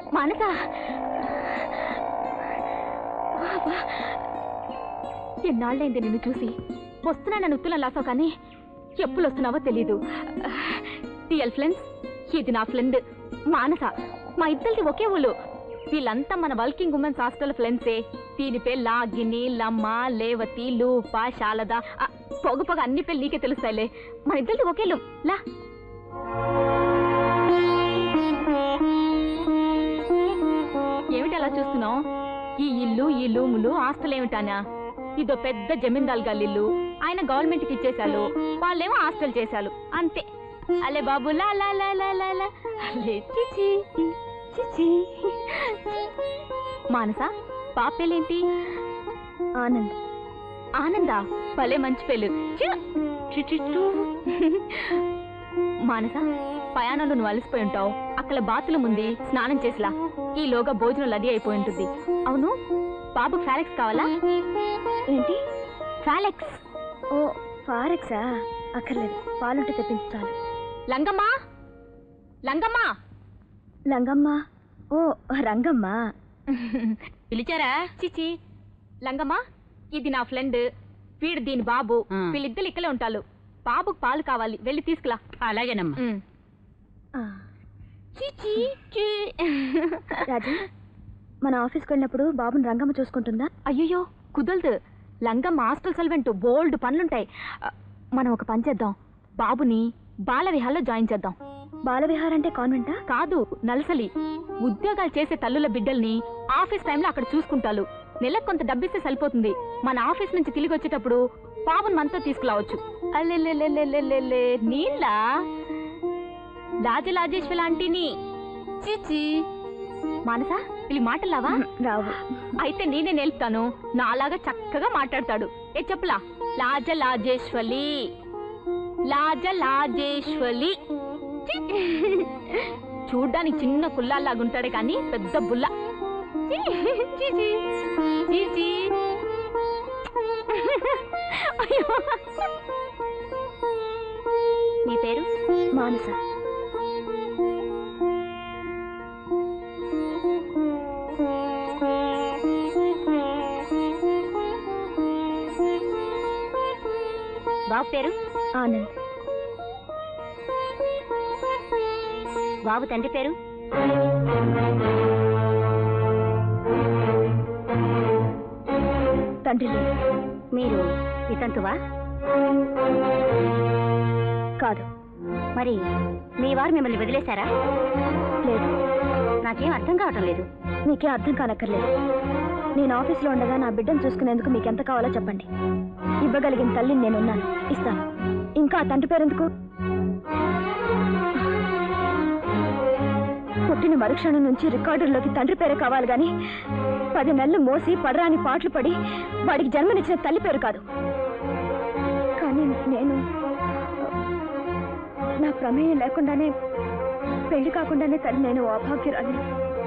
మానస ఎన్నాళ్ళైంది నిన్ను చూసి వస్తున్నానని ఉత్తులం లాసావు కానీ ఎప్పుడు వస్తున్నావో తెలీదు రియల్ ఫ్రెండ్స్ ఇది నా ఫ్రెండ్ మానస మా ఇద్దరిది ఒకే ఊళ్ళు వీళ్ళంతా మన వర్కింగ్ ఉమెన్స్ హాస్టల్ ఫ్రెండ్సే దీని పేరు లాగిని లమ్మ లేవతి లూప శారద ఆ, పొగ పొగ అన్ని పేర్లు నీకే తెలుస్తాయిలే మన ఇద్దరిది ఒకే లు లా ఏమిటి అలా చూస్తున్నావు ఈ ఇల్లు ఈ లూములు ఆస్తులు ఏమిటానా ఇదో పెద్ద జమీందాల్ గల్లిల్లు ఆయన గవర్నమెంట్ కి ఇచ్చేశారు వాళ్ళేమో హాస్టల్ చేశారు అంతే అలే బాబు లా లా లా లా లా లా అలే చిచి చిచి మానస పాప పేలేంటి ఆనంద్ ఆనందా భలే మంచి పేలు చి, చి, చి, టు. మానస ప్రయాణంలో నువ్వు అలసిపోయి ఉంటావు అక్కడ బాతులు ఉంది స్నానం చేసిలా ఈలోగా భోజనం రెడీ అయిపోయి ఉంటుంది అవును బాబుకి ఫాలెక్స్ కావాలా ఏంటి ఫాలెక్స్ ఓ ఫారెక్సా అక్కర్లేదు పాలుంటే తెప్పించాలి లంగమ్మ లంగమ్మ లంగమ్మ ఓ రంగమ్మ పిలిచారా చిచి లంగమ్మ ఇది నా ఫ్రెండ్ వీడు దీని బాబు ఆ. వీళ్ళిద్దరు ఇక్కడే ఉంటారు బాబుకు పాలు కావాలి వెళ్ళి తీసుకురా అలాగేనమ్మా ఉమ్. ఆ, చిచి చి. రాజీ మన ఆఫీస్కి వెళ్ళినప్పుడు బాబుని రంగమ్మ చూసుకుంటుందా అయ్యయ్యో కుదరదు లంగమ్మ హాస్టల్ సల్వెంట్ బోల్డ్ పనులుంటాయి ఆ, మనం ఒక పని చేద్దాం బాబుని బాల విహాల్లో జాయిన్ చేద్దాం బాలవిహార్ అంటే కాన్వెంటా కాదు నలసలి ఉద్యోగాలు చేసే తల్లుల బిడ్డల్ని ఆఫీస్ టైంలో అక్కడ చూసుకుంటారు నెలకు కొంత డబ్బిస్తే సరిపోతుంది మన ఆఫీస్ నుంచి తిరిగి వచ్చేటప్పుడు బాబుని మనతో తీసుకురావచ్చు అల్లెల్లెల్లెల్లెల్లెల్లె నీళ్ళ లాజలాజేశ్వర ఆంటీని చిచి మానస వీళ్ళు మాటలావా రావు అయితే నేనే నేర్పుతాను నాలాగా చక్కగా మాట్లాడతాడు ఏ చెప్పులా లాజ లాజేశ్వలి లాజ లాజేశ్వలి చి. చూడ్డానికి చిన్న కుల్లాలాగుంటాడే కానీ పెద్ద బుల్ల చి, చి, చి. చి, చి. అయ్యో. నీ పేరు మానస బాబు పేరు ఆనంద్ బాబు తండ్రి పేరు తండ్రి లేడు మీరు వితంతువా కాదు మరి మీ వారు మిమ్మల్ని వదిలేశారా లేదు నాకేం అర్థం కావటం లేదు మీకే అర్థం కానక్కర్లేదు నేను ఆఫీస్లో ఉండగా నా బిడ్డను చూసుకునేందుకు మీకు ఎంత కావాలో చెప్పండి ఇవ్వగలిగిన తల్లిని నేనున్నాను ఇస్తాను ఇంకా ఆ తండ్రి పేరెందుకు పుట్టిన మరుక్షణం నుంచి రికార్డుల్లోకి తండ్రి పేరే కావాలి గాని పది నెలలు మోసి పడరాని పాటలు పడి వాడికి జన్మనిచ్చిన తల్లి పేరు కాదు కానీ నేను నా ప్రమేయం లేకుండానే పెళ్లి కాకుండానే తల్లి నేను అభాగ్యురాలిని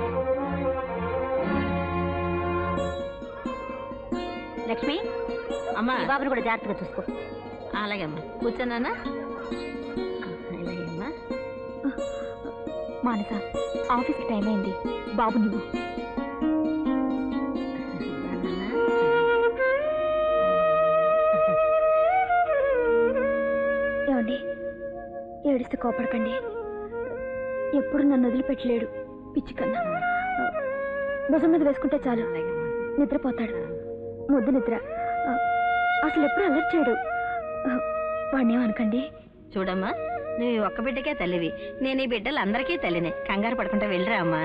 లక్ష్మి అమ్మా ఈ బాబుని కూడా జాగ్రత్తగా చూసుకో అలాగేమ్మా కూర్చోనానా ఇలాగేమ్మా మానస ఆఫీస్కి టైం అయింది బాబు నువ్వు ఏమండి ఏడిస్తే కోపడకండి ఎప్పుడు నన్ను వదిలిపెట్టలేడు పిచ్చి కన్నా భుజం మీద వేసుకుంటే చాలు నిద్రపోతాడు ముద్దు నిద్ర ఆ, అసలు ఎప్పుడు అలర్ట్ చేయడు ఆ, వాడిని ఏమనకండి చూడమ్మా నువ్వు ఈ ఒక్క బిడ్డకే తల్లివి నేను ఈ బిడ్డలు అందరికీ తల్లినే కంగారు పడుకుంటా వెళ్ళరా అమ్మా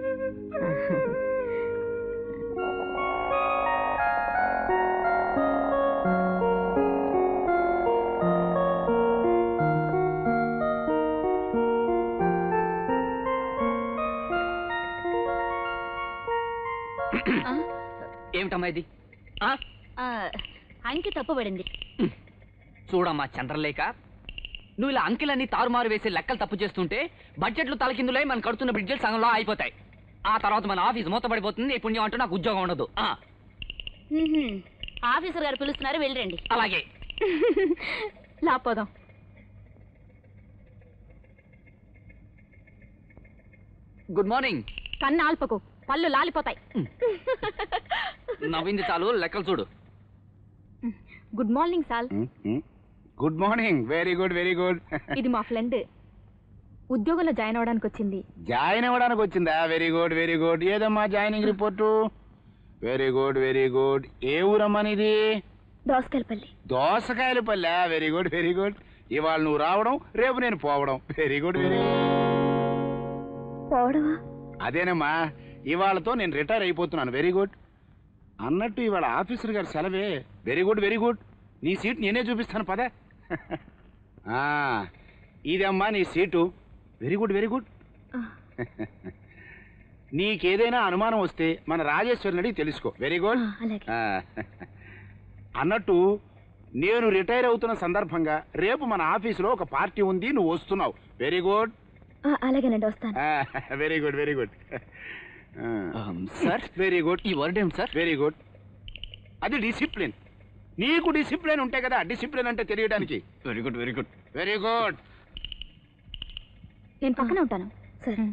ఏమిటమ్మా ఇది ఆ? అంకి తప్పుబడింది చూడమ్మా చంద్రలేఖ నువ్వు ఇలా అంకెలన్నీ తారుమారు వేసే లెక్కలు తప్పు చేస్తుంటే బడ్జెట్లు తలకిందులై మనం కడుతున్న బ్రిడ్జెలు సగంలో అయిపోతాయి ఆ తర్వాత మన ఆఫీస్ మూతపడిపోతుంది ఈ పుణ్యం అంటూ నాకు ఉద్యోగం ఉండదు ఆ, ఆఫీసర్ గారు పిలుస్తున్నారు వెళ్ళండి అలాగే లాపోదాం గుడ్ మార్నింగ్ కన్ను ఆల్పకు పళ్ళు లాలిపోతాయి నవ్వింది చాలు లెక్కలు చూడు good morning sir good morning very good very good ఇది మా ఫ్రెండ్ ఉద్యోగంలో జాయిన్ అవడానికి వచ్చింది జాయిన్ అవ్వడానికి వచ్చిందా వెరీ గుడ్ వెరీ గుడ్ ఏదమ్మా joining report very good very good ఏ ఊరమ్మా నీది దోసకాయలపల్లి దోసకాయల పల్లె వెరీ గుడ్ వెరీ గుడ్ ఇవాళ నువ్వు రావడం రేపు నేను పోవడం వెరీ గుడ్ వెరీ గుడ్ పోవడమా అదేనమ్మా ఇవాళతో నేను రిటైర్ అయిపోతున్నాను వెరీ గుడ్ అన్నట్టు ఇవాళ ఆఫీసర్ గారు సెలవే వెరీ గుడ్ వెరీ గుడ్ నీ సీట్ నేనే చూపిస్తాను పద ఆ, ఇదమ్మా నీ seat very good very good నీకేదైనా అనుమానం వస్తే మన రాజేశ్వరిని అడిగి తెలుసుకో వెరీ గుడ్ ఆ, అలాగే ఆ, అన్నట్టు నేను రిటైర్ అవుతున్న సందర్భంగా రేపు మన ఆఫీసులో ఒక పార్టీ ఉంది నువ్వు వస్తున్నావు వెరీ గుడ్ ఆ, అలాగేనండి వస్తాను very good very good sir very good ఈ వర్డ్ ఏం సార్ వెరీ గుడ్ అది డిసిప్లిన్ నీకు డిసిప్లిన్ ఉంటే కదా డిసిప్లిన్ అంటే తెలియడానికి very good very good very good నేను పక్కన ఉంటాను సరే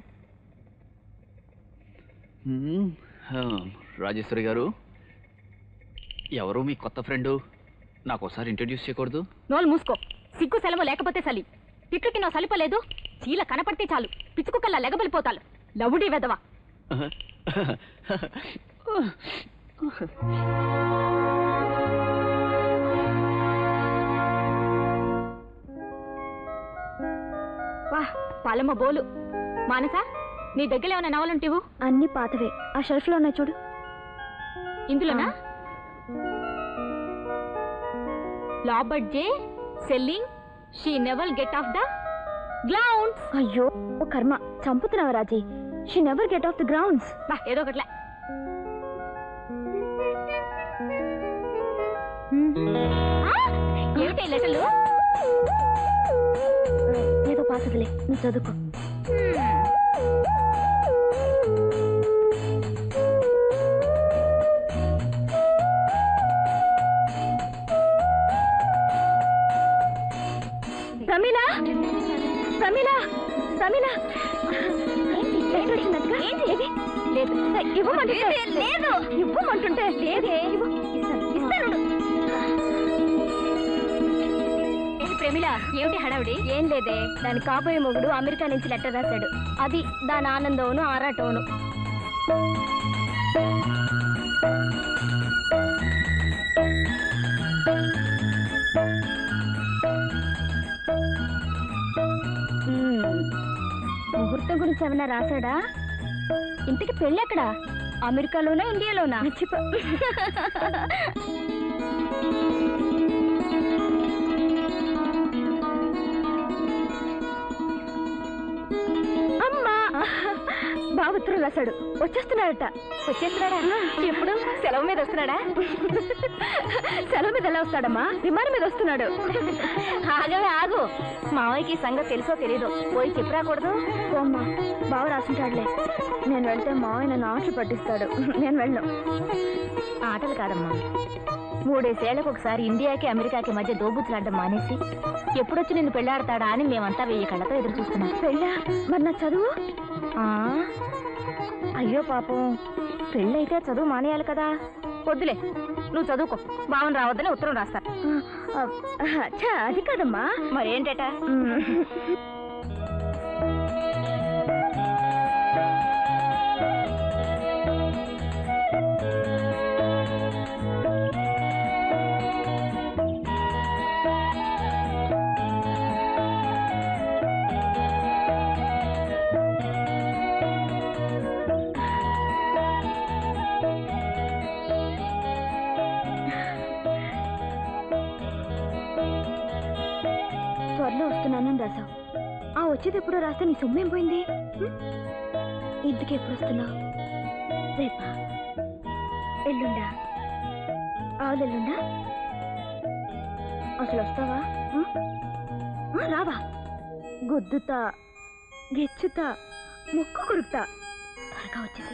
రాజేశ్వరి గారు ఎవరు మీ కొత్త ఫ్రెండ్ నాకు ఒకసారి ఇంట్రడ్యూస్ చేయకూడదు నోలు మూసుకో సిగ్గు సెలవు లేకపోతే సలి తిట్లుకి నా సలిపలేదు చీల కనపడితే చాలు పిచ్చుకుక్కల్లా లెగబలిపోతాలు లవుడి వెదవా వా పాలమ్మ బోలు మానస నీ దగ్గర ఏమైనా నవలుంటివు అన్ని పాతవే ఆ షెల్ఫ్ లో ఉన్నాయి చూడు ఇందులోనా లాబర్ట్ జే సెల్లింగ్ she never get off the grounds అయ్యో ఓ కర్మ చంపుతున్నావు Raji she never get off the grounds బా ఏదో ఒకట్లే ఆ! ఏమిటి ఈ లెటర్లు ఏదో పాతదిలే నువ్వు చదువుకో ప్రమీల ప్రమీల ప్రమీల ఏంటి వచ్చిందక్క? ఏది? లేదు ఇవ్వమంటుంటే లేదు ఇవ్వమంటుంటే లేదే ఇవ్వు. ఇస్తాను ఇస్తాను ఏంటి ప్రమిళ ఏమిటి హడావిడి ఏం లేదే దాని కాబోయే మొగుడు అమెరికా నుంచి లెటర్ రాశాడు అది దాని ఆనందమును ఆరాటమును మ్మ్. ముహూర్తం గురించి ఏమన్నా రాశాడా ఇంతకి పెళ్ళి ఎక్కడా అమెరికాలోనా ఇండియాలోనా అమ్మా బాబు ఉత్తరం రాశాడు వచ్చేస్తున్నాడట వచ్చేస్తున్నాడా ఎప్పుడు సెలవు మీద వస్తున్నాడా సెలవు మీద ఎలా వస్తాడమ్మా విమానం మీద వస్తున్నాడు ఆగవే ఆగు మావయ్యకి ఈ సంగతి తెలుసో తెలీదు పోయి చెప్పి రాకూడదు అమ్మా బావ రాసుంటాడులే నేను వెళ్తే మావయ్య నన్ను ఆటలు పట్టిస్తాడు నేను వెళ్ళను ఆటలు కాదమ్మా మూడేసేళ్లకు ఒకసారి ఇండియాకి అమెరికాకి మధ్య దోబుచ్చులాడడం మానేసి ఎప్పుడొచ్చి నిన్ను పెళ్ళాడతాడా అని మేమంతా వెయ్యి కళ్ళతో ఎదురు చూస్తున్నాం పెళ్ళా మరి నా చదువు అయ్యో పాపం పెళ్ళైతే చదువు మానేయాలి కదా వద్దులే నువ్వు చదువుకో భావన రావద్దని ఉత్తరం రాస్తా అది కాదమ్మా మరేంటట త్వరలో వస్తున్నానని రాసావు ఆ వచ్చేది ఎప్పుడో రాస్తే నీ సొమ్మేం పోయింది హ్మ్? ఇంటికి ఎప్పుడు వస్తున్నావు రేపా ఎల్లుండా ఆవులు ఎల్లుండా అసలు వస్తావా హ్మ్? ఆ, రావా గుద్దుతా గెచ్చుతా ముక్కు కురుకుతా త్వరగా వచ్చేసి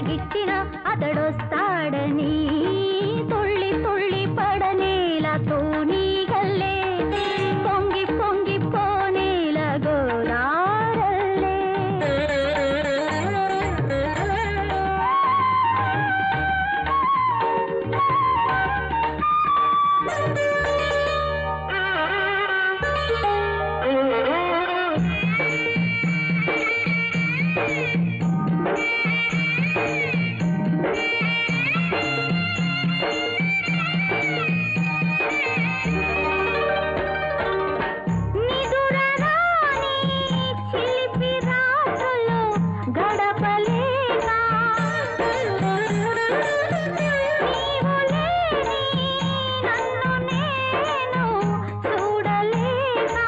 ఎదగిచ్చిన అతడొస్తాడని తుళ్ళి తుళ్ళి పడనేలతో నీగల్లే పొంగి పొంగి పోనేల గోదారల్లే నిదురరాని చిలిపి రాత్రులు గడపలేక నీవు లేని నన్ను నేను చూడలేక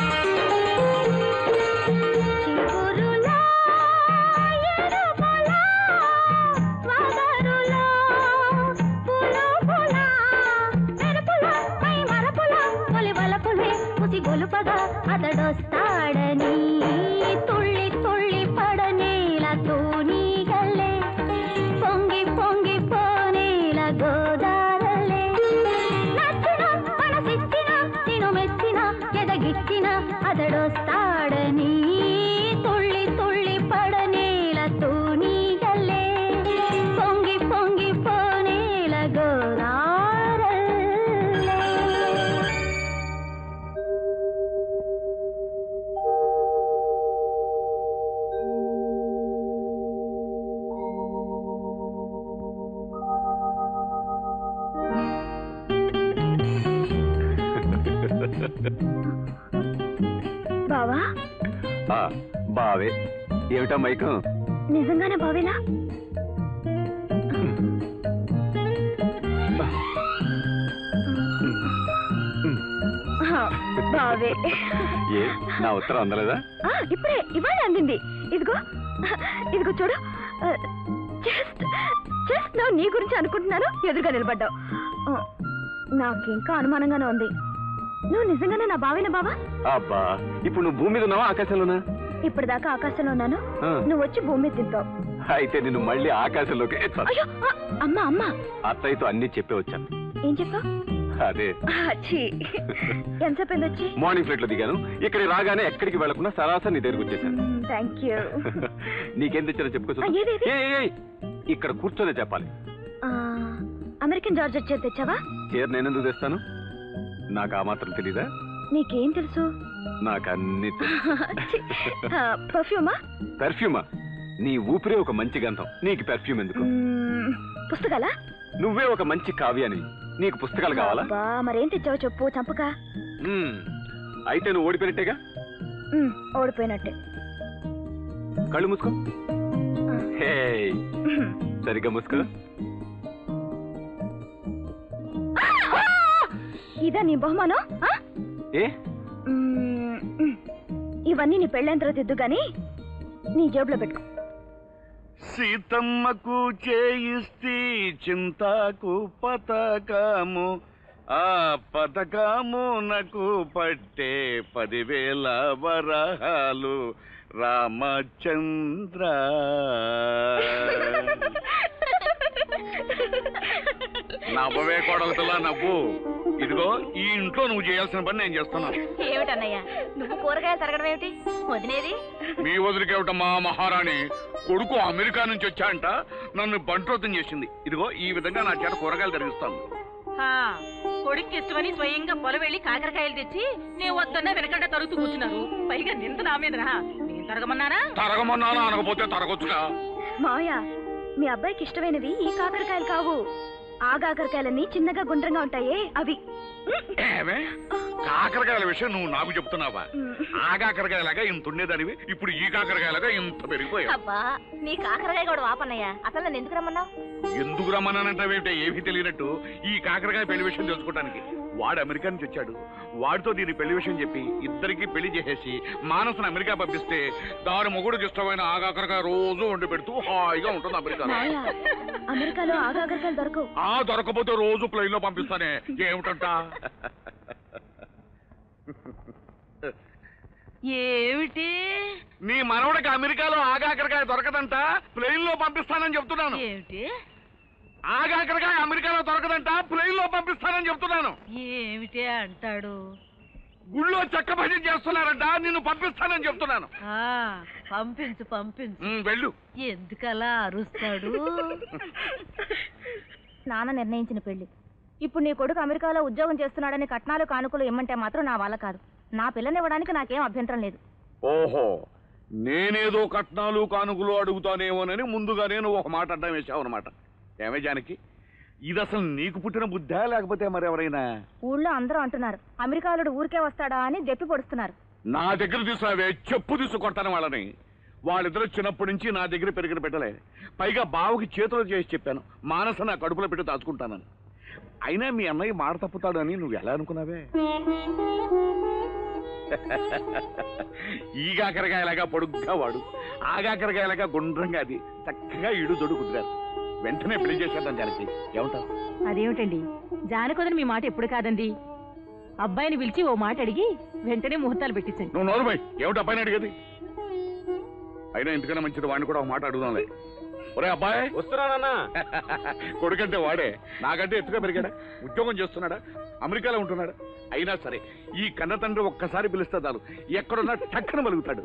చిగురులా ఎరుపులా వదరులా పులుపులా మెరుపులా పై మరపులా తొలి వలపులే ముసి గొలుపగా అతడొస్తాడని తుళ్ళి తుళ్ళి పడనేలతో నీగలే పొంగి పొంగి పోనేల గోదారలే నచ్చిన మనసిచ్చిన నేను మెచ్చిన ఎదగిచ్చిన అతడొస్తాడని తుళ్ళి తుళ్ళి పడనేలతో నీగలే పొంగి పొంగి పోనేల గోదారలే బావా ఆ, బావే ఏమిటా మైకం నిజంగానే బావేనా ఆ, బావే ఏ నా ఉత్తరం అందలేదా ఆ, ఇప్పుడే ఇవాళ అందింది ఇదిగో ఇదిగో చూడు జస్ట్ జస్ట్ నా నీ గురించి అనుకుంటున్నాను ఎదురుగా నిలబడ్డావు ఆ, నాకు ఇంకా అనుమానంగానే ఉంది నువ్వు నిజంగానే నా బావేనా బావా అబ్బా ఇప్పుడు నువ్వు భూమి మీద ఉన్నావా ఆకాశంలోనా ఇప్పటిదాకా ఆకాశంలో ఉన్నాను ఆ, నువ్వు వచ్చి భూమి మీద దింపావు అయితే నిన్ను మళ్ళీ ఆకాశంలోకి ఎత్తాను. అయ్యో ఆ, అమ్మా అమ్మా అత్తయ్యతో అన్ని చెప్పే వచ్చాను ఏం చెప్పావు అదే ఛీ ఎంతసేపు అయింది వచ్చి మార్నింగ్ ఫ్లైట్ లో దిగాను ఇక్కడికి రాగానే ఎక్కడికి వెళ్లకుండా సరాసరి నీ దగ్గరికి వచ్చేసాను థ్యాంక్ యూ నీకేం తెచ్చానో చెప్పుకో ఆ, ఏది, ఏది? ఏయ్, ఏయ్, ఇక్కడ కూర్చొనే చెప్పాలి అమెరికన్ జార్జెట్ చేతి తెచ్చావా చీర నేనెందుకు తెస్తాను నాకు ఆ మాత్రం తెలీదా నీకేం తెలుసు నాకు అన్ని పర్ఫ్యూమా పెర్ఫ్యూమా నీ ఊపిరే ఒక మంచి గంధం నీకు పెర్ఫ్యూమ్ ఎందుకు పుస్తకాలా నువ్వే ఒక మంచి కావ్యాని నీకు పుస్తకాలు కావాలా అబ్బా, మరేం తెచ్చావో చెప్పు చంపక మ్మ్. అయితే నువ్వు ఓడిపోయినట్టేగా మ్, ఓడిపోయినట్టే కళ్ళు మూసుకో హే సరిగ్గా మూసుకో ఇదా నీ బహుమానం ఆ? ఏ మ్, మ్. ఇవన్నీ నీ పెళ్ళైన తర్వాత ఇద్దు గాని నీ జేబులో పెట్టుకో సీతమ్మకు చేయిస్తే చింతకు పతకము ఆ పతకమునకు పట్టే పదివేల వరహాలు రామచంద్ర నవ్వవే కోడలతలా నవ్వు ఇదిగో ఈ ఇంట్లో నువ్వు చేయాల్సిన పని నేను చేస్తున్నాను ఏమిటన్నయ్యా నువ్వు కూరగాయలు తరగడం ఏమిటి వదినేది మీ వదిలికేవటమ్మా మహారాణి కొడుకు అమెరికా నుంచి వచ్చాంట నన్ను బంట్రోతం చేసింది ఇదిగో ఈ విధంగా నా చేత కూరగాయలు తరిగిస్తాను హా, కొడుక్కి ఇష్టమని స్వయంగా పొలం వెళ్ళి కాకరకాయలు తెచ్చి నేను వద్దన్నా వెనకంట తరుగుతూ కూర్చున్నారు పైగా నింద నా మీదరా నేను తరగమన్నానా తరగమన్నాను అనకపోతే తరగొచ్చుగా మావయ్య మీ అబ్బాయికి ఇష్టమైనవి ఈ కాకరకాయలు కావు ఆ కాకరకాయలన్నీ చిన్నగా గుండ్రంగా ఉంటాయే అవి ఏమే కాకరకాయల విషయం నువ్వు నాకు చెప్తున్నావా ఆ కాకరకాయలాగా ఇంత ఉండేదానివి ఇప్పుడు ఈ కాకరకాయలాగా ఇంత పెరిగిపోయావు అబ్బా నీ కాకరకాయ కూడా వాపన్నయ్యా అసలు నన్ను ఎందుకు రమ్మన్నావు ఎందుకు రమ్మన్నానంటావేమిటే ఏమీ తెలియనట్టు ఈ కాకరకాయ పెళ్లి విషయం తెలుసుకోవడానికి వాడు అమెరికా నుంచి వచ్చాడు వాడితో దీని పెళ్లి విషయం చెప్పి ఇద్దరికి పెళ్లి చేసేసి మానసును అమెరికా పంపిస్తే దాని మొగుడు ఇష్టమైన ఆ కాకరకాయ రోజు వండి పెడుతూ హాయిగా ఉంటుంది అమెరికాలో మావయ్య అమెరికాలో ఆ కాకరకాయలు దొరకవు ఆ దొరకపోతే రోజు ప్లైన్ లో పంపిస్తానే ఏమిటంట ఏమిటి నీ మనవడికి అమెరికాలో ఆగాకరకాయ దొరకదంట ప్లేన్ లో పంపిస్తానని చెప్తున్నాను ఏమిటి ఆగాకరకాయ అమెరికాలో దొరకదంట ప్లేన్ లో పంపిస్తానని చెప్తున్నాను ఏమిటి అంటాడు గుళ్ళో చెక్క భజన చేస్తున్నారంట నిన్ను పంపిస్తానని చెప్తున్నాను ఆ పంపించు పంపించు ఉమ్, వెళ్ళు ఎందుకలా అరుస్తాడు నాన్న నిర్ణయించిన పెళ్లి ఇప్పుడు నీ కొడుకు అమెరికాలో ఉద్యోగం చేస్తున్నాడని కట్నాలు కానుకలు ఇమ్మంటే మాత్రం నా వల్ల కాదు నా పిల్లనివ్వడానికి నాకేం అభ్యంతరం లేదు ఓహో నేనేదో కట్నాలు కానుకలు అడుగుతానేమోనని ముందుగా నేను ఒక మాట అడ్డం వేసావు అనమాట ఏమే జానకి ఇది అసలు నీకు పుట్టిన బుద్ధా లేకపోతే మరెవరైనా ఊళ్ళో అందరూ అంటున్నారు అమెరికాలుడు ఊరికే వస్తాడా అని దెప్పి పొడుస్తున్నారు నా దగ్గర తీసుకురావే చెప్పు తీసు కొడతాను వాళ్ళని వాళ్ళిద్దరూ చిన్నప్పటి నుంచి నా దగ్గర పెరిగిన పెట్టలే పైగా బావకి చేతులు చేసి చెప్పాను మానస నా కడుపులో పెట్టి దాచుకుంటానని అయినా మీ అన్నయ్య మాట తప్పుతాడు అని నువ్వు ఎలా అనుకున్నావే ఈగాకరకాయలాగా పొడుగ్గా వాడు ఆగాకరకాయలాగా గుండ్రంగా అది చక్కగా ఇడు దొడు కుదిరారు వెంటనే పెళ్లి చేసేద్దాం దానికి ఏమంటావు అదేమిటండి జానకొదని మీ మాట ఎప్పుడు కాదండి అబ్బాయిని పిలిచి ఓ మాట అడిగి వెంటనే ముహూర్తాలు పెట్టించండి నువ్వు నోరుమై ఏమిటి అబ్బాయిని అడిగేది అయినా ఎందుకన్నా మంచిది వాడిని కూడా ఒక మాట అడుగుదాంలే ఒరే అబ్బాయి వస్తున్నానన్నా కొడుకంటే వాడే నాకంటే ఎత్తుగా పెరిగాడా ఉద్యోగం చేస్తున్నాడా అమెరికాలో ఉంటున్నాడా అయినా సరే ఈ కన్న తండ్రి ఒక్కసారి పిలిస్తే చాలు ఎక్కడున్నా టక్కన మలుగుతాడు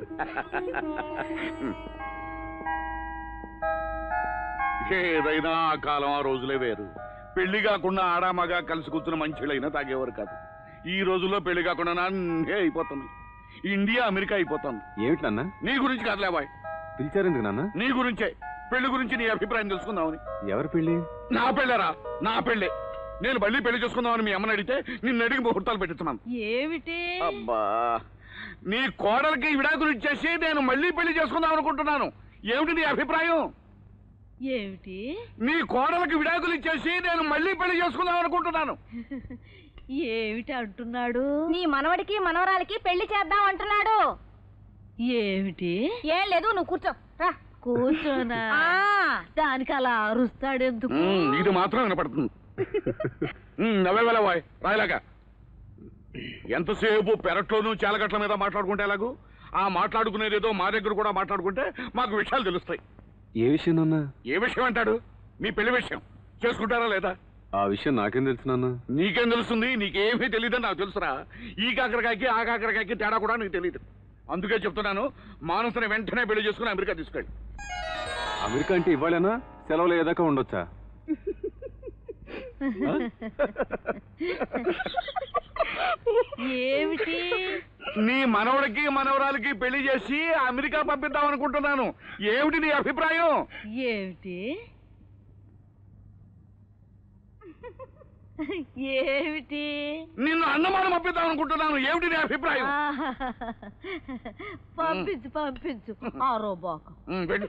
ఏదైనా ఆ కాలం ఆ రోజులే వేరు పెళ్లి కాకుండా ఆడామగా కలిసి కూర్చున్న మంచిలైనా తాగేవారు కాదు ఈ రోజుల్లో పెళ్లి కాకుండా అన్నీ అయిపోతుంది ఇండియా అమెరికా అయిపోతుంది ఏమిటి నాన్న నీ గురించి కాదులే బాయ్ పిలిచారెందుకు నాన్న నీ గురించే పెళ్లి గురించి నీ అభిప్రాయం తెలుసుకుందామని ఎవరి పెళ్ళి నా పెళ్ళరా నా పెళ్ళే నేను మళ్ళీ పెళ్లి చేసుకుందామని మీ అమ్మని అడిగితే నిన్ను అడిగి ముహూర్తాలు పెట్టించున్నాను ఏమిటి అబ్బా నీ కోడలికి విడాకులు ఇచ్చేసి నేను మళ్ళీ పెళ్లి చేసుకుందాం అనుకుంటున్నాను ఏమిటి నీ అభిప్రాయం ఏమిటి నీ కోడలికి విడాకులు ఇచ్చేసి నేను మళ్ళీ పెళ్లి చేసుకుందాం అనుకుంటున్నాను ఏమిటి అంటున్నాడు నీ మనవడికి మనవరాలకి పెళ్లి చేద్దాం అంటున్నాడు ఏమిటి ఏం లేదు నువ్వు కూర్చో రా. కూర్చోనా ఆ, దానికి అలా అరుస్తాడు ఎందుకు ఉమ్, ఇది మాత్రం వినపడుతుంది ఉమ్, నవ్వే వెళ్ళ బాయ్ రాయలాగా ఎంతసేపు పెరట్లోనూ చాలగట్ల మీద మాట్లాడుకుంటే ఎలాగూ ఆ మాట్లాడుకునేదేదో మా దగ్గర కూడా మాట్లాడుకుంటే మాకు విషయాలు తెలుస్తాయి ఏ విషయం నాన్న ఏ విషయం అంటాడు మీ పెళ్లి విషయం చేసుకుంటారా లేదా ఆ విషయం నాకేం తెలుసు నాన్న నీకేం తెలుస్తుంది నీకేమీ తెలియదని నాకు తెలుసురా ఈ కాకరకాయకి ఆ కాకరకాయకి తేడా కూడా నీకు తెలియదు అందుకే చెప్తున్నాను మానసుని వెంటనే పెళ్లి చేసుకుని అమెరికా తీసుకెళ్ళి అమెరికా అంటే ఇవ్వాలేనా సెలవులు ఏదాకా ఉండొచ్చా ఏమిటి నీ మనవడికి మనవరాలకి పెళ్లి చేసి అమెరికా పంపిద్దాం అనుకుంటున్నాను ఏమిటి నీ అభిప్రాయం ఏమిటి ఏమిటి నిన్ను అన్నమానం పంపిద్దాం అనుకుంటున్నాను ఏమిటి నీ అభిప్రాయం పంపించు పంపించు ఆరో బాక ఉమ్, వెళ్ళు.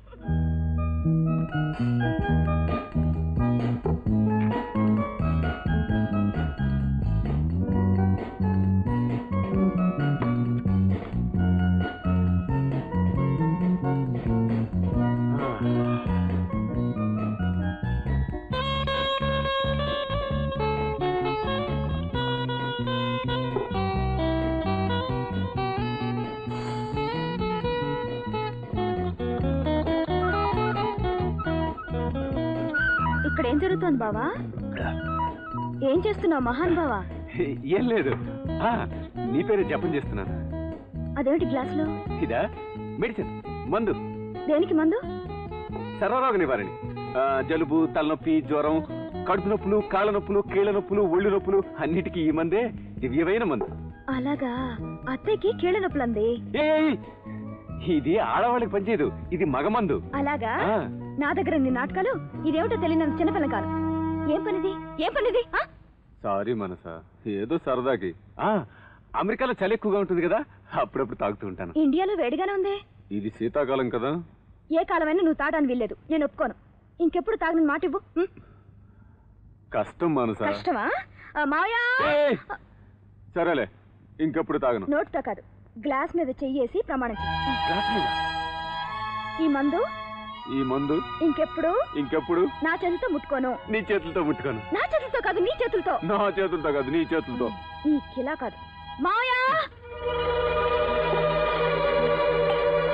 ఇక్కడ ఏం జరుగుతోంది బావా ఏం చేస్తున్నావు మహాన్ బావా ఏం లేదు ఆ, నీ పేరే జపం చేస్తున్నాను అదేమిటి గ్లాసులో ఇదా మెడిసిన్ మందు దేనికి మందు సర్వరోగ నివారణ ఆ, జలుబు తలనొప్పి జ్వరం కడుపు నొప్పులు కాళ్ళ నొప్పులు కీళ్ళ నొప్పులు ఒళ్ళు నొప్పులు అన్నిటికీ ఈ మందే దివ్యమైన మందు అలాగా అత్తయ్యకి కీళ్ళ నొప్పులంది ఏయ్! ఇది ఆడవాళ్ళకి పనిచేయదు ఇది మగమందు అలాగా ఆ, నా దగ్గర నీ నాటకాలు ఇదేమిటో తెలియనంత చిన్నపిల్ల కాదు ఏం పనిది ఏం పనిది ఆ? సారీ మనసా ఏదో సరదాకి ఆ అమెరికాలో చలి ఎక్కువగా ఉంటుంది కదా అప్పుడప్పుడు తాగుతూ ఉంటాను ఇండియాలో వేడిగానే ఉంది ఇది శీతాకాలం కదా ఏ కాలమైనా నువ్వు తాగడానికి వీల్లేదు నేను ఒప్పుకోను ఇంకెప్పుడు తాగని మాట ఇవ్వు ఉం? కష్టం మనసా కష్టమా ఆ, మావయ్య ఏయ్! సరేలే ఇంకెప్పుడు తాగను నోటితో కాదు గ్లాస్ మీద చెయ్యేసి ప్రమాణం చెయ్యి గ్లాస్ మీద. ఈ మందు ఈ మందు ఇంకెప్పుడు ఇంకెప్పుడు నా చేతితో ముట్టుకోను నీ చేతులతో ముట్టుకోను నా చేతులతో కాదు నీ చేతులతో నా చేతులతో కాదు నీ చేతులతో నీ కిలా కాదు మావయ్య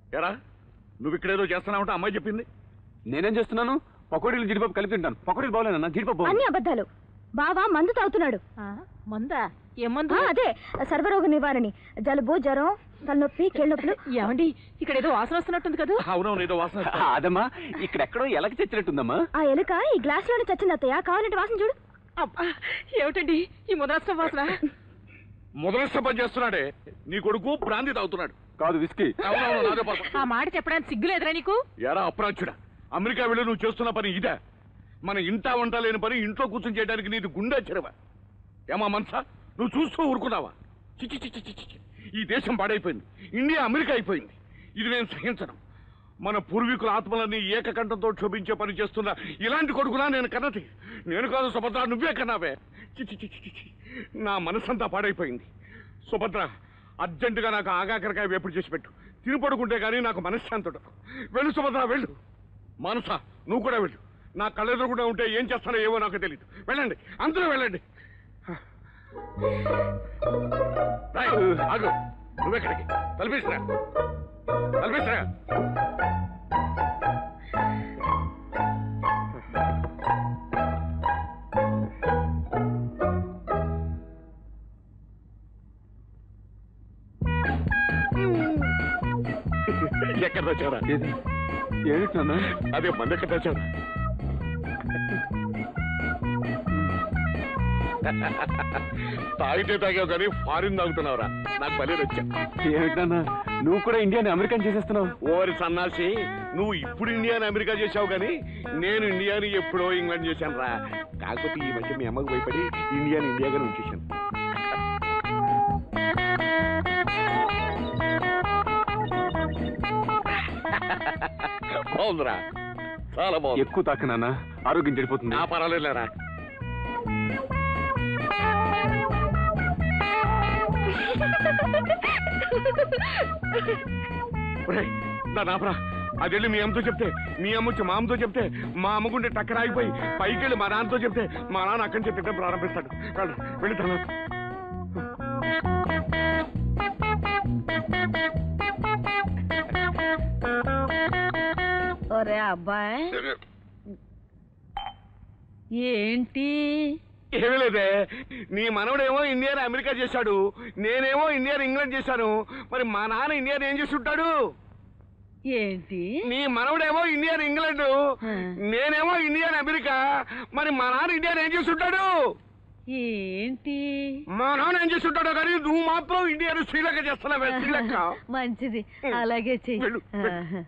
ఎరా నువ్వు ఇక్కడేదో చేస్తున్నావంటే అమ్మాయి చెప్పింది నేనేం చేస్తున్నాను పకోడీలు జీడిపప్పు కలిపి తింటాను పకోడీలు బాగోలేనన్నా జీడిపప్పు అన్ని బాగోలేదు. అబద్ధాలు బావా మందు తాగుతున్నాడు ఆ, మందా ఏం మందు ఆ, అదే సర్వరోగ నివారణి జలుబు జ్వరం తలనొప్పి కీళ్ళనొప్పులు ఏమండి ఇక్కడ ఏదో వాసన వస్తున్నట్టుంది కదా అవునవును ఏదో వాసన ఆ, అదమ్మా ఇక్కడెక్కడో ఎలక చచ్చినట్టుందమ్మా ఆ ఎలుక ఈ గ్లాస్ లోనే చచ్చింది అత్తయ్య కావాలంటే వాసన చూడు అబ్బా ఏమిటండి ఈ ముదరాష్ట్రం వాసన మొదలస్త పని చేస్తున్నాడే నీ కొడుకు ప్రాంతి తాగుతున్నాడు కాదు విస్కీ అవునవును నాదే పాపం. ఆ మాట చెప్పడానికి సిగ్గులేదురా నీకు ఎరా అప్రాచుడా అమెరికా వెళ్ళి నువ్వు చేస్తున్న పని ఇదే మన ఇంటా వంట లేని పని ఇంట్లో కూర్చొని చేయడానికి నీది గుండె చెరవా ఏమా మనసా నువ్వు చూస్తూ ఊరుకున్నావా చిచి చిచి చిచి చి. ఈ దేశం పాడైపోయింది ఇండియా అమెరికా అయిపోయింది ఇది నేను సహించను మన పూర్వీకుల ఆత్మలన్నీ ఏకకంఠంతో క్షోభించే పని చేస్తున్న ఇలాంటి కొడుకునా నేను కన్నది నేను కాదు సుభద్ర నువ్వే కన్నావే చిచి చిచి చిచి నా మనసంతా పాడైపోయింది సుభద్ర అర్జెంటుగా నాకు ఆగాకరకాయ వేపుడు చేసి పెట్టు తిని పడుకుంటే కానీ నాకు మనశ్శాంతి ఉండదు వెళ్ళు సుభద్ర వెళ్ళు మనస నువ్వు కూడా వెళ్ళు నా కళ్ళెదురుగుండా ఉంటే ఏం చేస్తానో ఏవో నాకు తెలియదు వెళ్ళండి అందరూ వెళ్ళండి రాయ్, ఆగు నువ్వెక్కడికి తలపేసిరా తలపేసిరా ఎక్కడ తెచ్చారా ఏది? ఏమిటి నాన్న అదే మంది ఎక్కడ తెచ్చారా తాగితే తాగావు కానీ ఫారిన్ తాగుతున్నావురా నాకు పని వచ్చా ఏమిటి నాన్న నువ్వు కూడా ఇండియాని అమెరికన్ చేసేస్తున్నావు ఓరి సన్నాసి నువ్వు ఇప్పుడు ఇండియాని అమెరికా చేసావు కానీ నేను ఇండియాని ఎప్పుడో ఇంగ్లాండ్ చేశాను రా కాకపోతే ఈ మధ్య మీ అమ్మకు భయపడి ఇండియాని ఇండియాగానే ఉంచేశాను బాగుందిరా చాలా బాగుంది ఎక్కువ తాక నాన్న ఆరోగ్యం చెడిపోతుంది నా పర్వాలేదులేరా ఒరేయ్, నా నాపరా అది వెళ్ళి మీ అమ్మతో చెప్తే మీ అమ్మ వచ్చి మా అమ్మతో చెప్తే మా అమ్మకుంటే టక్కర ఆగిపోయి పైకి వెళ్ళి మా నాన్నతో చెప్తే మా నాన్న అక్కడి నుంచి తిట్టడం ప్రారంభిస్తాడు వెళ్ళు, వెళ్తాను ఒరే అబ్బాయి ఏంటి ఏమీ లేదే నీ మనవడేమో ఇండియాని అమెరికా చేశాడు నేనేమో ఇండియాని ఇంగ్లాండ్ చేశాను మరి మా నాన్న ఇండియాని ఏం చేసి ఉంటాడు ఏంటి నీ మనవడేమో ఇండియన్ ఇంగ్లాండ్ నేనేమో ఇండియన్ అమెరికా మరి మా నాన్న ఇండియన్ ఏం చేసి ఉంటాడు ఏంటి మా నాన్న ఏం చేసి ఉంటాడో కానీ నువ్వు మాత్రం ఇండియన్ శ్రీలంక చేస్తున్నావే శ్రీలంక మంచిది అలాగే చెయ్యి వెళ్ళు, వెళ్ళు. ఆహా.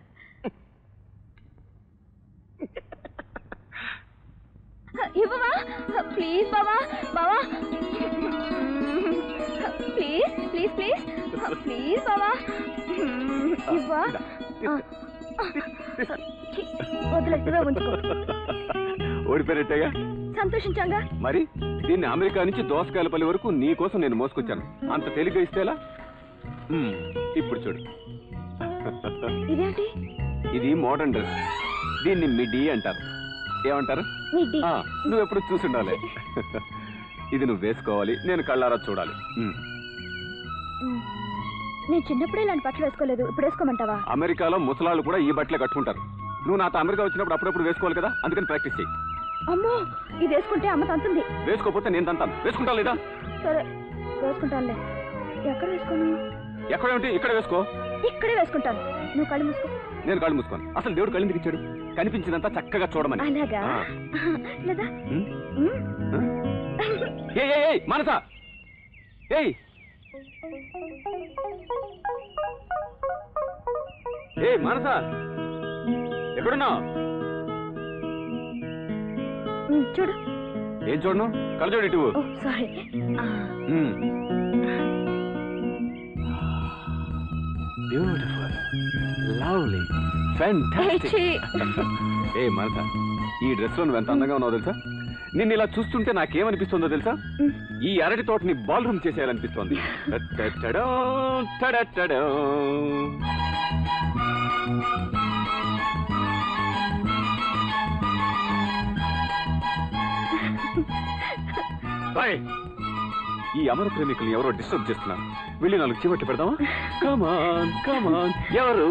ఇవ్వవా ప్లీజ్ బావా బావా ప్లీజ్ ప్లీజ్ ప్లీజ్ ప్లీజ్ బావా ఇవ్వా వదిలే నువ్వే ఉంచుకో ఓడిపోయినట్టేగా సంతోషించంగా మరి దీన్ని అమెరికా నుంచి దోసకాయలపల్లి వరకు నీ కోసం నేను మోసుకొచ్చాను అంత తేలిగ్గా ఇస్తేలా మ్మ్, ఇప్పుడు చూడు ఇదేంటి ఇది మోడర్న్ డ్రెస్ దీన్ని మిడ్డీ అంటారు ఏమంటారు మిడ్డీ ఆ, నువ్వు ఎప్పుడు చూసుండాలి ఇది నువ్వు వేసుకోవాలి నేను కళ్ళారా చూడాలి మ్మ్. మ్. నేను చిన్నప్పుడే ఇలాంటి బట్టలు వేసుకోలేదు ఇప్పుడు వేసుకోమంటావా అమెరికాలో ముసలాళ్ళు కూడా ఈ బట్టలే కట్టుకుంటారు నువ్వు నాతో అమెరికా వచ్చినప్పుడు అప్పుడప్పుడు వేసుకోవాలి కదా అందుకని ప్రాక్టీస్ చేయి అమ్మో ఇది వేసుకుంటే అమ్మ తంతుంది వేసుకోకపోతే నేను తంతాను వేసుకుంటా లేదా సరే వేసుకుంటానులే ఎక్కడ వేసుకోను ఎక్కడ ఉంటే ఇక్కడ వేసుకో ఇక్కడే వేసుకుంటాను నువ్వు కళ్ళు మూసుకో నేను కళ్ళు మూసుకోను అసలు దేవుడు కళ్ళు ఎందుకు ఇచ్చాడు కనిపించినంత చక్కగా చూడమని అలాగా ఆ. లేదా ఉమ్, మ్. ఆ? ఏయ్ ఏయ్, ఏయ్ మనస ఏయ్ ఏయ్ మనస ఎక్కడున్నావు మ్, చూడు ఏం చూడను కళ్ళు చూడు ఇటు ఓ సారీ బ్యూటిఫుల్ లవ్లీ ఫ్యాంటాస్టిక్ ఏ మనస ఈ డ్రెస్ లో నువ్వు ఎంత అందంగా ఉన్నావు తెలుసా నిన్ను ఇలా చూస్తుంటే నాకేమనిపిస్తుందో తెలుసా ఈ అరటి తోటని బాల్ రూమ్ చేసేయాలనిపిస్తోంది టడటడో, టడటడో. బాయ్ ఈ అమర ప్రేమికుల్ని ఎవరో డిస్టర్బ్ చేస్తున్నారు వెళ్ళి నాలుగు చివట్టి పెడదామా కమాన్ కమాన్ ఎవరు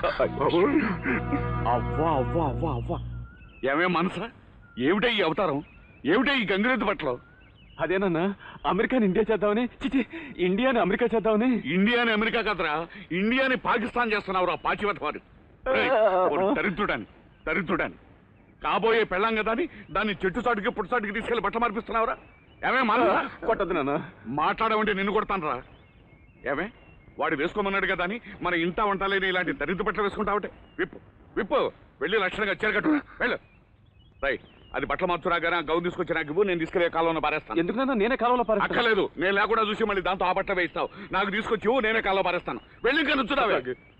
అవ్వా అవ్వా అవ్వా అవ్వా ఏమే మనసా ఏమిటే ఈ అవతారం ఏమిటే ఈ గంగిరెద్దు పట్ల అదేనన్నా అమెరికాని ఇండియా చేద్దామని చిచి ఇండియాని అమెరికా చేద్దామని ఇండియాని అమెరికా కదరా ఇండియాని పాకిస్తాన్ చేస్తున్నావురా పాచివత వారు దరిద్రుడాని దరిద్రుడాని కాబోయే పెళ్ళాం కదా అని దాన్ని చెట్టు చాటుకి పుట్టు చాటుకి తీసుకెళ్లి బట్టలు మార్పిస్తున్నావురా ఏమే మనసా కొట్టద్దు నాన్న మాట్లాడమంటే నిన్ను కొడతానరా ఏమే వాడు వేసుకోమన్నాడు కదా అని మన ఇంట వంట లేని ఇలాంటి దరిద్ర బట్టలు వేసుకుంటావుంటే విప్పు విప్పు వెళ్ళి లక్షణంగా చీరకట్టు వెళ్ళు రై అది బట్టలు మార్చురా కానీ ఆ గౌన్ తీసుకొచ్చి నాకు ఇవ్వు నేను తీసుకెళ్లే కాలంలో పారేస్తాను ఎందుకు నాన్న నేనే కాలంలో పారేస్తాను అక్కలేదు నేను లేకుండా చూసి మళ్ళీ దాంతో ఆ బట్ట వేయిస్తావు నాకు తీసుకొచ్చి ఇవ్వు, నేనే కాల్లో పారేస్తాను వెళ్ళి ఇంకా నుంచున్నావే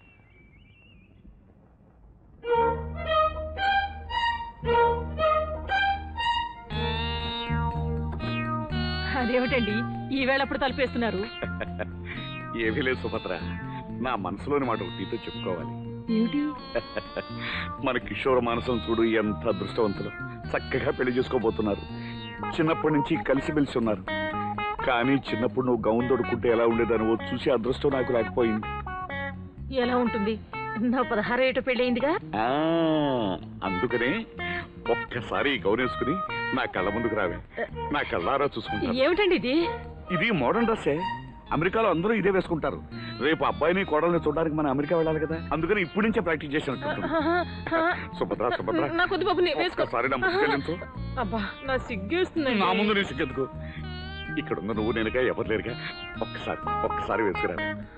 అదేమిటండి ఈ వేళప్పుడు తలుపేస్తున్నారు ఏమీ లేదు సుభద్ర నా మనసులోని మాట ఒకటి నీతో చెప్పుకోవాలి ఏమిటి మన కిషోర మానసం చూడు ఎంత అదృష్టవంతులు చక్కగా పెళ్లి చేసుకోబోతున్నారు చిన్నప్పటి నుంచి కలిసిమెలిసి ఉన్నారు కానీ చిన్నప్పుడు నువ్వు గౌన్ తొడుక్కుంటే ఎలా ఉండేదానివో చూసి అదృష్టం నాకు లేకపోయింది ఎలా ఉంటుంది నా పదహారు ఏట పెళ్ళయిందిగా ఆ, అందుకనే ఒక్కసారి ఈ గౌన్ వేసుకుని నా కళ్ళ ముందుకు రావే నా కళ్ళారా చూసుకుంటాను ఏమిటండి ఇది ఇది మోడర్న్ డ్రెస్సే అమెరికాలో అందరూ ఇదే వేసుకుంటారు రేపు అబ్బాయిని కోడల్ని చూడడానికి మనం అమెరికా వెళ్ళాలి కదా అందుకని ఇప్పటి నుంచే ప్రాక్టీస్ చేసినట్టు సుభద్ర సుభద్ర నాకు వద్దు బాబు నీ వేసుకో ఒక్కసారి నా ముందుకు వెళ్ళించు. అబ్బా నా సిగ్గేస్తుంది నా ముందు నీ సిగ్గెందుకు ఇక్కడ ఉన్న నువ్వు నేనుగా ఎవరు లేరుగా ఒక్కసారి ఒక్కసారి వేసుకురా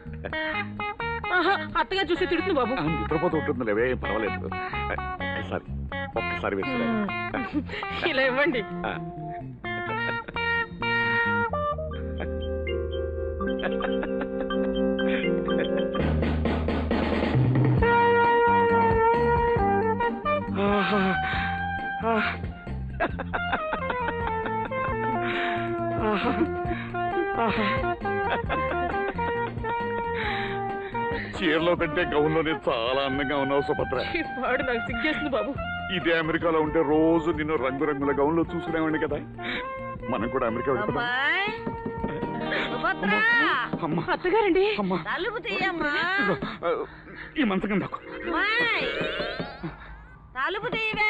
అత్తగా చూసి తిడుతుంది బాబు ఆ, నిద్రపోతూ ఉంటుంది లేవే ఏం పర్వాలేదు ఒక్కసారి ఒక్కసారి వేసుకురా ఇలా ఇవ్వండి ఆ. చీరలో కంటే గౌన్లోనే చాలా అందంగా ఉన్నావు సుభద్ర ఈ పాడు నాకు సిగ్గేస్తుంది బాబు ఇదే అమెరికాలో ఉంటే రోజు నిన్ను రంగురంగుల గౌన్లో చూసుకునేవాడిని కదా మనం కూడా అమెరికా వెళ్తున్నాం అమ్మా అత్తగారండి అమ్మా తలుపు తీయమ్మా ఇదిగో, ఆ, ఈ మంచం కింద దాక్కో. అమ్మాయ్ తలుపు తీయవే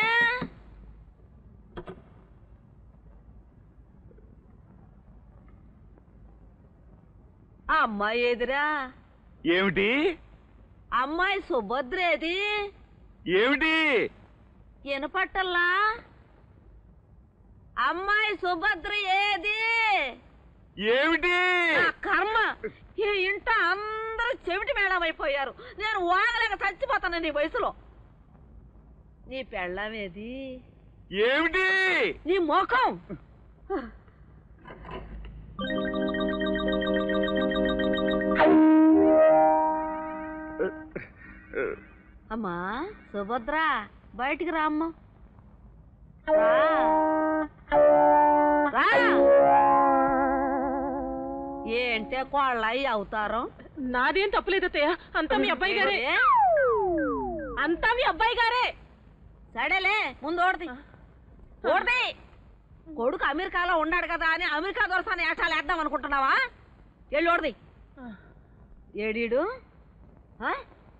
అమ్మాయి ఎదురా ఏమిటి అమ్మాయి సుభద్రేది ఏమిటి వినపట్టల్లా అమ్మాయి సుభద్ర ఏది ఏమిటి నా కర్మ ఈ ఇంట అందరూ చెవిటి మేళం అయిపోయారు నేను వాగలేక చచ్చిపోతాను నీ వయసులో నీ పెళ్ళమేది ఏమిటి నీ ముఖం అమ్మా సుభద్ర బయటికి రా అమ్మ రా. రా. ఏంటే కోళ్ళయి అవుతారం నాదేం తప్పులేదు అత్తయ్య అంతా మీ అబ్బాయి గారే ఏ? అంతా మీ అబ్బాయి గారే సరేలే ముందు ఓడది ఓడది కొడుకు అమెరికాలో ఉన్నాడు కదా అని అమెరికా దొరసాన్ని ఏటాలు వేద్దాం అనుకుంటున్నావా వెళ్ళి ఓడది ఏడీడు ఆ?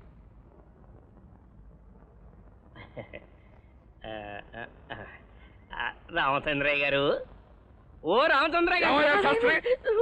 రామచంద్రయ్య గారు ఓ రామచంద్రయ్య ఏమయ్యా గారు శాస్త్రి?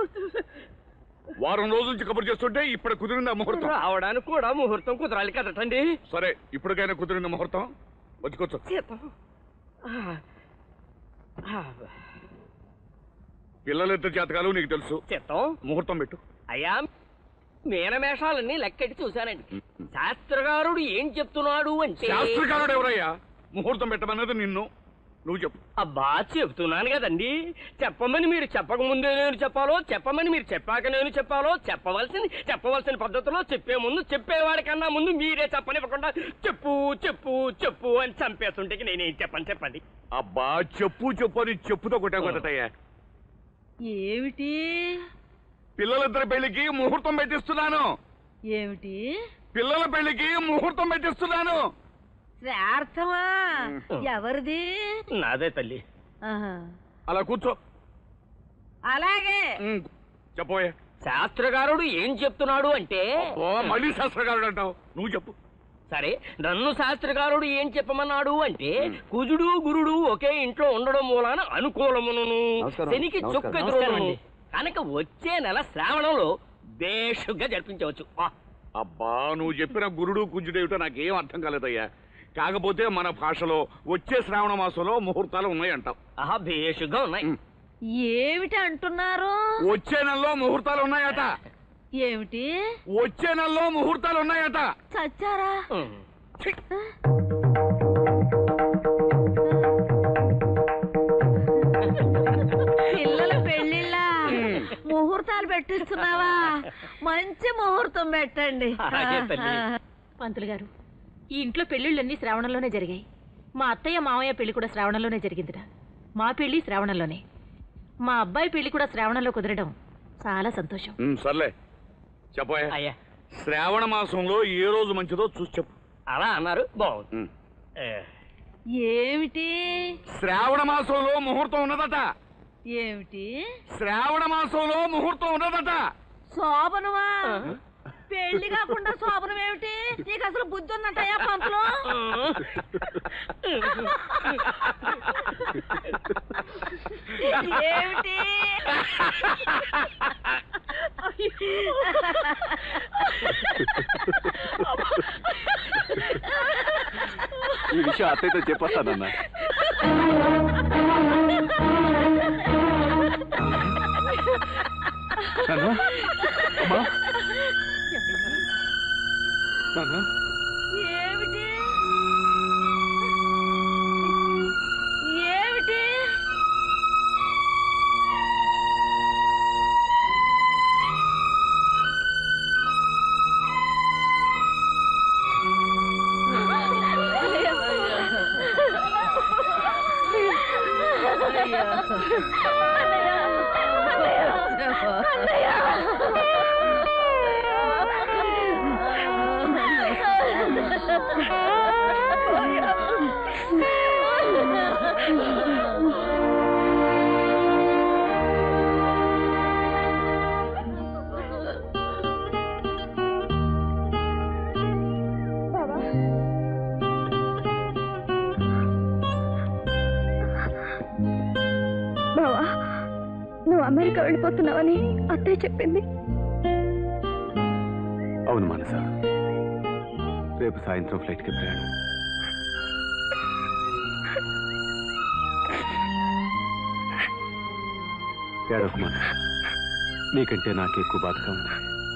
వారం రోజుల నుంచి కబురు చేస్తుంటే ఇప్పుడు కుదిరింది ఆ ముహూర్తం రావడానికి కూడా ముహూర్తం కుదరాలి కదటండి సరే ఇప్పటికైనా కుదిరింది ముహూర్తం వచ్చుకోవచ్చు సీతం ఆ, ఆ, పిల్లలిద్దరు జాతకాలు నీకు తెలుసు సీతం ముహూర్తం పెట్టు అయ్యా మీనమేషాలన్నీ లెక్కెట్టి చూశానండి శాస్త్రగారుడు ఏం చెప్తున్నాడు అంటే శాస్త్రకారుడు ఎవరయ్యా ముహూర్తం పెట్టమన్నది నిన్ను నువ్వు చెప్పు అబ్బా చెప్తున్నాను కదండి చెప్పమని మీరు చెప్పక ముందే నేను చెప్పాలో చెప్పమని మీరు చెప్పాక నేను చెప్పాలో చెప్పవలసింది చెప్పవలసిన పద్ధతిలో చెప్పే ముందు చెప్పేవాడి కన్నా ముందు మీరే చెప్పనివ్వకుండా చెప్పు చెప్పు చెప్పు అని చంపేస్తుంటే నేనేం చెప్పని చెప్పండి అబ్బా చెప్పు చెప్పు అని చెప్పుతో కొట్టే కొట్టయ్యా ఏమిటి పిల్లలిద్దరి పెళ్లికి ముహూర్తం పెట్టిస్తున్నాను ఏమిటి పిల్లల పెళ్లికి ముహూర్తం పెట్టిస్తున్నాను శ్రార్థమా ఎవరిది నాదే తల్లి ఆహా. అలా కూర్చో అలాగే ఉమ్, చెప్పోయే శాస్త్రకారుడు ఏం చెప్తున్నాడు అంటే ఓ మళ్ళీ శాస్త్రకారుడు అంటావు నువ్వు చెప్పు సరే నన్ను శాస్త్రకారుడు ఏం చెప్పమన్నాడు అంటే కుజుడు గురుడు ఒకే ఇంట్లో ఉండడం మూలాన అనుకూలమును నమస్కారం. శనికి నమస్కారం. చుక్క కనుక వచ్చే నెల శ్రావణంలో బేషుగ్గా జరిపించవచ్చు ఆ, అబ్బా నువ్వు చెప్పిన గురుడు కుజుడేమిటో నాకేం అర్థం కాలేదయ్యా కాకపోతే మన భాషలో వచ్చే శ్రావణ మాసంలో ముహూర్తాలు ఉన్నాయి అంటాం ఆహా బేషుగ్గా ఉన్నాయి ఉమ్. ఏమిటి అంటున్నారు వచ్చే నెలలో ముహూర్తాలు ఉన్నాయట ఏమిటి వచ్చే నెలలో ముహూర్తాలు ఉన్నాయట చచ్చారా ఉమ్. పిల్లల పెళ్లిళ్ళ ముహూర్తాలు పెట్టిస్తున్నావా మంచి ముహూర్తం పెట్టండి అలాగే తల్లి. పంతులు గారు ఈ ఇంట్లో పెళ్లిళ్ళన్నీ శ్రావణంలోనే జరిగాయి మా అత్తయ్య మామయ్య పెళ్లి కూడా శ్రావణంలోనే జరిగిందిరా మా పెళ్లి శ్రావణంలోనే మా అబ్బాయి పెళ్లి కూడా శ్రావణంలో కుదరడం చాలా సంతోషం ఉమ్, సర్లే చెప్పోయే అయ్యా శ్రావణ మాసంలో ఏ రోజు మంచిదో చూసి చెప్పు అలా అన్నారు బాగుంది ఉమ్. ఏ, ఏమిటి శ్రావణ మాసంలో ముహూర్తం ఉన్నదట ఏమిటి శ్రావణ మాసంలో ముహూర్తం ఉన్నదట శోభనమా పెళ్లి కాకుండా శోభనం ఏమిటి నీకు అసలు బుద్ధి ఉన్నట్టయా పంతులు ఏమిటి ఈ విషయం అత్తయ్యతో చెప్పొస్తానన్నా నాన్న? అమ్మా? నాన్న? ఏమిటి ఏమిటి బావా నువ్వు అమెరికా వెళ్ళిపోతున్నావని అత్తయ్య చెప్పింది అవును మనస రేపు సాయంత్రం ఫ్లైట్కి ప్రయాణం ఏడొక మనస నీకంటే నాకు ఎక్కువ బాధగా ఉంది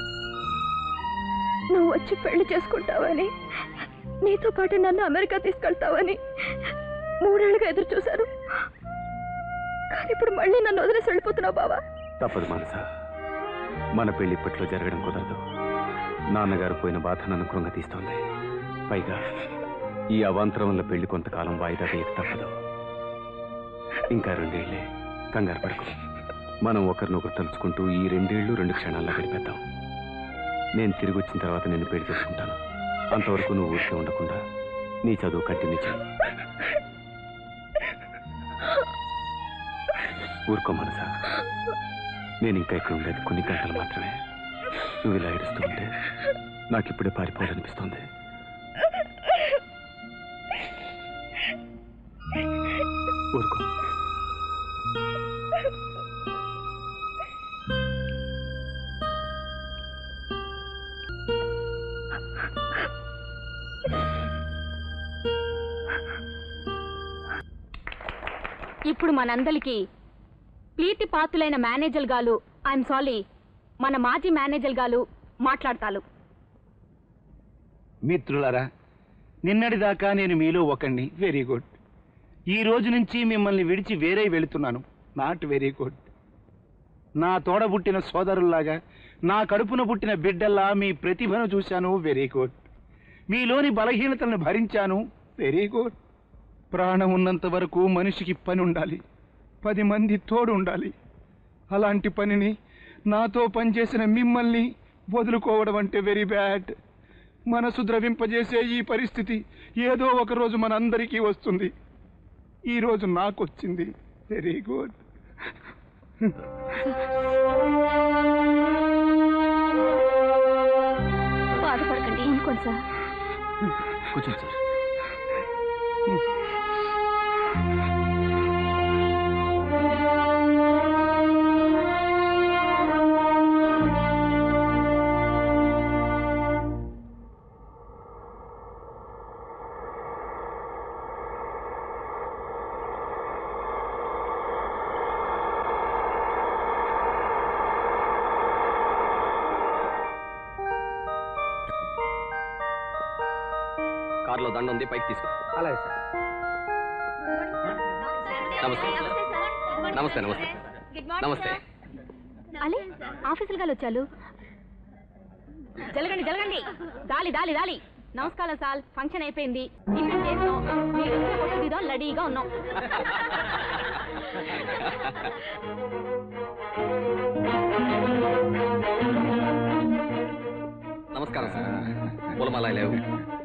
నువ్వు వచ్చి పెళ్లి చేసుకుంటావని నీతో పాటు నన్ను అమెరికా తీసుకెళ్తావని మూడేళ్లుగా ఎదురు చూశాను కానీ ఇప్పుడు మళ్ళీ నన్ను వదిలేసి వెళ్ళిపోతున్నావు బావా తప్పదు మనస మన పెళ్లి ఇప్పట్లో జరగడం కుదరదు నాన్నగారు పోయిన బాధ నన్ను కృంగతీస్తోంది పైగా ఈ అవాంతరం వల్ల పెళ్లి కొంతకాలం వాయిదా వేయక తప్పదు ఇంకా రెండేళ్లే కంగారు పడకు మనం ఒకరినొకరు తలుచుకుంటూ ఈ రెండేళ్లు రెండు క్షణాల్లో గడిపేద్దాం నేను తిరిగి వచ్చిన తర్వాత నేను పెళ్లి చేసుకుంటాను అంతవరకు నువ్వు ఊరికే ఉండకుండా నీ చదువు కంటిన్యూ చేయి ఊరుకో మనసా నేను ఇంకా ఇక్కడ ఉండేది కొన్ని గంటలు మాత్రమే నువ్వు ఇలా ఏడుస్తూ ఉంటే నాకు ఇప్పుడే పారిపోవాలనిపిస్తుంది ఊరుకో ఇప్పుడు మనందరికీ ప్రీతి పాత్రులైన మేనేజర్ గాలు ఐఎమ్ సారీ మన మాజీ మేనేజర్ గాలు మాట్లాడతారు మిత్రులారా నిన్నటిదాకా నేను మీలో ఒకండి వెరీ గుడ్ ఈ రోజు నుంచి మిమ్మల్ని విడిచి వేరే వెళుతున్నాను నాట్ వెరీ గుడ్ నా తోడబుట్టిన సోదరుల్లాగా నా కడుపున పుట్టిన బిడ్డల్లా మీ ప్రతిభను చూశాను వెరీ గుడ్ మీలోని బలహీనతలను భరించాను వెరీ గుడ్ ప్రాణం ఉన్నంత వరకు మనిషికి పని ఉండాలి పది మంది తోడు ఉండాలి అలాంటి పనిని నాతో పనిచేసిన మిమ్మల్ని వదులుకోవడం అంటే వెరీ బ్యాడ్ మనసు ద్రవింపజేసే ఈ పరిస్థితి ఏదో ఒక రోజు మనందరికీ వస్తుంది ఈ రోజు నాకు వచ్చింది వెరీ గుడ్ సార్ కూర్చోండి సార్ కారులో దండ ఉంది పైకి తీసుకో అలాగే సార్ నమస్తే నమస్తే నమస్తే నమస్తే అలే ఆఫీసులు గారు వచ్చారు జరగండి జరగండి దాలి దాలి దాలి నమస్కారం సార్ ఫంక్షన్ అయిపోయింది టిఫిన్ చేస్తాం మీరు ఫోటో దిద్దాం రెడీగా ఉన్నాం నమస్కారం సార్ పూలమాల లేవు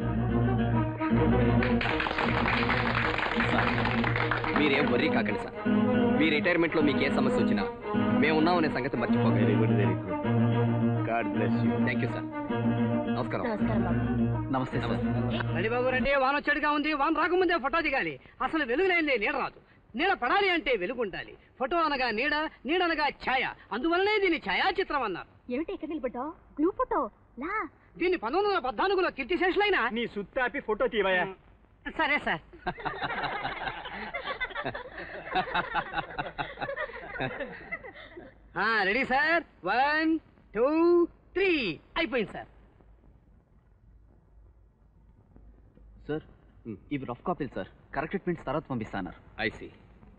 సార్ మీరేం వర్రీ కాకండి సార్ మీ రిటైర్మెంట్లో మీకు ఏ సమస్య వచ్చినా మేము ఉన్నామనే సంగతి మర్చిపోకండి very good very good God bless you thank you sir నమస్కారం నమస్కారం బాబు నమస్తే సార్ రెడీ బాబు రండి వాన వచ్చేట్టుగా ఉంది వాన రాకముందే ఫోటో దిగాలి అసలు వెలుగు లేనిదే నీడ రాదు నీడ పడాలి అంటే వెలుగు ఉండాలి ఫోటో అనగా నీడ నీడ అనగా ఛాయ అందువల్లనే దీన్ని ఛాయాచిత్రం అన్నారు ఏమిటి ఎక్కడ నిలబడ్డావు గ్లూ ఫోటో లా దీన్ని పంతొమ్మిది వందల పద్నాలుగులో కీర్తిశేషులైన నీ సుత్తాపి ఫోటో తీవయా సరే sir ready sir one two three అయిపోయింది సార్ సార్ ఇవి రఫ్ కాపీలు సార్ కరెక్ట్ ప్రింట్స్ తర్వాత పంపిస్తాన్నారు ఐసి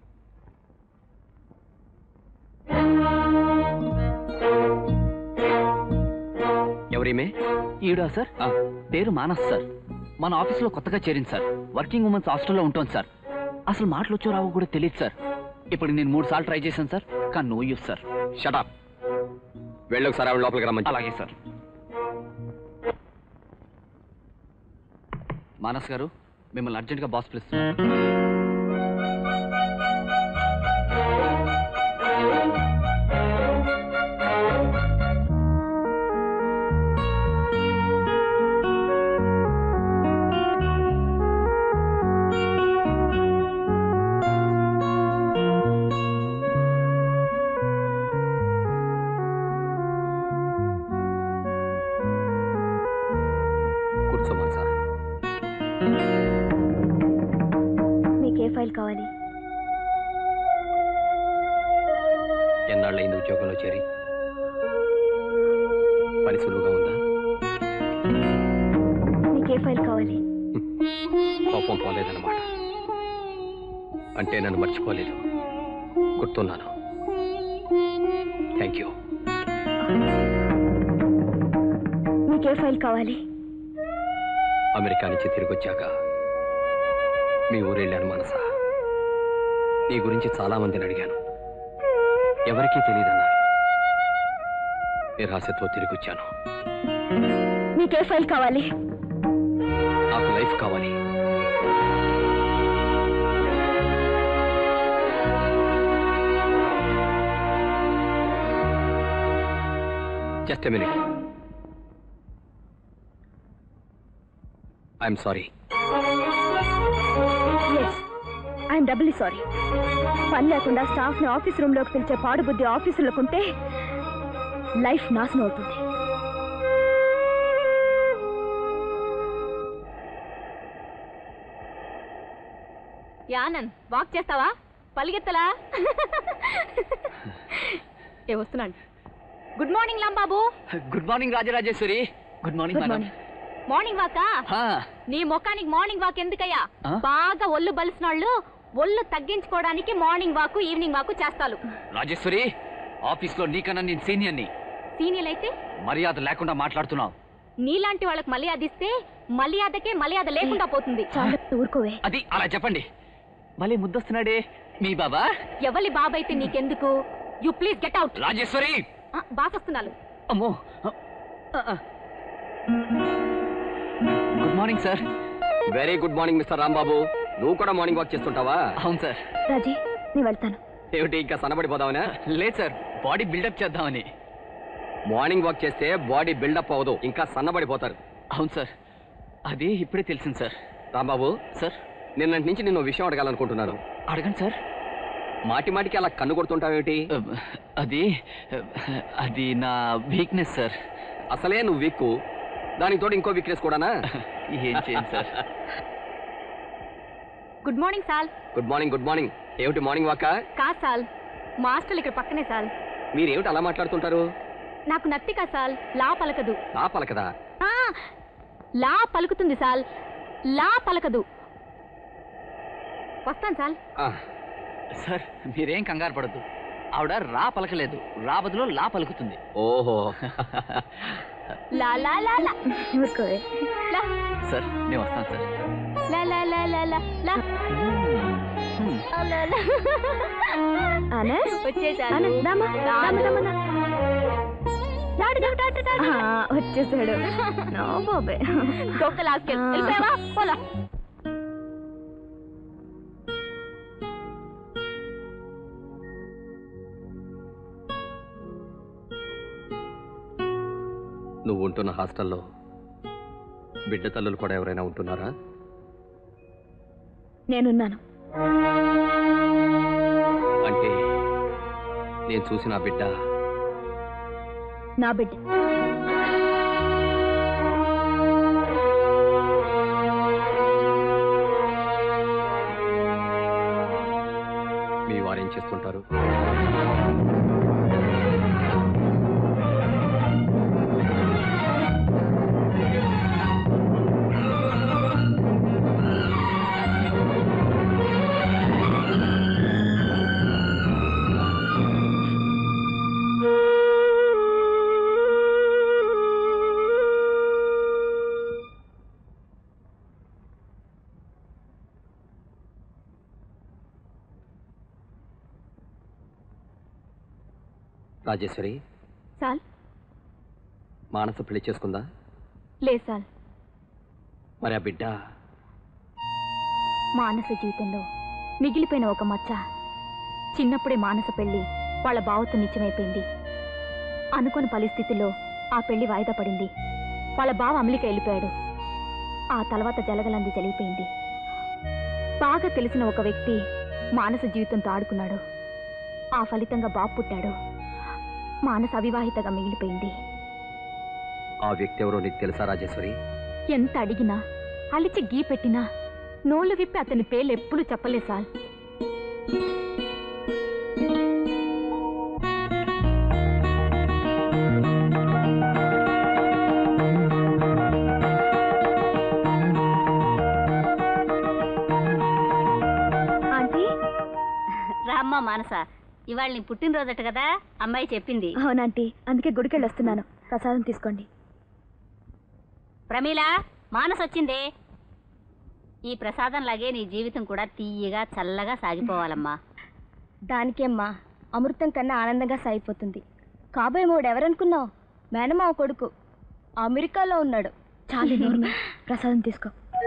ఎవరిమే ఈవిడా సార్ పేరు మానస్ సార్ మన ఆఫీస్లో కొత్తగా చేరింది సార్ వర్కింగ్ ఉమెన్స్ హాస్టల్లో ఉంటుంది సార్ అసలు మాటలు వచ్చో రావో కూడా తెలియదు సార్ ఇప్పుడు నేను మూడు సార్లు ట్రై చేశాను సార్ కానీ నో యూస్ సార్ షటప్ వెళ్ళి ఒకసారి ఆవిడ లోపలికి రమ్మని అలాగే సార్ మానస్ గారు మిమ్మల్ని అర్జెంట్గా బాస్ పిలుస్తున్నారు కూర్చోమని సార్ మీకు ఏ ఫైల్ కావాలి ఎన్నాళ్ళైంది ఉద్యోగంలో చేరి పని సులువుగా ఉందా మీకు ఏ ఫైల్ కావాలి కోపం పోలేదన్నమాట అంటే నన్ను మర్చిపోలేదు గుర్తున్నాను థ్యాంక్ యూ మీకు ఏ ఫైల్ కావాలి అమెరికా నుంచి తిరిగి వచ్చాక మీ ఊరెళ్ళాను మనస నీ గురించి చాలా మందిని అడిగాను ఎవరికీ తెలియదన్నారు నిరాశతో తిరిగి వచ్చాను మీకు ఏ ఫైల్ కావాలి నాకు లైఫ్ కావాలి just minute I'm sorry yes I'm doubly sorry పని లేకుండా స్టాఫ్ని ఆఫీస్ రూమ్లోకి పిలిచే పాడుబుద్ధి ఆఫీసులకుంటే లైఫ్ నాశనం అవుతుంది యానంద్ వాక్ చేస్తావా పలిగెత్తలా ఏ వస్తున్నాను good morning Rambabu good morning Rajarajeshwari good morning గుడ్ మేడం మార్నింగ్ మార్నింగ్ వాకా నీ ముఖానికి మార్నింగ్ వాక్ ఎందుకయ్యా ఆ? బాగా ఒళ్ళు బలిసిన వాళ్ళు ఒళ్ళు తగ్గించుకోవడానికి మార్నింగ్ వాక్ ఈవినింగ్ వాక్ చేస్తాలు రాజేశ్వరి ఆఫీస్లో నీకన్నా నేను సీనియర్ని సీనియర్ అయితే మర్యాద లేకుండా మాట్లాడుతున్నావు నీలాంటి వాళ్ళకి మర్యాద ఇస్తే మర్యాదకే మర్యాద లేకుండా పోతుంది చాలా ఊరుకోవే అది అలా చెప్పండి మళ్ళీ ముద్దొస్తున్నాడే మీ బాబా ఎవరి బాబైతే నీకెందుకు you please get out Rajeshwari boss వస్తున్నారు అమ్మో good morning sir very good morning mister Rambabu నువ్వు కూడా మార్నింగ్ వాక్ చేస్తుంటావా అవును సార్ రాజీ నేను వెళ్తాను ఏమిటి ఇంకా సన్నబడిపోదావనా లేదు సార్ బాడీ బిల్డప్ చేద్దామని మార్నింగ్ వాక్ చేస్తే బాడీ బిల్డప్ అవ్వదు ఇంకా సన్నబడిపోతారు అవును సార్ అది ఇప్పుడే తెలిసింది సార్ రాంబాబు సార్ నిన్నటి నుంచి నేను ఓ విషయం అడగాలనుకుంటున్నాను అడగండి సార్ మాటి మాటికి అలా కన్ను కొడుతుంటావేమిటి అది అది నా వీక్నెస్ సార్ అసలే నువ్వు వీక్కు దానికి తోడు ఇంకో వీక్నెస్ కూడానా ఏం చేయండి sir good morning sir good morning good morning ఏమిటి మార్నింగ్ వాక కాదు సాల్ మా హాస్టల్ ఇక్కడ పక్కనే సాల్ మీరేమిటి అలా మాట్లాడుతుంటారు నాకు నత్తి కాదు సాల్ లా పలకదు నా పలకదా ఆ, లా పలుకుతుంది సాల్ లా పలకదు వస్తాను సాల్ ఆ, సార్ మీరేం కంగారు పడద్దు ఆవిడ రా పలకలేదు రా బదులు లా పలుకుతుంది ఓహో లా లా లా లా ఊరుకోవే లా సార్ నేను వస్తాను సార్ లా లా లా లా లా లా హ్మ్. ఆ, లా, లా. ఆనా వచ్చేసాను ఆనా దామా దామా దామా దా. దాడు, దాడు, దాడు, దాడు. ఆ, వచ్చేసాడు నో బాబే దొక్క లాస్కెల్ వెళ్ళిపోయావా పోలా నువ్వు ఉంటున్న హాస్టల్లో బిడ్డ తల్లులు కూడా ఎవరైనా ఉంటున్నారా నేనున్నాను అంటే నేను చూసిన ఆ బిడ్డ నా బిడ్డ మీ వారేం చేస్తుంటారు రాజేశ్వరి సాల్ మానస పెళ్లి చేసుకుందా లేదు సాల్ మరి ఆ బిడ్డ మానస జీవితంలో మిగిలిపోయిన ఒక మచ్చ చిన్నప్పుడే మానస పెళ్లి వాళ్ళ బావతో నిత్యమైపోయింది అనుకోని పరిస్థితుల్లో ఆ పెళ్లి వాయిదా పడింది వాళ్ళ బావ అమెరికా వెళ్ళిపోయాడు ఆ తర్వాత జలగలంది జరిగిపోయింది బాగా తెలిసిన ఒక వ్యక్తి మానస జీవితంతో ఆడుకున్నాడు ఆ ఫలితంగా బాబు పుట్టాడు మానస అవివాహితగా మిగిలిపోయింది ఆ వ్యక్తి ఎవరో నీకు తెలుసా రాజేశ్వరి ఎంత అడిగినా అలిచి గీ పెట్టినా నోళ్ళు విప్పి అతని పేర్లు ఎప్పుడు చెప్పలే సార్ ఆంటీ రామ్మ మానస ఇవాళ నీ పుట్టినరోజట కదా అమ్మాయి చెప్పింది అవునాంటీ అందుకే గుడికెళ్ళి వస్తున్నాను ప్రసాదం తీసుకోండి ప్రమీల మానస వచ్చిందే ఈ ప్రసాదం లాగే నీ జీవితం కూడా తీయగా చల్లగా సాగిపోవాలమ్మా దానికేమ్మా అమృతం కన్నా ఆనందంగా సాగిపోతుంది కాబోయే మూడు ఎవరనుకున్నావు మేనమావ కొడుకు అమెరికాలో ఉన్నాడు చాలు నోర్మ ప్రసాదం తీసుకో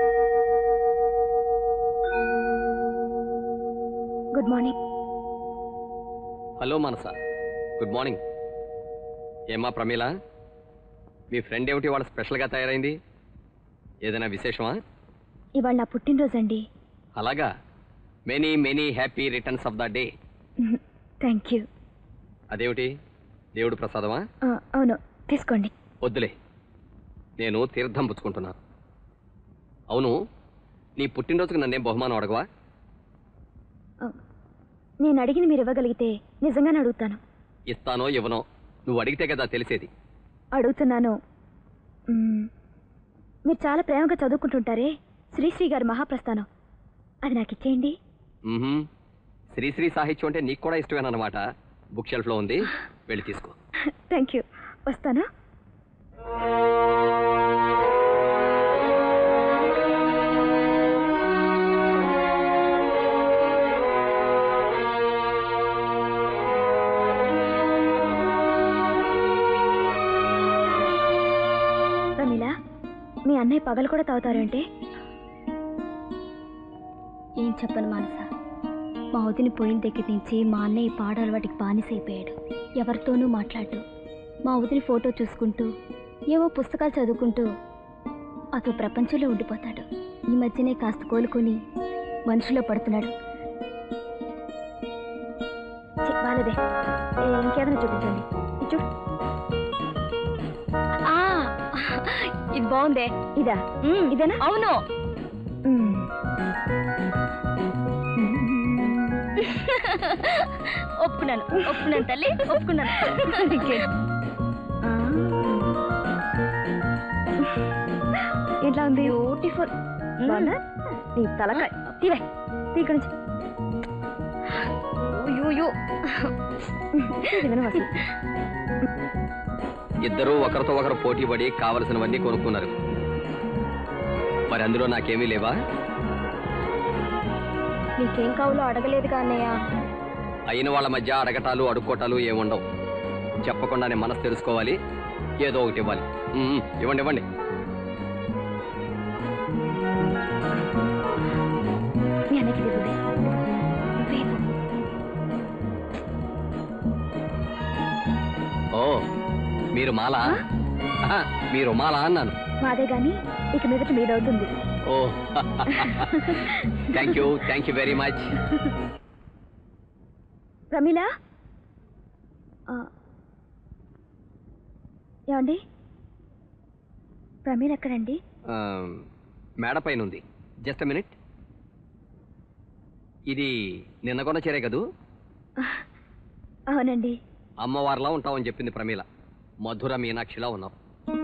good morning hello Manasa good morning ఏమా ప్రమీల మీ ఫ్రెండ్ ఏమిటి వాళ్ళ స్పెషల్గా తయారైంది ఏదైనా విశేషమా ఇవాళ నా పుట్టినరోజు అండి అలాగా many many happy returns of the day thank you అదేమిటి దేవుడు ప్రసాదమా అవును తీసుకోండి వద్దులే నేను తీర్థం పుచ్చుకుంటున్నాను అవును నీ పుట్టినరోజుకి నన్నేం బహుమానం అడగవా ఆ, నేను అడిగింది మీరు ఇవ్వగలిగితే నిజంగానే అడుగుతాను ఇస్తానో ఇవ్వనో నువ్వు అడిగితే కదా తెలిసేది అడుగుతున్నాను మ్మ్, మీరు చాలా ప్రేమగా చదువుకుంటుంటారే శ్రీశ్రీ గారి మహాప్రస్థానం అది నాకు ఇచ్చేయండి మ్మ్హ్మ్. శ్రీశ్రీ సాహిత్యం అంటే నీకు కూడా ఇష్టమేనమాట బుక్ షెల్ఫ్లో ఉంది వెళ్ళి తీసుకో థ్యాంక్ యూ వస్తాను ప్రమీల మీ అన్నయ్య పగలు కూడా తాగుతారంటే ఏం చెప్పను మానస మా వదిన పోయిన దగ్గర నుంచి మా అన్నయ్య పాడాల వాటికి బానిసైపోయాడు ఎవరితోనూ మాట్లాడు మా వదిన ఫోటో చూసుకుంటూ ఏవో పుస్తకాలు చదువుకుంటూ అదో ప్రపంచంలో ఉండిపోతాడు ఈ మధ్యనే కాస్త కోలుకొని మనుషులో పడుతున్నాడు ఛీ, బాలేదే ఏ, ఇంకేదైనా చూపించండి ఇది చూడు ఆ, ఇది బాగుందే ఇదా ఇదేనా అవును ఒప్పుకున్నాను ఒప్పుకున్నాను తల్లి ఒప్పుకున్నాను ఎట్లా ఉంది బ్యూటిఫుల్ బాగుందా నీ తలకాయ తీవే తీ ఇక్కడి నుంచి యూ యూ ఇది వినవు అసలు. ఇద్దరూ ఒకరితో ఒకరు పోటీ పడి కావలసినవన్నీ కొనుక్కున్నారు మరి అందులో నాకేమీ లేవా నీకేం కావాలో అడగలేదు కాన్నయ్య అయిన వాళ్ళ మధ్య అడగటాలు అడుక్కోటాలు ఏముండవు చెప్పకుండానే మనసు తెలుసుకోవాలి ఏదో ఒకటి ఇవ్వాలి ఉమ్, ఇవ్వండి ఇవ్వండి మీ అన్నకి ఇది ఇవ్వవే. నువ్వే ఇవ్వు. ఓ మీరు మాలా ఆహా, మీరు మాలా అన్నాను మాదే గాని ఇక మీదట మీదవుతుంది oh thank you thank you very much Pramila ఆ, ఏమండి ప్రమీల ఎక్కడండి మేడ పైన ఉంది జస్ట్ మినిట్ ఇది నిన్న కొన్న చీరే కదూ అవునండి అమ్మవారిలా ఉంటామని చెప్పింది ప్రమీల మధుర మీనాక్షిలా ఉన్నావు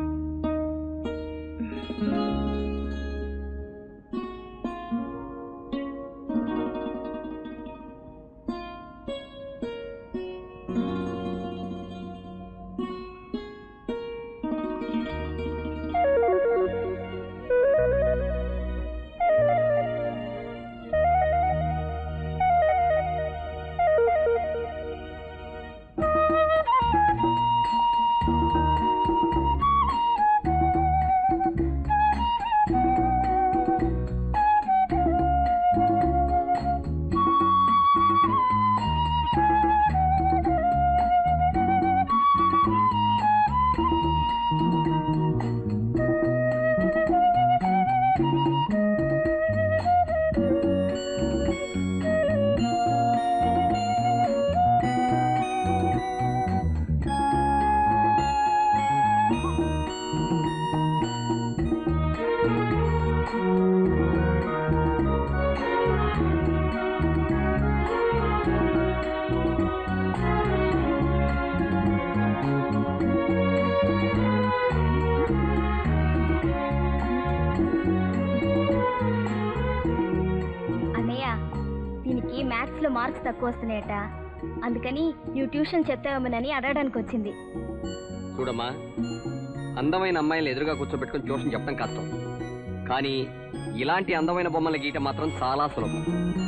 అన్నయ్య దీనికి మ్యాథ్స్ లో మార్క్స్ తక్కువ వస్తున్నాయట అందుకని నువ్వు ట్యూషన్ చెప్తావేమోనని అడగడానికి వచ్చింది చూడమ్మా అందమైన అమ్మాయిలు ఎదురుగా కూర్చోబెట్టుకుని ట్యూషన్ చెప్పడం కష్టం కానీ ఇలాంటి అందమైన బొమ్మల గీయటం మాత్రం చాలా సులభం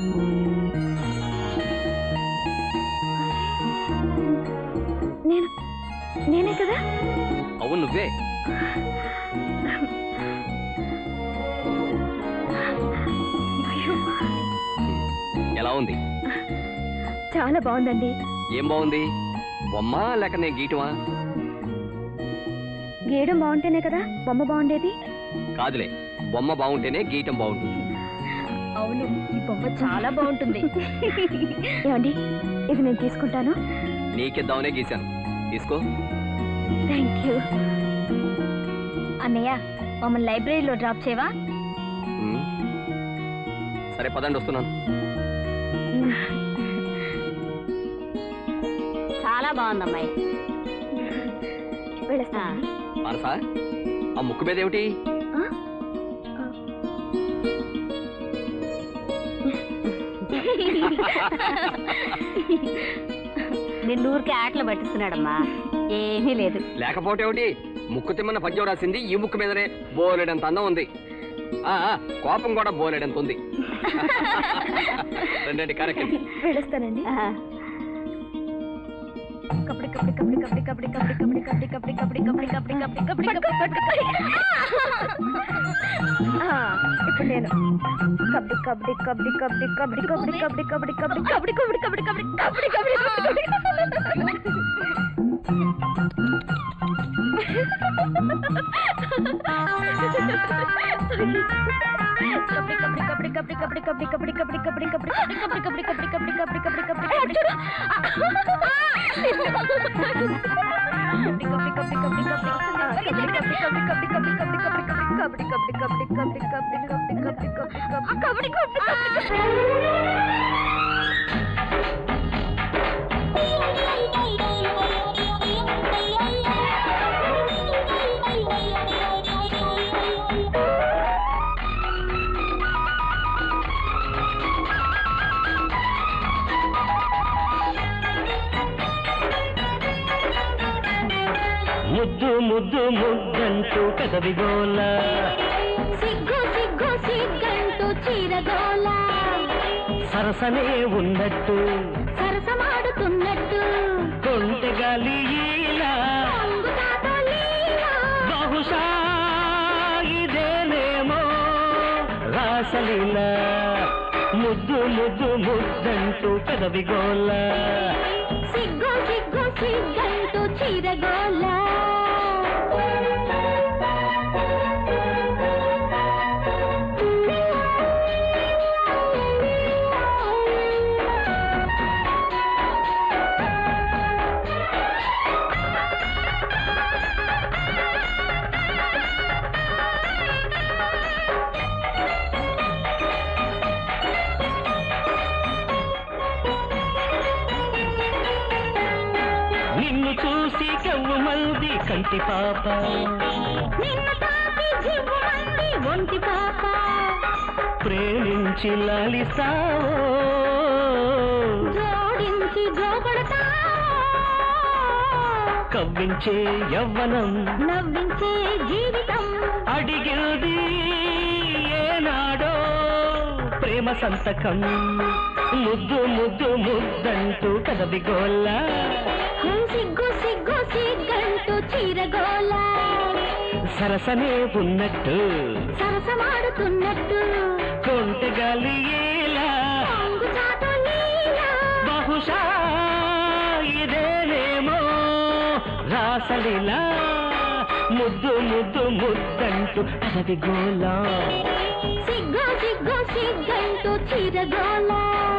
నేను నేనే కదా అవును నువ్వే అయ్యో, ఎలా ఉంది చాలా బాగుందండి ఏం బాగుంది బొమ్మ లేక నేను గీయటమా గీయడం బాగుంటేనే కదా బొమ్మ బాగుండేది కాదులే బొమ్మ బాగుంటేనే గీయటం బాగుంటుంది అవును ఈ బొమ్మ చాలా బాగుంటుంది ఏమండి ఇది నేను తీసుకుంటాను నీకిద్దామనే గీశాను తీసుకో థ్యాంక్ యూ అన్నయ్య మమ్మల్ని లైబ్రరీలో డ్రాప్ చేయవా ఉమ్. సరే పదండి వస్తున్నాను చాలా బాగుందమ్మాయి వెళ్ళొస్తా మానసా ఆ ముక్కు మీద ఏమిటి నిన్ను ఊరికే ఆటలు పట్టిస్తున్నాడమ్మా ఏమీ లేదు లేకపోతే ఏమిటి ముక్కు తిమ్మన్న పద్యం రాసింది ఈ ముక్కు మీదనే బోలెడంత అందం ఉంది ఆ ఆ, కోపం కూడా బోలెడంత ఉంది రండి కరెక్ట్ వెళ్ళొస్తానండి కబడి కబడి కబడి కబడి కబడి కబడి కబడి కబడి కబడి కబడి కబడి కబడి కబడి కబడి కబడి కబడి ఆ, ఇప్పుడు నేను కబడి కబడి కబడి కబడి కబడి కబడి కబడి కబడి కబడి కబడి కబడి కబడి కబడి కబడి కబడి కబడి ముద్దు ముద్దు ముద్దంటూ కదవిగోల సిగ్గు సిగ్గు సిగ్గంటూ చీరగోల సరసనే ఉన్నట్టు సరసమాడుతున్నట్టు కొంటెగాలి ఈలా పొంగుతాతో లీలా. బహుశా ఇదేనేమో రాసలీల ముద్దు ముద్దు ముద్దంటూ కదవిగోల సిగ్గు సిగ్గు సిగ్గంటూ చీరగోల నిన్ను చూసి కవ్వు మంది కంటి పాప నిన్ను తాకి జివ్వుమంది ఒంటి పాప ప్రేమించి లాలిస్తావో జోడించి జోగొడతా కవ్వించే యవ్వనం నవ్వించే జీవితం అడిగింది ఏనాడో ప్రేమ సంతకం ముద్దు ముద్దు ముద్దంటూ కదవిగోల్ల హే సిగ్గు సిగ్గు సిగ్గంటూ చీరగోల సరసనే ఉన్నట్టు సరసమాడుతున్నట్టు కొంటగాలి ఏలా పొంగుచాటు లీలా. బహుశా ఇదేనేమో రాసలీలా ముద్దు ముద్దు ముద్దంటూ కదవిగోలా సిగ్గు సిగ్గు సిగ్గంటూ చీరగోల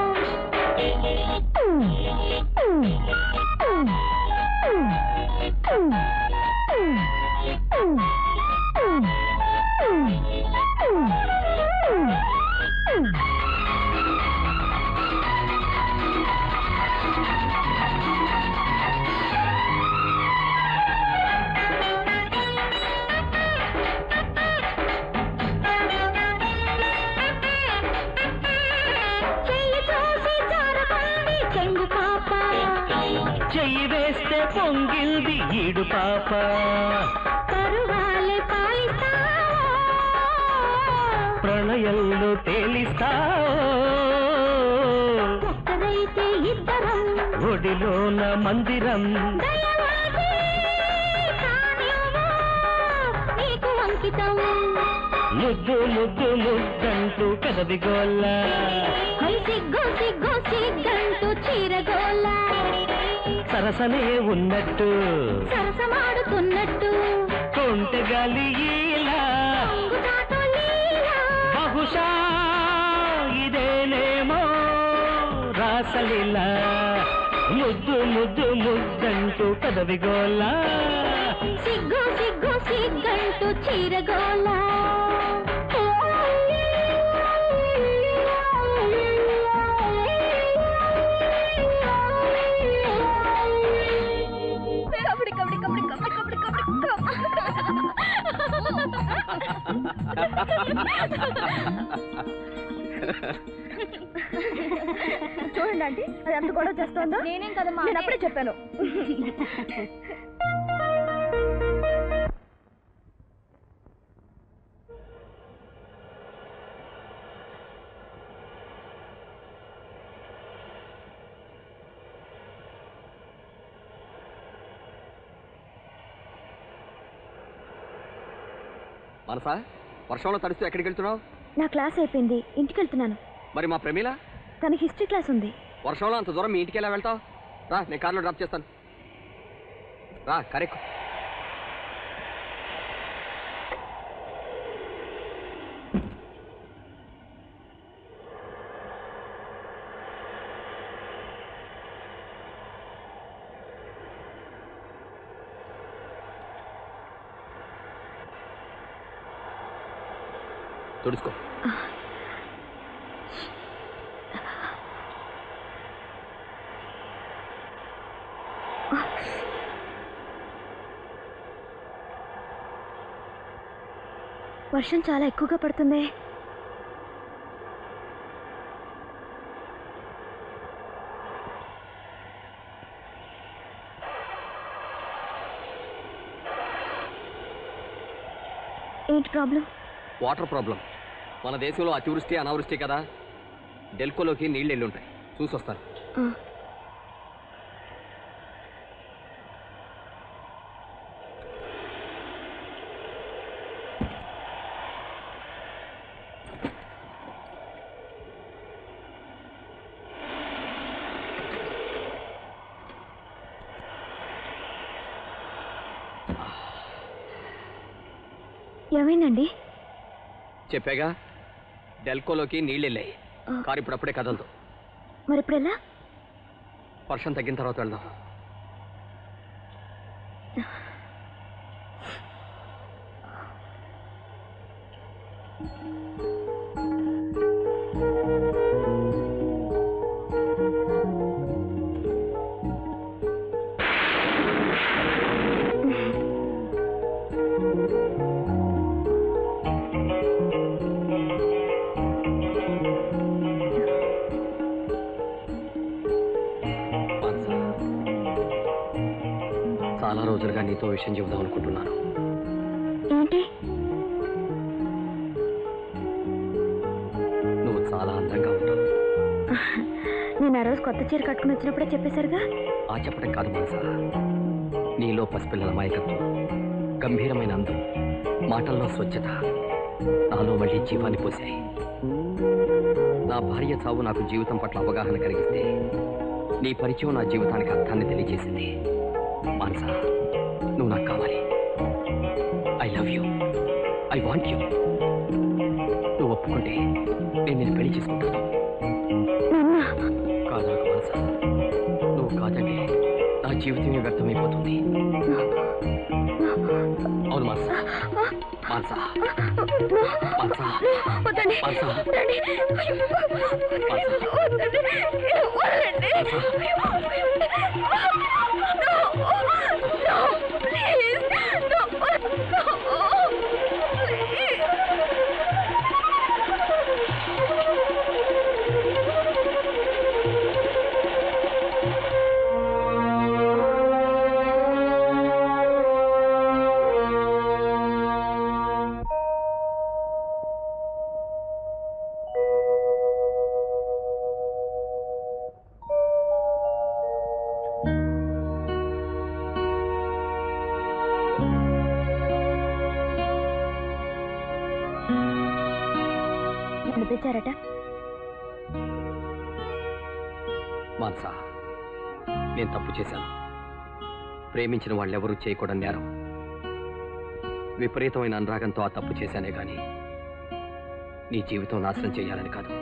చెయ్యి చూసి జారబంది చెంగు పాప చెయ్యి వేస్తే పొంగిల్ది ఈడు పాప పరువాలే పాలిస్తావా ప్రణయంలో తేలిస్తావో ఒక్కరైతే ఇద్దరం ఒడిలోన మందిరం దయవాది కానివ్వు, నీకు అంకితం ముద్దు ముద్దు ముద్దంటూ కదవిగోల్ల హై సిగ్గు సిగ్గు సిగ్గంటూ చీరగోల సరసనే ఉన్నట్టు సరసమాడుతున్నట్టు కొంటగాలి ఈలా పొంగుచాటు లీలా. బహుశా ఇదేనేమో రాసలీలా ముద్దు ముద్దు ముద్దంటూ కదవిగోల్ల సిగ్గు సిగ్గు సిగ్గంటూ చీరగోల కబడి కబడి కబడి కబడి కబడి కబడి చూడండి ఆంటీ అది ఎంత గొడవ చేస్తుందో నేనేం కదా నేను అప్పుడే చెప్పాను మనసా వర్షంలో తడుస్తూ ఎక్కడికి వెళ్తున్నావు నా క్లాస్ అయిపోయింది ఇంటికి వెళ్తున్నాను మరి మా ప్రమీల తన హిస్టరీ క్లాస్ ఉంది వర్షంలో అంత దూరం మీ ఇంటికి ఎలా వెళ్తావు రా నేను కార్లో డ్రాప్ చేస్తాను రా కరెక్ట్ తుడుచుకో వర్షం చాలా ఎక్కువగా పడుతుంది ఏంటి ప్రాబ్లం వాటర్ ప్రాబ్లం మన దేశంలో అతివృష్టి అనావృష్టి కదా డెల్కోలోకి నీళ్ళు వెళ్ళి ఉంటాయి చూసొస్తాను ఏమైందండి చెప్పాగా డెల్కోలోకి నీళ్ళు వెళ్ళాయి ఆ. కారు ఇప్పుడు అప్పుడే కదలదు మరి ఇప్పుడు ఎలా వర్షం తగ్గిన తర్వాత వెళ్దాం మానస, చాలా రోజులుగా నీతో విషయం చెబుదాం అనుకుంటున్నాను ఏంటి నువ్వు చాలా అందంగా ఉంటావు నేను ఆ రోజు కొత్త చీర కట్టుకుని వచ్చినప్పుడే చెప్పేశారుగా ఆ చెప్పడం కాదు మనస నీలో పసిపిల్లల మాయకత్వం గంభీరమైన అందం మాటల్లో స్వచ్ఛత నాలో మళ్ళీ జీవాన్ని పోశాయి నా భార్య చావు నాకు జీవితం పట్ల అవగాహన కలిగిస్తే నీ పరిచయం నా జీవితానికి అర్థాన్ని తెలియజేసింది మానస నువ్వు నాకు కావాలి I love you I want you నువ్వు ఒప్పుకుంటే నేను నేను పెళ్లి చేసుకుంటాను కాదు మానస నువ్వు కాదండి నా జీవితమే వ్యర్థమైపోతుంది అవును మానస మానస మానస వద్దండి మానస వద్దండి వద్దండి వద్దండి నన్ను పిలిచారట మానస నేను తప్పు చేశాను ప్రేమించిన వాళ్ళెవరూ చేయకూడని నేరం విపరీతమైన అనురాగంతో ఆ తప్పు చేశానే గాని నీ జీవితం నాశనం చేయాలని కాదు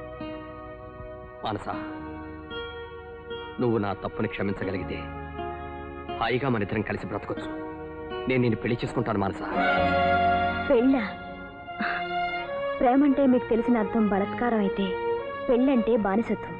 మానస నువ్వు నా తప్పుని క్షమించగలిగితే హాయిగా మన ఇద్దరం కలిసి బ్రతకొచ్చు నేను నిన్ను పెళ్లి చేసుకుంటాను మానస పెళ్ళా ప్రేమంటే మీకు తెలిసిన అర్థం బలత్కారం అయితే పెళ్ళంటే బానిసత్వం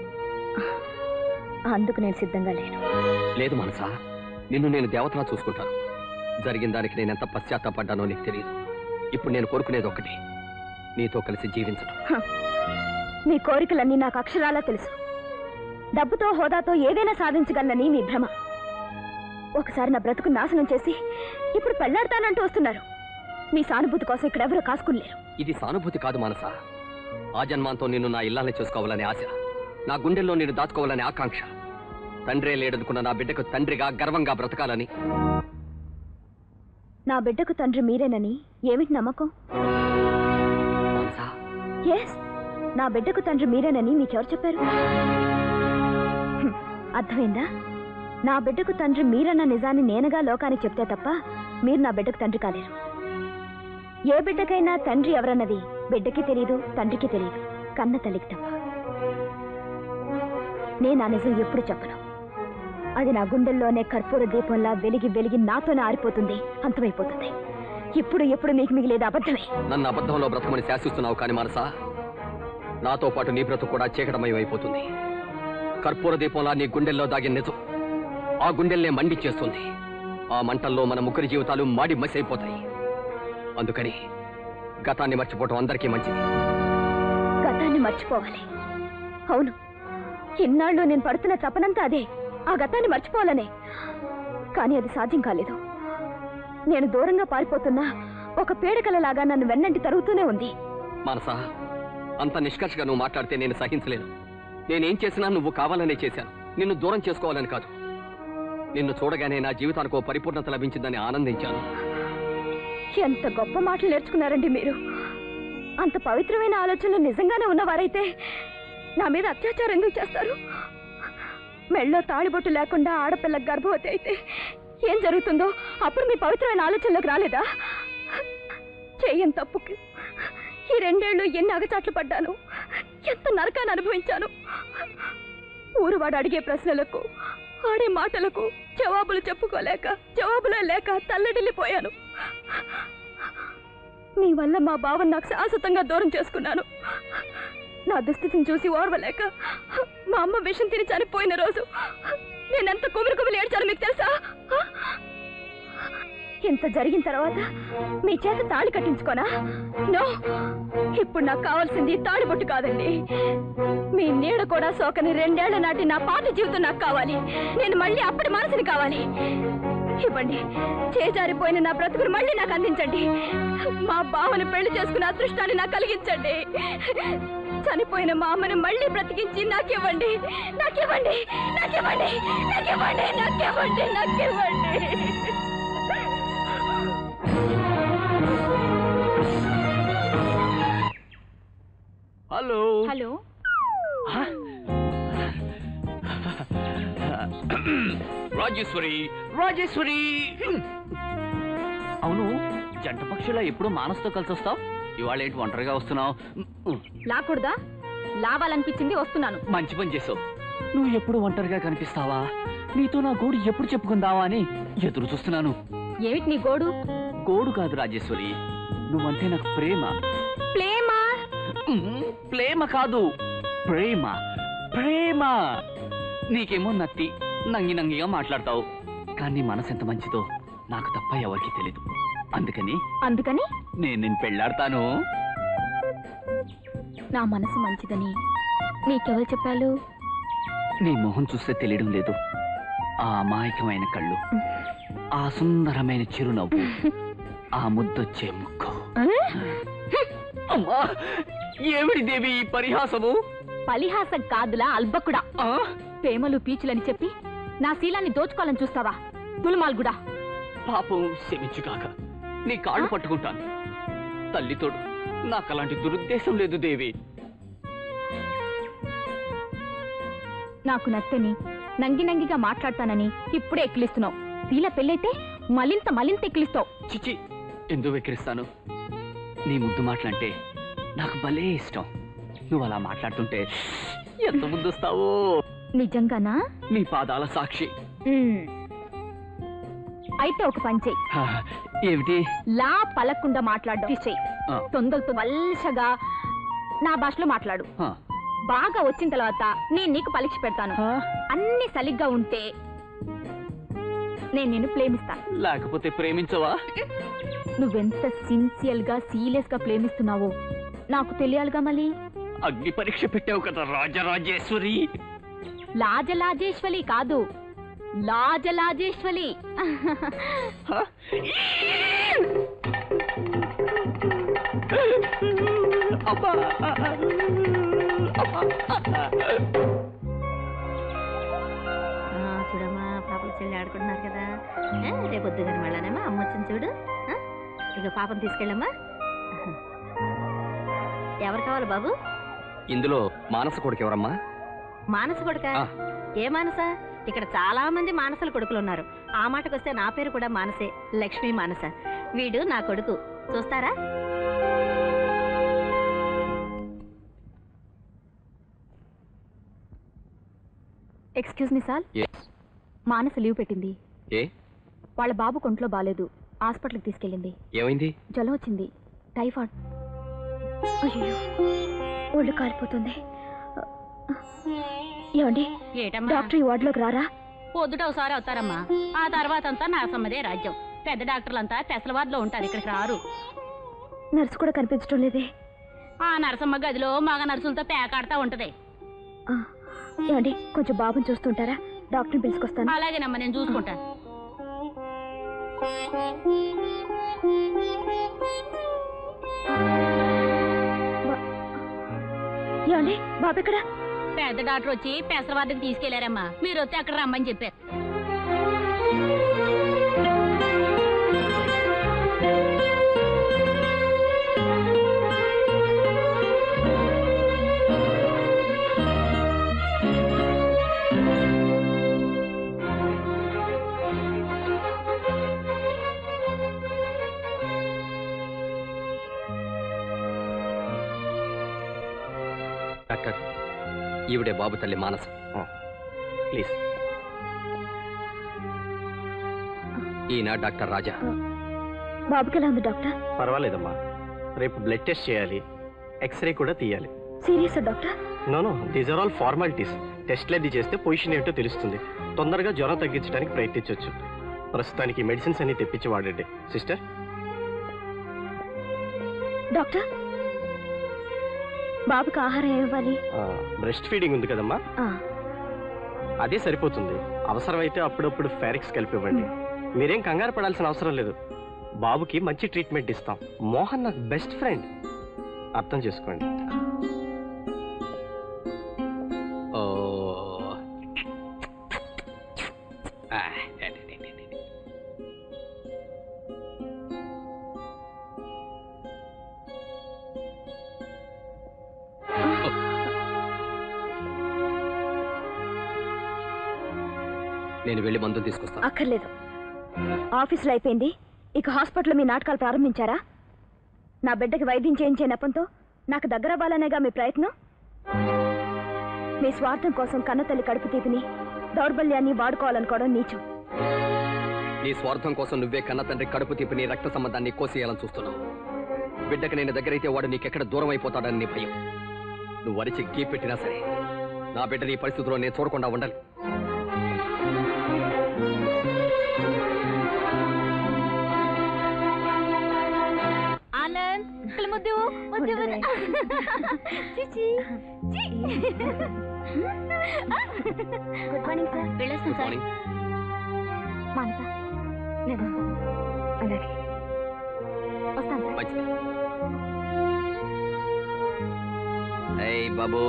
అందుకు నేను సిద్ధంగా లేను లేదు మనసా నిన్ను నేను దేవతలా చూసుకుంటాను జరిగిన దానికి నేను ఎంత పశ్చాత్తాపడ్డానో నీకు తెలియదు ఇప్పుడు నేను కోరుకునేది ఒకటి నీతో కలిసి జీవించడం హ. మీ కోరికలన్నీ నాకు అక్షరాలా తెలుసు డబ్బుతో హోదాతో ఏదైనా సాధించగలనని మీ భ్రమ ఒకసారి నా బ్రతుకు నాశనం చేసి ఇప్పుడు పెళ్లాడతానంటూ వస్తున్నారు మీ సానుభూతి కోసం ఇక్కడ ఎవరు కాసుకునిలేరు ఇది సానుభూతి కాదు మనసా ఆ జన్మాంతో నిన్ను నా ఇల్లాలని చూసుకోవాలనే ఆశ నా గుండెల్లో నేను దాచుకోవాలనే ఆకాంక్ష తండ్రే లేడనుకున్న నా బిడ్డకు తండ్రిగా గర్వంగా బ్రతకాలని నా బిడ్డకు తండ్రి మీరేనని ఏమిటి నమ్మకం మనసా ఎస్ నా బిడ్డకు తండ్రి మీరేనని మీకెవరు చెప్పారు హ్మ్, అర్థమైందా నా బిడ్డకు తండ్రి మీరన్న నిజాన్ని నేనుగా లోకానికి చెప్తే తప్ప మీరు నా బిడ్డకు తండ్రి కాలేరు ఏ బిడ్డకైనా తండ్రి ఎవరన్నది బిడ్డకి తెలియదు తండ్రికి తెలియదు కన్న తల్లికి తప్ప నేను ఆ నిజం ఎప్పుడు చెప్పను అది నా గుండెల్లోనే కర్పూర దీపంలా వెలిగి వెలిగి నాతోనే ఆరిపోతుంది అంతమైపోతుంది ఇప్పుడు ఎప్పుడు మీకు మిగిలేదు అబద్ధమే నన్ను అబద్ధంలో బ్రతకమని శాసిస్తున్నావు కాని మనసా నాతో పాటు నీ బ్రతుకు కూడా చీకటమయం అయిపోతుంది కర్పూర దీపంలా నీ గుండెల్లో దాగిన నిజం ఆ గుండెల్నే మండిచ్చేస్తుంది ఆ మంటల్లో మన ముగ్గురి జీవితాలు మాడి మసైపోతాయి అందుకని గతాన్ని మర్చిపోవటం అందరికీ మంచిది గతాన్ని మర్చిపోవాలి అవును ఇన్నాళ్ళు నేను పడుతున్న తపనంతా అదే ఆ గతాన్ని మర్చిపోవాలనే కానీ అది సాధ్యం కాలేదు నేను దూరంగా పారిపోతున్నా ఒక పీడకలలాగా నన్ను వెన్నంటి తరుగుతూనే ఉంది మనసా అంత నిష్కర్షగా నువ్వు మాట్లాడితే నేను సహించలేను నేనేం చేసినా నువ్వు కావాలనే చేశాను నిన్ను దూరం చేసుకోవాలని కాదు నిన్ను చూడగానే నా జీవితానికి ఓ పరిపూర్ణత లభించిందని ఆనందించాను ఎంత గొప్ప మాటలు నేర్చుకున్నారండి మీరు అంత పవిత్రమైన ఆలోచనలు నిజంగానే ఉన్నవారైతే నా మీద అత్యాచారం ఎందుకు చేస్తారు మెళ్ళో తాళిబొట్టు లేకుండా ఆడపిల్ల గర్భవతి అయితే ఏం జరుగుతుందో అప్పుడు మీ పవిత్రమైన ఆలోచనలోకి రాలేదా చేయని తప్పుకి ఈ రెండేళ్లు ఎన్ని అగచాట్లు పడ్డాను ఎంత నరకాన్ని అనుభవించాను ఊరువాడు అడిగే ప్రశ్నలకు ఆడే మాటలకు జవాబులు చెప్పుకోలేక జవాబులే లేక తల్లడిల్లిపోయాను నీ వల్ల మా బావని నాకు శాశ్వతంగా దూరం చేసుకున్నాను నా దుస్థితిని చూసి ఓర్వలేక మా అమ్మ విషం తిని చనిపోయిన రోజు నేనెంత కుమిరి కుమిరి ఏడ్చాను మీకు తెలుసా ఇంత జరిగిన తర్వాత మీ చేత తాళి కట్టించుకోనా నో ఇప్పుడు నాకు కావాల్సింది తాళిబొట్టు కాదండి మీ నీడ కూడా సోకని రెండేళ్ల నాటి నా పాత జీవితం నాకు కావాలి నేను మళ్ళీ అప్పటి మనసుని కావాలి ఇవ్వండి చేజారిపోయిన నా బ్రతుకును మళ్ళీ నాకు అందించండి మా బావని పెళ్లి చేసుకున్న అదృష్టాన్ని నాకు కలిగించండి చనిపోయిన మా అమ్మని మళ్ళీ బ్రతికించి నాకివ్వండి నాకివ్వండి నాకివ్వండి నాకివ్వండి నాకివ్వండి నాకివ్వండి హలో హలో రాజేశ్వరి రాజేశ్వరి అవును జంట పక్షులా ఎప్పుడు మానసుతో కలిసి వస్తావు ఇవాళ ఏంటి ఒంటరిగా వస్తున్నావు లాకూడదా లావాలనిపించింది వస్తున్నాను మంచి పని చేసావు నువ్వు ఎప్పుడు ఒంటరిగా కనిపిస్తావా నీతో నా గోడు ఎప్పుడు చెప్పుకుందావా అని ఎదురు చూస్తున్నాను ఏమిటి నీ గోడు గోడు కాదు రాజేశ్వరి నువ్వంటే నాకు ప్రేమ ప్లేమా ఉమ్, ప్రేమ కాదు ప్రేమ ప్రేమ నీకేమో నత్తి నంగి నంగిగా మాట్లాడతావు కానీ నీ మనసు ఎంత మంచిదో నాకు తప్ప ఎవరికి తెలీదు అందుకని అందుకని నేను నిన్ను పెళ్ళాడతాను నా మనసు మంచిదని నీకెవరు చెప్పారు నీ మొహం చూస్తే తెలియడం లేదు ఆ అమాయకమైన కళ్ళు ఆ సుందరమైన చిరునవ్వు ఆ ముద్దొచ్చే ముక్కు అమ్మా ఏమిటి దేవి ఈ పరిహాసము పరిహాసం కాదులా అల్బకుడా ప్రేమలు పీచులని చెప్పి నా శీలాన్ని దోచుకోవాలని చూస్తావా తులుమాల్గుడా పాపం క్షమించుగాక నీ కాళ్ళు పట్టుకుంటాను తల్లి తోడు నాకు అలాంటి దురుద్దేశం లేదు దేవి నాకు నచ్చని నంగి నంగిగా మాట్లాడతానని ఇప్పుడే ఎక్కిలిస్తున్నావు శీల పెళ్ళైతే మరింత మరింత ఎక్కిలిస్తావు చిచి ఎందుకు వెక్కిరిస్తాను నీ ముద్దు మాటలంటే నాకు భలే ఇష్టం నువ్వు అలా మాట్లాడుతుంటే ఎంత ముద్దొస్తావో నిజంగానా నీ పాదాల సాక్షి ఉమ్. అయితే ఒక పని చెయ్యి హా, ఏమిటి లా పలకుండా మాట్లాడడం చెయ్యి ఆ. తొందరతో వల్సగా నా భాషలో మాట్లాడు హా, బాగా వచ్చిన తర్వాత నేను నీకు పరీక్ష పెడతాను అన్ని సరిగ్గా ఉంటే నేను నిన్ను ప్రేమిస్తాను లేకపోతే ప్రేమించవా నువ్వెంత సిన్సియర్ గా సీరియస్ గా ప్రేమిస్తున్నావో నాకు తెలియాలిగా మళ్ళీ అగ్ని పరీక్ష పెట్టావు కదా రాజరాజేశ్వరి లాజలాజేశ్వరి కాదు లాజలాజేశ్వరి అబ్బా ఆ, చూడమ్మా పాపల చెల్లి ఆడుకుంటున్నారు కదా ఆ, రేపు పొద్దుగానే మళ్ళానేమా అమ్మ వచ్చింది చూడు ఆ, ఇక పాపం తీసుకెళ్ళమ్మా ఎవరు కావాలి బాబు ఇందులో మానస కొడుకు ఎవరమ్మా మానస కొడుక ఆ. ఏ మానస ఇక్కడ చాలా మంది మానసల కొడుకులు ఉన్నారు ఆ మాటకొస్తే నా పేరు కూడా మానసే లక్ష్మీ మానస వీడు నా కొడుకు చూస్తారా excuse me sir Yes. Manasa leave పెట్టింది ఏ వాళ్ళ బాబు కొంట్లో బాలేదు హాస్పిటల్కి తీసుకెళ్ళింది ఏమైంది జ్వరం వచ్చింది టైఫాయిడ్ అయ్యో ఒళ్ళు కాలిపోతుంది ఏమండి ఏటమ్మా డాక్టర్ ఈ వార్డులోకి రారా పొద్దుట ఒకసారి అవుతారమ్మా ఆ తర్వాత అంతా నరసమ్మదే రాజ్యం పెద్ద డాక్టర్లంతా పెసలవాద్లో ఉంటారు ఇక్కడికి రారు నర్సు కూడా కనిపించడం లేదే ఆ నరసమ్మ గదిలో మగ నర్సులతో పేకాడుతూ ఉంటది ఆ, ఏమండి కొంచెం బాబుని చూస్తుంటారా డాక్టర్ని పిలుచుకొస్తాను అలాగేనమ్మా నేను చూసుకుంటాను ఏమండి బాబు ఎక్కడ పెద్ద డాక్టర్ వచ్చి పెసరవాద్కి తీసుకెళ్లారమ్మా మీరు వస్తే అక్కడ రమ్మని చెప్పారు డాక్టర్ ఈవిడే బాబు తల్లి మానస ప్లీజ్ ఈయన డాక్టర్ రాజా బాబుకి ఎలా ఉంది డాక్టర్ పర్వాలేదమ్మా రేపు బ్లడ్ టెస్ట్ చేయాలి ఎక్స్రే కూడా తీయాలి serious doctor no no these are all formalities టెస్ట్లు అది చేస్తే పొజిషన్ ఏంటో తెలుస్తుంది తొందరగా జ్వరం తగ్గించడానికి ప్రయత్నించవచ్చు ప్రస్తుతానికి మెడిసిన్స్ అన్ని తెప్పించి వాడండి సిస్టర్ డాక్టర్ బాబుకి ఆహారం ఏమి ఇవ్వాలి బ్రెస్ట్ ఫీడింగ్ ఉంది కదమ్మా ఆ, అదే సరిపోతుంది అవసరమైతే అప్పుడప్పుడు ఫారిక్స్ కలిపివ్వండి మీరేం కంగారు పడాల్సిన అవసరం లేదు బాబుకి మంచి ట్రీట్మెంట్ ఇస్తాం మోహన్ నాకు బెస్ట్ ఫ్రెండ్ అర్థం చేసుకోండి ఓ ఆ, నేను వెళ్ళి మందులు తీసుకొస్తాను అక్కర్లేదు ఆఫీసులో అయిపోయింది ఇక హాస్పిటల్లో మీ నాటకాలు ప్రారంభించారా నా బిడ్డకి వైద్యం చేయించే నెపంతో నాకు దగ్గర అవ్వాలనేగా మీ ప్రయత్నం మీ స్వార్థం కోసం కన్నతల్లి కడుపు తీపిని దౌర్బల్యాన్ని వాడుకోవాలనుకోవడం నీచం నీ స్వార్థం కోసం నువ్వే కన్న తండ్రి కడుపు తీపి నీ రక్త సంబంధాన్ని కోసేయాలని చూస్తున్నావు బిడ్డకి నేను దగ్గరైతే వాడు నీకెక్కడ దూరం అయిపోతాడని నీ భయం నువ్వు అరిచి గీ పెట్టినా సరే నా బిడ్డ నీ పరిస్థితిలో నేను చూడకుండా ఉండాలి ఆనంద్ ఇక్కడ ముద్దు ముద్దు ముద్దు చిచి గుడ్ మార్నింగ్ సార్ వెళ్ళొస్తాను సార్ మానస నేను వస్తాను అలాగే వస్తాను సార్ మంచిది ఏయ్ బాబు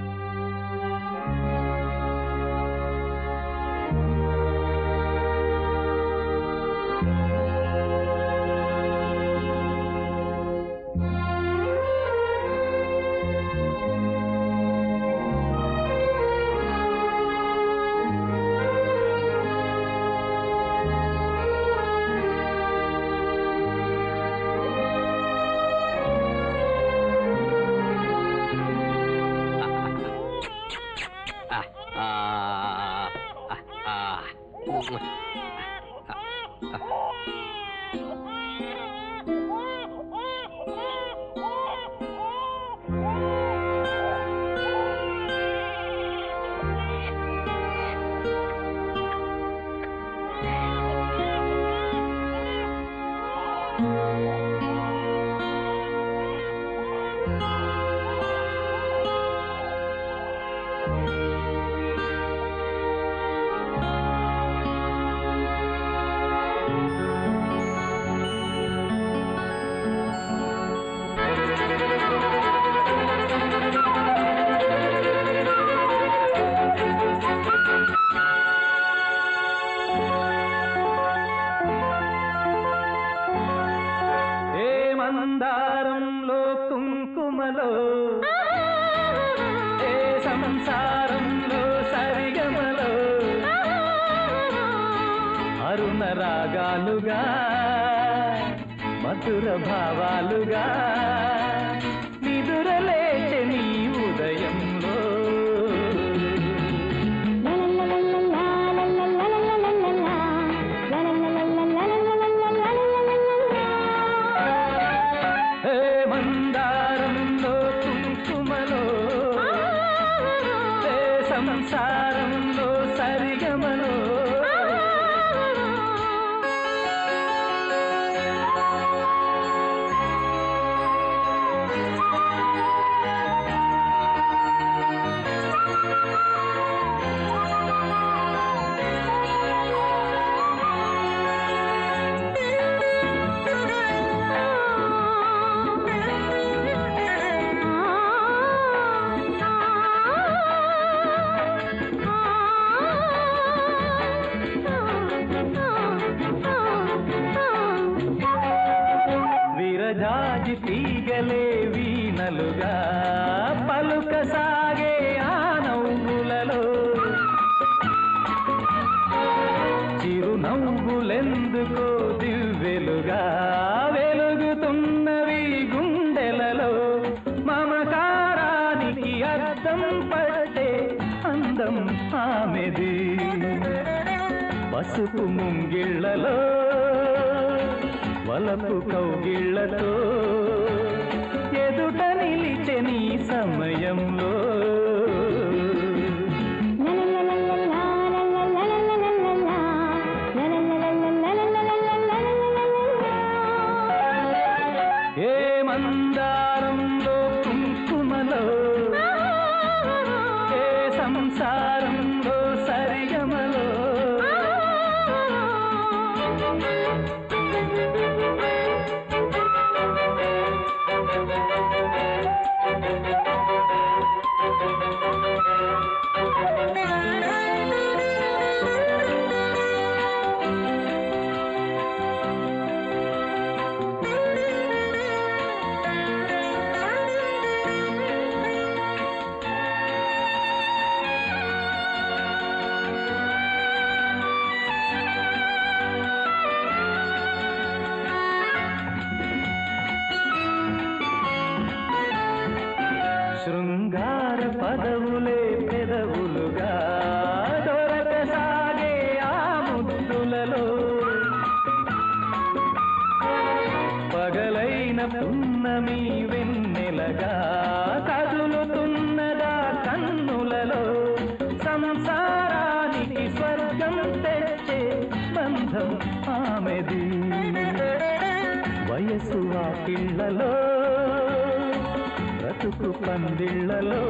ఆ, ఆ, ఆ, ఆ. ఏ మందారంలో కుంకుమలో ఏ సంసారంలో సరిగమలో అరుణ రాగాలుగా మధుర భావాలుగా నిదురలేచే నీ ఉదయంలో లా పసుపు ముంగిళ్ళలో వలపు కౌగిళ్ళతో ఎదుట నిలిచె నీ సమయంలో ఏ మందారంలో కుంకుమలో ఏ సంసారంలో సరిగమలో శృంగార పదవులే పెదవులుగా దొరకసాగే ఆ ముద్దులలో పగలైన పున్నమి వెన్నెలగా కదులుతున్నదా కన్నులలో సంసారానికి స్వర్గం తెచ్చే బంధం ఆమెది వయసు ఆ పిల్లలో బ్రతుకు పందిళ్లలో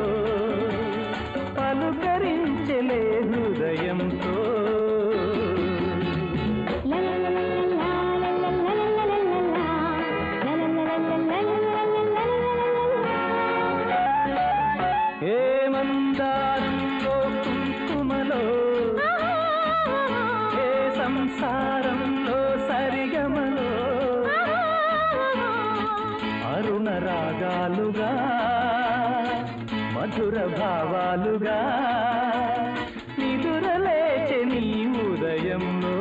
పలుకరించలే హృదయంతో ఏ మందారంలో కుంకుమలో ఏ సంసారంలో సరిగమలో అరుణ రాగాలుగా మధుర భావాలుగా నిదురలేచె నీ ఉదయంలో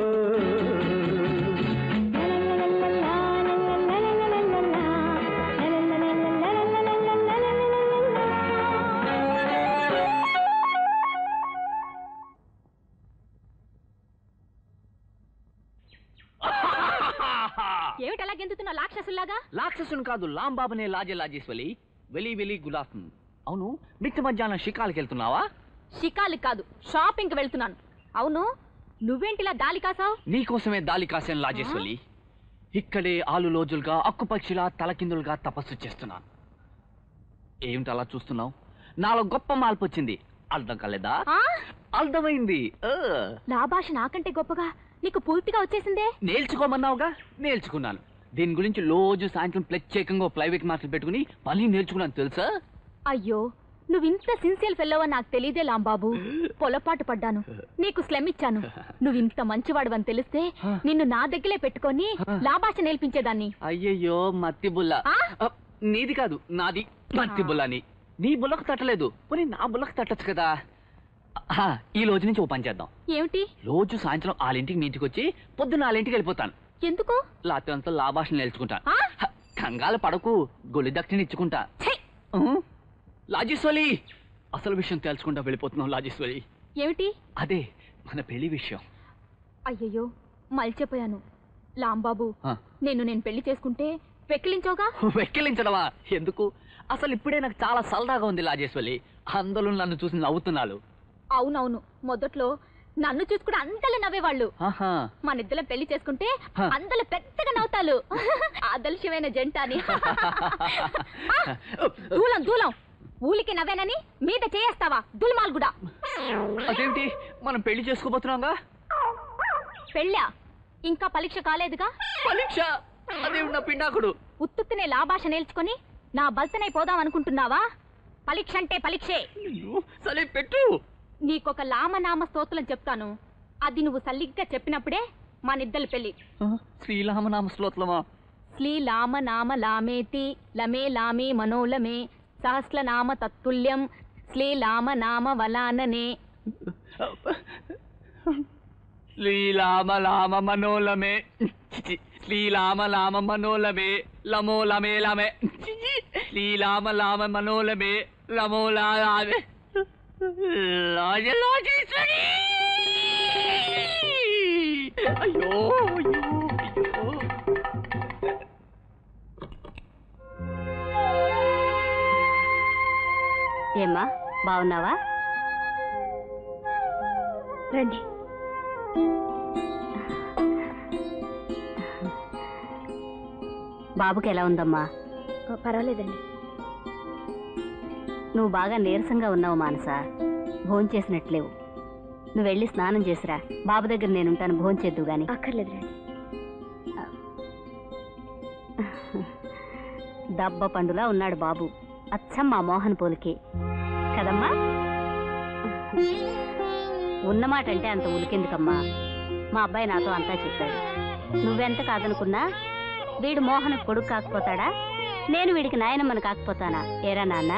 ఏమిటి అలా గెంతుతున్నావు రాక్షసుల్లాగా రాక్షసుని కాదు లాంబాబునే లాజే లాజేశ్వలి వెలి వెలి గుడ్ ఆఫ్టర్నూన్ అవును మిట్ట మధ్యాహ్నం షికార్కి వెళ్తున్నావా షికార్లు కాదు షాపింగ్ కి వెళ్తున్నాను అవును నువ్వేంటిలా దాలి కాసావు నీకోసమే దాలి కాసిన లాజేశ్వలి ఇక్కడే ఆలు రోజులుగా అక్కుపక్షిలా తలకిందులుగా తపస్సు చేస్తున్నాను ఏమిటి అలా చూస్తున్నావు నాలో గొప్ప మార్పు వచ్చింది అర్థం కాలేదా అర్థమైంది ఆ. నా భాష నాకంటే గొప్పగా నీకు పూర్తిగా వచ్చేసిందే నేర్చుకోమన్నావుగా నేర్చుకున్నాను దీని గురించి రోజు సాయంత్రం ప్రత్యేకంగా ప్రైవేట్ మార్కులు పెట్టుకుని మళ్ళీ నేర్చుకున్నాను తెలుసా అయ్యో నువ్వింత సిన్సియర్ ఫెల్లవని నాకు తెలియదే లాంబాబు పొలపాటు పడ్డాను నీకు స్లెమ్ ఇచ్చాను నువ్వింత మంచివాడవని తెలిస్తే నిన్ను నా దగ్గరే పెట్టుకొని లాభాష నేర్పించేదాన్ని అయ్యయ్యో మత్తి బుల్ల అ, నీది కాదు నాది మత్తి బుల్లని నీ బుల్లకు తట్టలేదు పోనీ నా బుల్లకు తట్టచ్చు కదా ఆ, ఈ రోజు నుంచి ఓ పని చేద్దాం ఏమిటి రోజు సాయంత్రం ఆరింటికి మీ ఇంటికి వచ్చి పొద్దున్న నాలుగింటికి వెళ్ళిపోతాను ఎందుకు లాత్రి అంతా లాభాషను నేర్చుకుంటాను హ, కంగాలు పడకు గొలి దక్షిణ ఇచ్చుకుంటా ఉహు. లాజేశ్వరి అసలు విషయం తెలుసుకుంటా వెళ్ళిపోతున్నాం లాజేశ్వరి ఏమిటి అదే మన పెళ్లి విషయం అయ్యయ్యో మల్చిపోయాను లాంబాబు ఆ. నేను నేను పెళ్లి చేసుకుంటే వెక్కిలించోగా వెక్కిలించడమా ఎందుకు అసలు ఇప్పుడే నాకు చాలా సరదాగా ఉంది లాజేశ్వరి అందరూ నన్ను చూసి నవ్వుతున్నారు అవునవును మొదట్లో నన్ను చూసి కూడా అంతలో నవ్వేవాళ్ళు ఆహా మన ఇద్దరం పెళ్లి చేసుకుంటే హ. అందరూ పెద్దగా నవ్వుతాలు ఆదర్శమైన జంట అని ఆ, దూలం దూలం ఊలికి నవ్వేనని మీద చేయేస్తావా దుల్మాల్ కూడా అదేమిటి మనం పెళ్లి చేసుకోబోతున్నాంగా పెళ్ళా ఇంకా పరీక్ష కాలేదుగా పరీక్ష అదేమిటి నా పిండాకుడు ఉత్తుత్తునే లాభాష నేర్చుకొని నా బల్తనై పోదాం అనుకుంటున్నావా పరీక్ష అంటే పరీక్షే సరే పెట్టు నీకొక లామనామ స్తోత్రం చెప్తాను అది నువ్వు సల్లిగ్గా చెప్పినప్పుడే మనిద్దరి పెళ్లి శ్రీరామనామ శ్లోత్లమా శ్రీ లామ నామ లామేతి లమే లామే మనోలమే సహస్రనామ తత్తుల్యం శ్రీ లామ నామ వలాననే శ్రీరామ లామ మనోలమే చిచి. శ్రీరామ లామ మనోలమే లమో లమే లమే చిచి. శ్రీరామ లామ మనోలమే లమో లామే లాజ లాజేశ్వరి అయ్యో అయ్యో అయ్యో ఏమ్మా బాగున్నావా రండి బాబుకి ఎలా ఉందమ్మా పర్వాలేదండి నువ్వు బాగా నీరసంగా ఉన్నావు మానస భోంచేసినట్లేవు నువ్వు వెళ్ళి స్నానం చేసిరా బాబు దగ్గర నేనుంటాను భోంచేద్దు గాని అక్కర్లేదు రండి దబ్బ పండులా ఉన్నాడు బాబు అచ్చం మా మోహన్ పోలికే కదమ్మా ఉన్నమాట అంటే అంత ఉలికెందుకమ్మా మా అబ్బాయి నాతో అంతా చెప్పాడు నువ్వెంత కాదనుకున్నా వీడు మోహన్ కొడుకు కాకపోతాడా నేను వీడికి నాయనమ్మని కాకపోతానా ఏరా నాన్న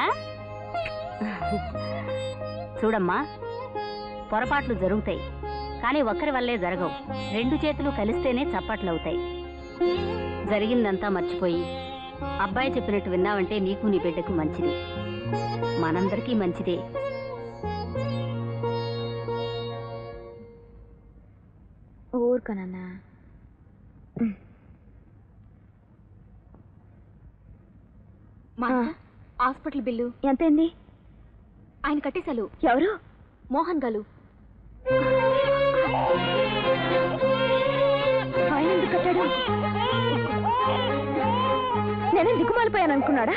చూడమ్మా పొరపాట్లు జరుగుతాయి కానీ ఒక్కరి వల్లే జరగవు రెండు చేతులు కలిస్తేనే చప్పట్లు అవుతాయి జరిగిందంతా మర్చిపోయి అబ్బాయి చెప్పినట్టు విన్నావంటే నీకు నీ బిడ్డకు మంచిది మనందరికీ మంచిదే ఊరుకోనన్నా మానస, హాస్పిటల్ బిల్లు ఎంతైంది ఆయన కట్టేశాలు ఎవరు మోహన్ గారు ఆయన ఎందుకు కట్టాడు నేనే దిక్కుమాలిపోయాను అనుకున్నాడా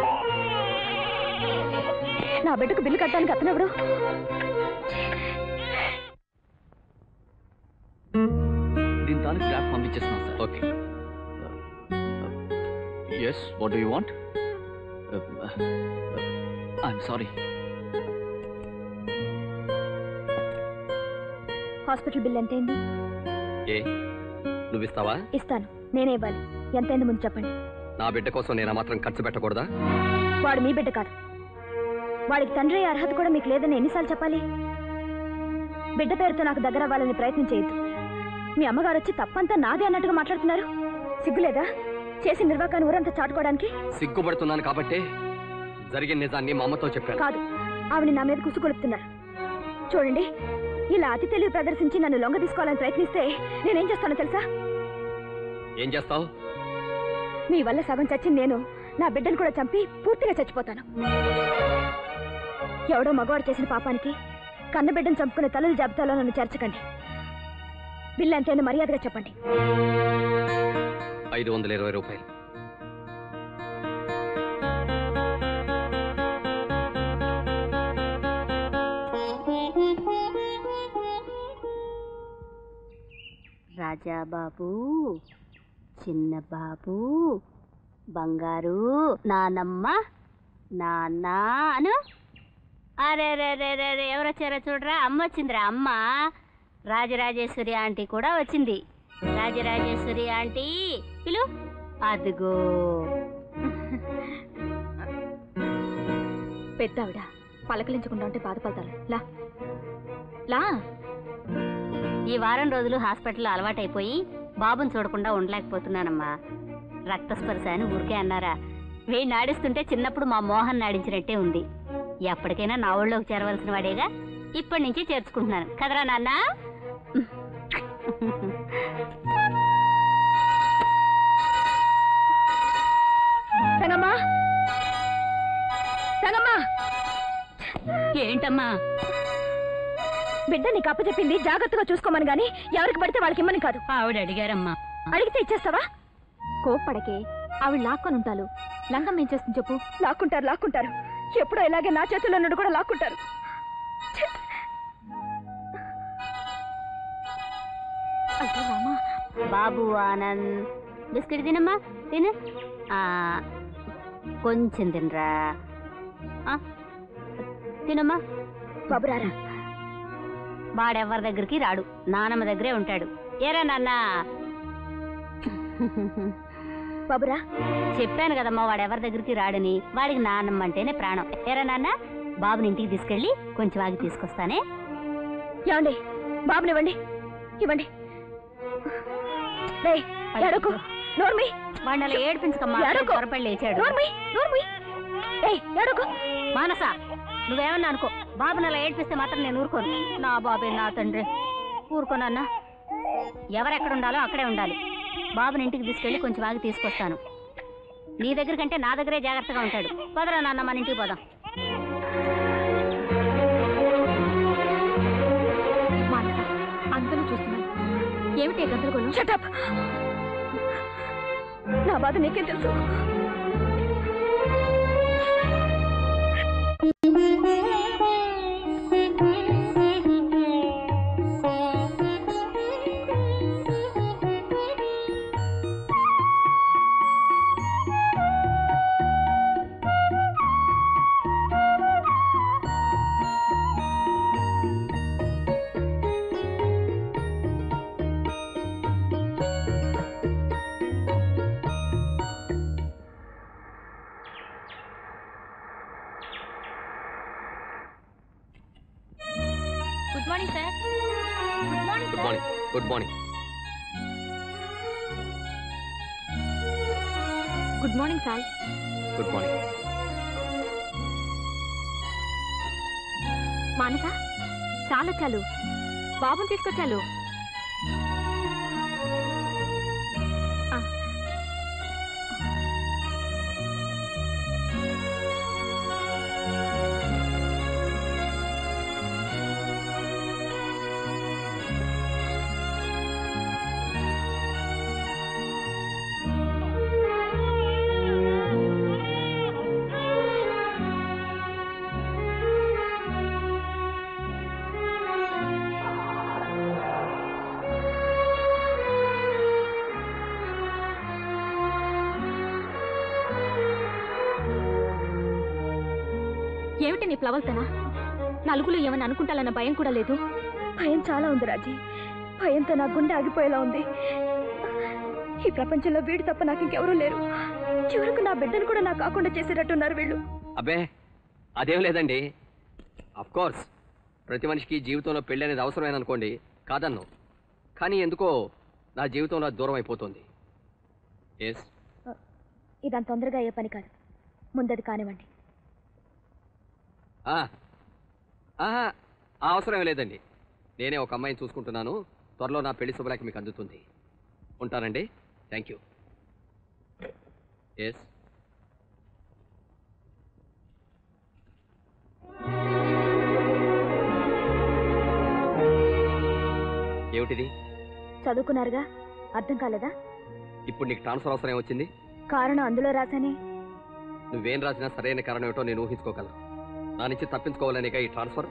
నా బిడ్డకు బిల్లు కట్టడానికి అతనెవడు దీని తాలూకు ల్యాబ్ పంపించేస్తున్నాం sir okay yes what do you want I'm sorry hospital bill ఎంతైంది ఏ నువ్వు ఇస్తావా ఇస్తాను నేనే ఇవ్వాలి ఎంతైంది ముందు చెప్పండి నా బిడ్డ కోసం నేను ఆ మాత్రం ఖర్చు పెట్టకూడదా వాడు మీ బిడ్డ కాదు వాడికి తండ్రి అయ్యే అర్హత కూడా మీకు లేదని ఎన్నిసార్లు చెప్పాలి బిడ్డ పేరుతో నాకు దగ్గర అవ్వాలని ప్రయత్నం చేయొద్దు మీ అమ్మగారు వచ్చి తప్పంతా నాదే అన్నట్టుగా మాట్లాడుతున్నారు సిగ్గులేదా చేసిన నిర్వాకాన్ని ఊరంతా చాటుకోవడానికి సిగ్గుపడుతున్నాను కాబట్టే జరిగిన నిజాన్ని మా అమ్మతో చెప్పాను కాదు ఆవిడ నా మీద కుసుకొలుపుతున్నారు చూడండి ఇలా అతి తెలివి ప్రదర్శించి నన్ను లొంగ తీసుకోవాలని ప్రయత్నిస్తే నేనేం చేస్తానో తెలుసా ఏం చేస్తావు మీ వల్ల సగం చచ్చింది నేను నా బిడ్డను కూడా చంపి పూర్తిగా చచ్చిపోతాను ఎవడో మగవాడు చేసిన పాపానికి కన్న బిడ్డను చంపుకునే తల్లుల జాబితాలో నన్ను చేర్చకండి బిల్లు ఎంతైనా మర్యాదగా చెప్పండి ఐదు వందల ఇరవై రూపాయలు రాజా బాబు చిన్న బాబు బంగారు నానమ్మ నాన్న అను అరే రే రే రే రే ఎవరు వచ్చారో చూడరా అమ్మ వచ్చిందిరా అమ్మ రాజరాజేశ్వరి ఆంటీ కూడా వచ్చింది రాజరాజేశ్వరి ఆంటీ పిలు అదిగో పెద్దావిడ పలకలించకుండా ఉంటే బాధపడతారు లా లా ఈ వారం రోజులు హాస్పిటల్లో అలవాటైపోయి బాబుని చూడకుండా ఉండలేకపోతున్నానమ్మా రక్తస్పర్శ అని ఊరికే అన్నారా వీడిని ఆడిస్తుంటే చిన్నప్పుడు మా మోహన్ ఆడించినట్టే ఉంది ఎప్పటికైనా నా ఊళ్ళోకి చేరవలసిన వాడేగా ఇప్పటి నుంచి చేర్చుకుంటున్నాను కదరా నాన్న రంగమ్మా రంగమ్మా ఏంటమ్మా బిడ్డ నీకు అప్పచెప్పింది జాగ్రత్తగా చూసుకోమని గాని ఎవరికి పడితే వాళ్ళకి ఇమ్మని కాదు ఆవిడ అడిగారమ్మా అడిగితే ఇచ్చేస్తావా కోప్పడకే ఆవిడ లాక్కొని ఉంటారు లంగం ఏం చేస్తుంది చెప్పు లాక్కుంటారు లాక్కుంటారు ఎప్పుడో ఇలాగే నా చేతుల్లో నుండి కూడా లాక్కుంటారు ఛే! అయ్యో రామా బాబు ఆనంద్ బిస్కెట్ తినమ్మా తిను ఆ, కొంచెం తినరా ఆ, తినమ్మా బాబురారా వాడెవరి దగ్గరికి రాడు నానమ్మ దగ్గరే ఉంటాడు ఏరా నాన్న బాబురా చెప్పాను కదమ్మా వాడెవరి దగ్గరికి రాడని వాడికి నాన్నమ్మ అంటేనే ప్రాణం ఏరా నాన్న బాబుని ఇంటికి తీసుకెళ్ళి కొంచెం ఆగి తీసుకొస్తానే ఏమండి బాబునివ్వండి ఇవ్వండి రేయ్, ఏడవకు. నోర్మి వాడిని అలా ఏడిపించకమ్మా ఏడవకు. త్వరపడి లేచాడు నోర్మి నోర్మి ఏయ్ ఏడవకు. మానస నువ్వేమన్నా అనుకో బాబుని అలా ఏడిపిస్తే మాత్రం నేను ఊరుకోను నా బాబే నా తండ్రి ఊరుకోనన్నా ఎవరెక్కడ ఉండాలో అక్కడే ఉండాలి బాబుని ఇంటికి తీసుకెళ్ళి కొంచెం ఆగి తీసుకొస్తాను నీ దగ్గర కంటే నా దగ్గరే జాగ్రత్తగా ఉంటాడు పదరా నాన్న మన ఇంటికి పోదాం మానస అందరూ చూస్తున్నాను ఏమిటి ఈ గందరగోళం షటప్ నా బాధ నీకేం తెలుసు good morning sir good morning good morning good morning good morning sir good morning Manasa చాలు చాలు బాబుని తీసుకొచ్చాలు ఆ. ఏమిటి నీ ప్లవల్తనా నలుగులు ఏమని అనుకుంటాలన్న భయం కూడా లేదు భయం చాలా ఉంది రాజీ భయంతో నా గుండె ఆగిపోయేలా ఉంది ఈ ప్రపంచంలో వీడు తప్ప నాకు ఇంకెవరూ లేరు చివరకు నా బిడ్డను కూడా నాకు కాకుండా చేసేటట్టున్నారు వీళ్ళు అబ్బే అదేం లేదండి అఫ్ కోర్స్ ప్రతి మనిషికి జీవితంలో పెళ్ళి అనేది అవసరమైన అనుకోండి కాదన్ను కానీ ఎందుకో నా జీవితంలో అది దూరం అయిపోతుంది ఎస్ ఇదంత తొందరగా అయ్యే పని కాదు ముందది కానివ్వండి ఆ అవసరం లేదండి నేనే ఒక అమ్మాయిని చూసుకుంటున్నాను త్వరలో నా పెళ్లి శుభలేఖ మీకు అందుతుంది ఉంటానండి థ్యాంక్ యూ ఎస్ ఏమిటిది చదువుకున్నారుగా అర్థం కాలేదా ఇప్పుడు నీకు ట్రాన్స్ఫర్ అవసరం ఏమొచ్చింది కారణం అందులో రాశానే నువ్వేం రాసినా సరైన కారణం ఏమిటో నేను ఊహించుకోగలను నా నుంచి తప్పించుకోవాలనేగా ఈ ట్రాన్స్ఫర్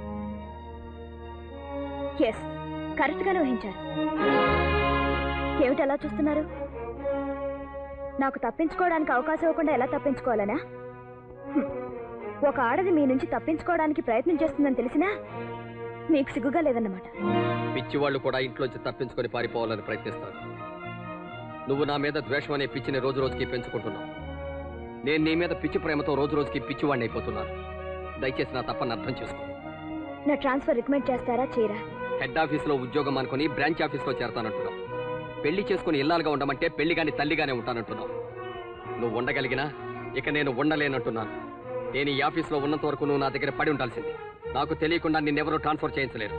ఎస్ కరెక్ట్గానే ఊహించారు ఏమిటి అలా చూస్తున్నారు నాకు తప్పించుకోవడానికి అవకాశం ఇవ్వకుండా ఎలా తప్పించుకోవాలనా హ్మ్. ఒక ఆడది మీ నుంచి తప్పించుకోవడానికి ప్రయత్నం చేస్తుందని తెలిసినా మీకు సిగ్గుగా లేదన్నమాట పిచ్చి వాళ్ళు కూడా ఇంట్లోంచి తప్పించుకొని పారిపోవాలని ప్రయత్నిస్తారు నువ్వు నా మీద ద్వేషం అనే పిచ్చిని రోజు రోజుకి పెంచుకుంటున్నావు నేను నీ మీద పిచ్చి ప్రేమతో రోజు రోజుకి పిచ్చివాడిని అయిపోతున్నాను దయచేసి నా తప్పని అర్థం చేసుకో నా ట్రాన్స్ఫర్ రికమెండ్ చేస్తారా చేయరా హెడ్ ఆఫీస్లో ఉద్యోగం అనుకుని బ్రాంచ్ ఆఫీస్లో చేరతానంటున్నావు పెళ్లి చేసుకుని ఇల్లాలుగా ఉండమంటే పెళ్లి గాని తల్లిగానే ఉంటానంటున్నావు నువ్వు ఉండగలిగినా ఇక నేను ఉండలేనంటున్నాను నేను ఈ ఆఫీస్లో ఉన్నంత వరకు నువ్వు నా దగ్గర పడి ఉండాల్సింది నాకు తెలియకుండా నిన్నెవరూ ట్రాన్స్ఫర్ చేయించలేరు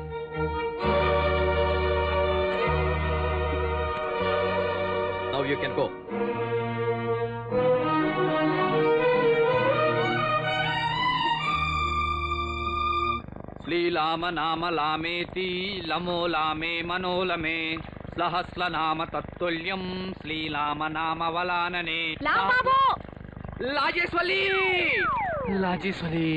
నవ్ యూ కెన్ గో శ్రీలామ నామ లామేతి లమో లామే మనోలమే స్లహస్ల నామ తత్తుల్యం శ్రీలామ నామ వలాననే లాజేశ్వలి లాజేశ్వలి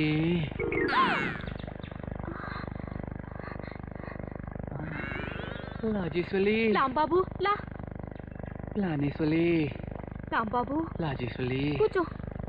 లాజేశ్వలి రాంబాబు లా లానేశ్వలి రాంబాబు లాజేశ్వలి కూర్చో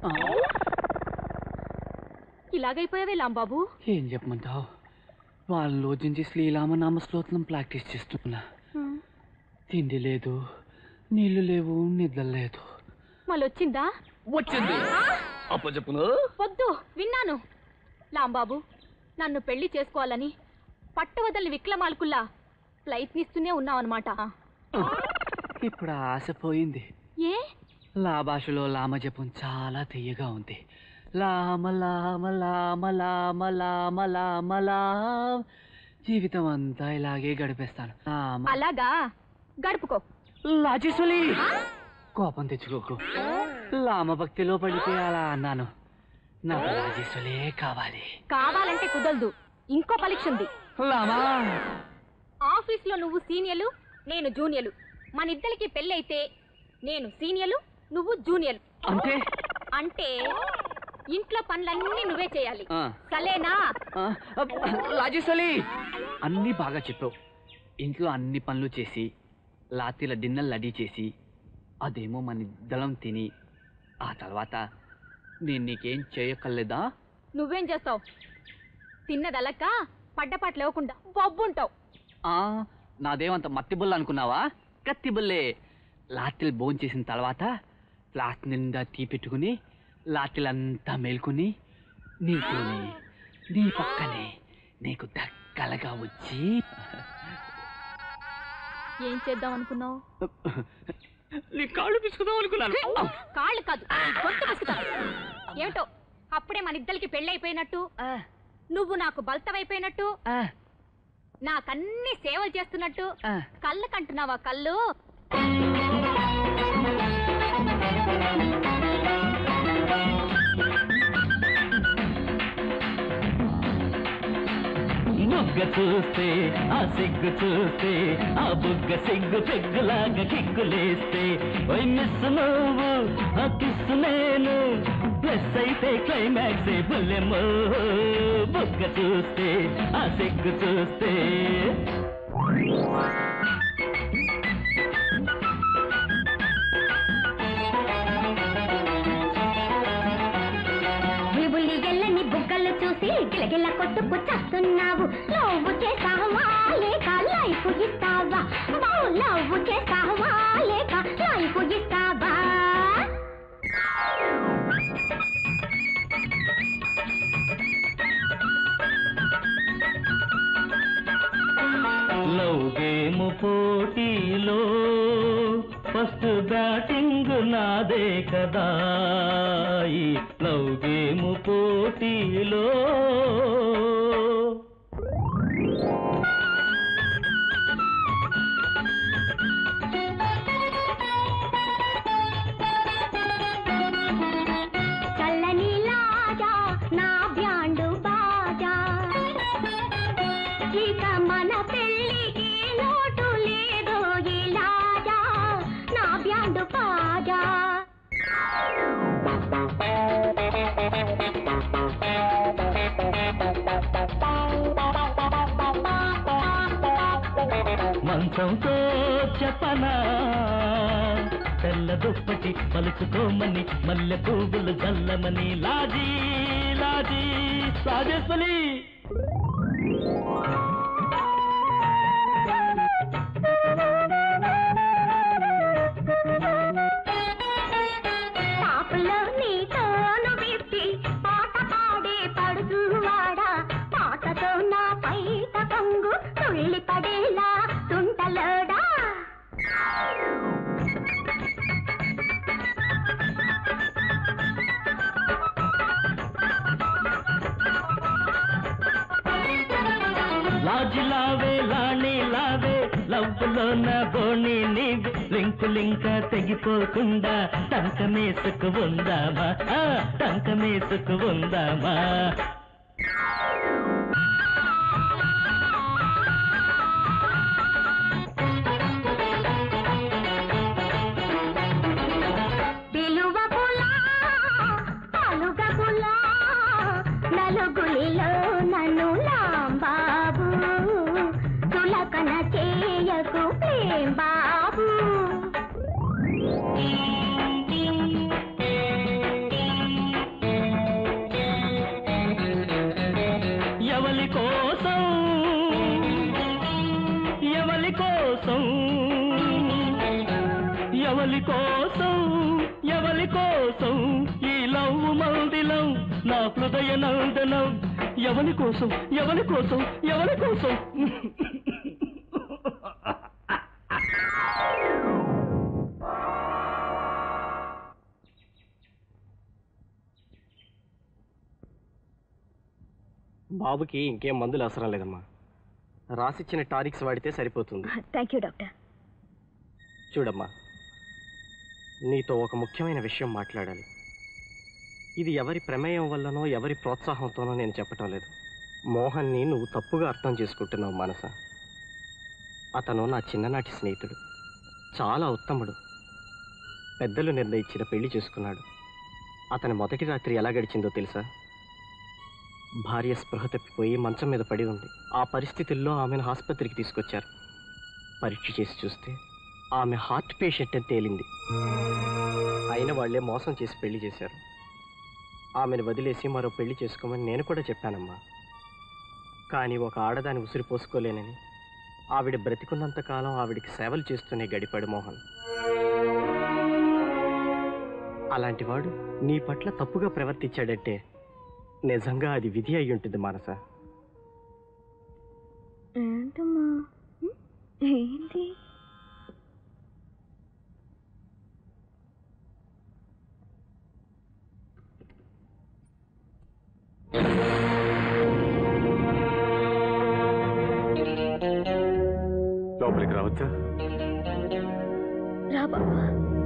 ఇలాగైపోయావే లాంబాబు ఏం చెప్పమంటావు వాళ్ళ రోజు నుంచి శ్రీరామ నామ శ్లోకం ప్రాక్టీస్ చేస్తున్నా తిండి లేదు నీళ్లు లేవు నిద్ర లేదు మళ్ళొచ్చిందా వచ్చింది అప్ప చెప్పును వద్దు విన్నాను లాంబాబు నన్ను పెళ్లి చేసుకోవాలని పట్టవదలని విక్లమాలకుల్లా ప్రయత్నిస్తూనే ఉన్నావన్నమాట ఇప్పుడు ఆశ పోయింది ఏ లా భాషలో లామ జపం చాలా తీయగా ఉంది లామ లామ లామ లామ లామ లామ లామ జీవితం అంతా ఇలాగే గడిపేస్తాను లామ అలాగా గడుపుకో లాజేశ్వలి కోపం తెచ్చుకోకు లామ భక్తిలో పడిపోయి అలా అన్నాను నాకు రాజేశ్వలే కావాలి కావాలంటే కుదరదు ఇంకో పరీక్ష ఉంది లామా ఆఫీస్ లో నువ్వు సీనియర్లు నేను జూనియర్లు మన ఇద్దరికి పెళ్ళైతే నేను సీనియర్లు నువ్వు జూనియర్ అంటే అంటే ఇంట్లో పనులన్నీ నువ్వే చేయాలి ఆ. సలేనా ఆ, అబ్బ, రాజేశ్వలి అన్నీ బాగా చెప్పావు ఇంట్లో అన్ని పనులు చేసి లాతీల డిన్నర్ రెడీ చేసి అదేమో మన ఇద్దరం తిని ఆ తర్వాత నేను నీకేం చేయక్కర్లేదా నువ్వేం చేస్తావు తిన్నదలక్క పడ్డపాటు లేకుండా బొబ్బుంటావు ఆ, నాదేమంత మత్తిబుల్ల అనుకున్నావా కత్తిబుల్లే లాటిల్ బోన్ చేసిన తర్వాత ఫ్లాట్ నిండా టీ పెట్టుకుని లాటిలంతా మేల్కొని నీతోనే నీ పక్కనే నీకు దగ్గరగా వచ్చి ఏం చేద్దాం అనుకున్నావు నీ కాళ్ళు పిసుకుదాం అనుకున్నాను కాళ్ళు కాదు నీ గొంతు పిసుకుతాను ఏమిటో అప్పుడే మన ఇద్దరికి పెళ్ళైపోయినట్టు నువ్వు నాకు బల్తవైపోయినట్టు నాకన్ని సేవలు చేస్తున్నట్టు కళ్ళు కంటున్నావా కళ్ళు బుగ్గ చూస్తే ఆ సిగ్గు చూస్తే ఆ బుగ్గ సిగ్గు పెగ్గులాగా కిగ్గులేస్తే ఓయ్ మిస్ నువ్వు ఆ కిస్ నేను ప్లస్ అయితే క్లైమాక్స్ బుల్లెమ్మో బుగ్గ చూస్తే ఆ సిగ్గు చూస్తే విబుల్లి ఎల్లని బుగ్గలు చూసి గిలగిల కొట్టుకు చస్తున్నావు లవ్ చేస్తావా లేక లైఫ్ ఇస్తావా బావు లవ్ చేస్తావా లేక లైఫ్ ఇస్తావా లవ్ గేమ్ పోటీలో ఫస్ట్ బ్యాటింగ్ నాదే కదా ఈ లవ్ గేమ్ పోటీలో చల్లని లాజా నా బ్యాండు బాజా ఇక మన పెళ్ళికి లోటు లేదు ఈ లాజా నా బ్యాండు బాజా మంచంతో చెప్పనా తెల్ల దుప్పటి పలుచుకోమని మల్లె పువ్వులు జల్లమని లాజీ లాజీ రాజేశ్వరి పాపలో నీతోను విప్పి పాట పాడే పడుచువాడా పాటతో నా పైట పొంగు తుళ్ళి పడేలా తుంటలోడా లాజీ లావే లాణి లావే లవ్వులో నా బోణి నీవే లింకు లింక తెగిపోకుండా టంకమేసుకు ఉందామా ఆ, టంకమేసుకు ఉందామా పిలువ పులా పలుగ పులా నలుగులిలో నన్ను లాంబాబు తులకన చేయకు ప్రేం బాబు ఎవలి కోసం ఎవలి కోసం ఎవలి కోసం ఎవలి కోసం ఈ లవ్ మందిలం నా హృదయ నందనం ఎవలి కోసం ఎవలి కోసం ఎవలి కోసం బాబుకి ఇంకేం మందులు అవసరం లేదమ్మా రాసిచ్చిన టానిక్స్ వాడితే సరిపోతుంది థ్యాంక్ యూ డాక్టర్ చూడమ్మా నీతో ఒక ముఖ్యమైన విషయం మాట్లాడాలి ఇది ఎవరి ప్రమేయం వల్లనో ఎవరి ప్రోత్సాహంతోనో నేను చెప్పటం లేదు మోహన్ని నువ్వు తప్పుగా అర్థం చేసుకుంటున్నావు మనస అతను నా చిన్ననాటి స్నేహితుడు చాలా ఉత్తముడు పెద్దలు నిర్ణయించిన పెళ్లి చేసుకున్నాడు అతని మొదటి రాత్రి ఎలా గడిచిందో తెలుసా భార్య స్పృహ తప్పిపోయి మంచం మీద పడి ఉంది ఆ పరిస్థితుల్లో ఆమెను ఆసుపత్రికి తీసుకొచ్చారు పరీక్ష చేసి చూస్తే ఆమె హార్ట్ పేషెంట్ అని తేలింది అయిన వాళ్లే మోసం చేసి పెళ్లి చేశారు ఆమెను వదిలేసి మరో పెళ్లి చేసుకోమని నేను కూడా చెప్పానమ్మా కానీ ఒక ఆడదాని ఉసిరి పోసుకోలేనని ఆవిడ బ్రతికున్నంత కాలం ఆవిడికి సేవలు చేస్తూనే గడిపాడు మోహన్ అలాంటి వాడు నీ పట్ల తప్పుగా ప్రవర్తించాడంటే నిజంగా అది విధి అయి ఉంటుంది మానస ఏంటమ్మా ఏంటి లోపలికి రావచ్చా రా బాబా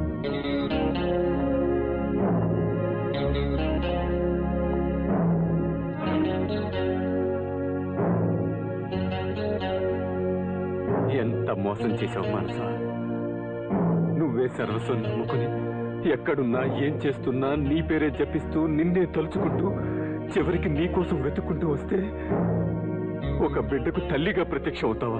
ఎంత మోసం చేశావు మనస నువ్వే సర్వస్వం నమ్ముకుని ఎక్కడున్నా ఏం చేస్తున్నా నీ పేరే జపిస్తూ నిన్నే తలుచుకుంటూ చివరికి నీ కోసం వెతుక్కుంటూ వస్తే ఒక బిడ్డకు తల్లిగా ప్రత్యక్ష అవుతావా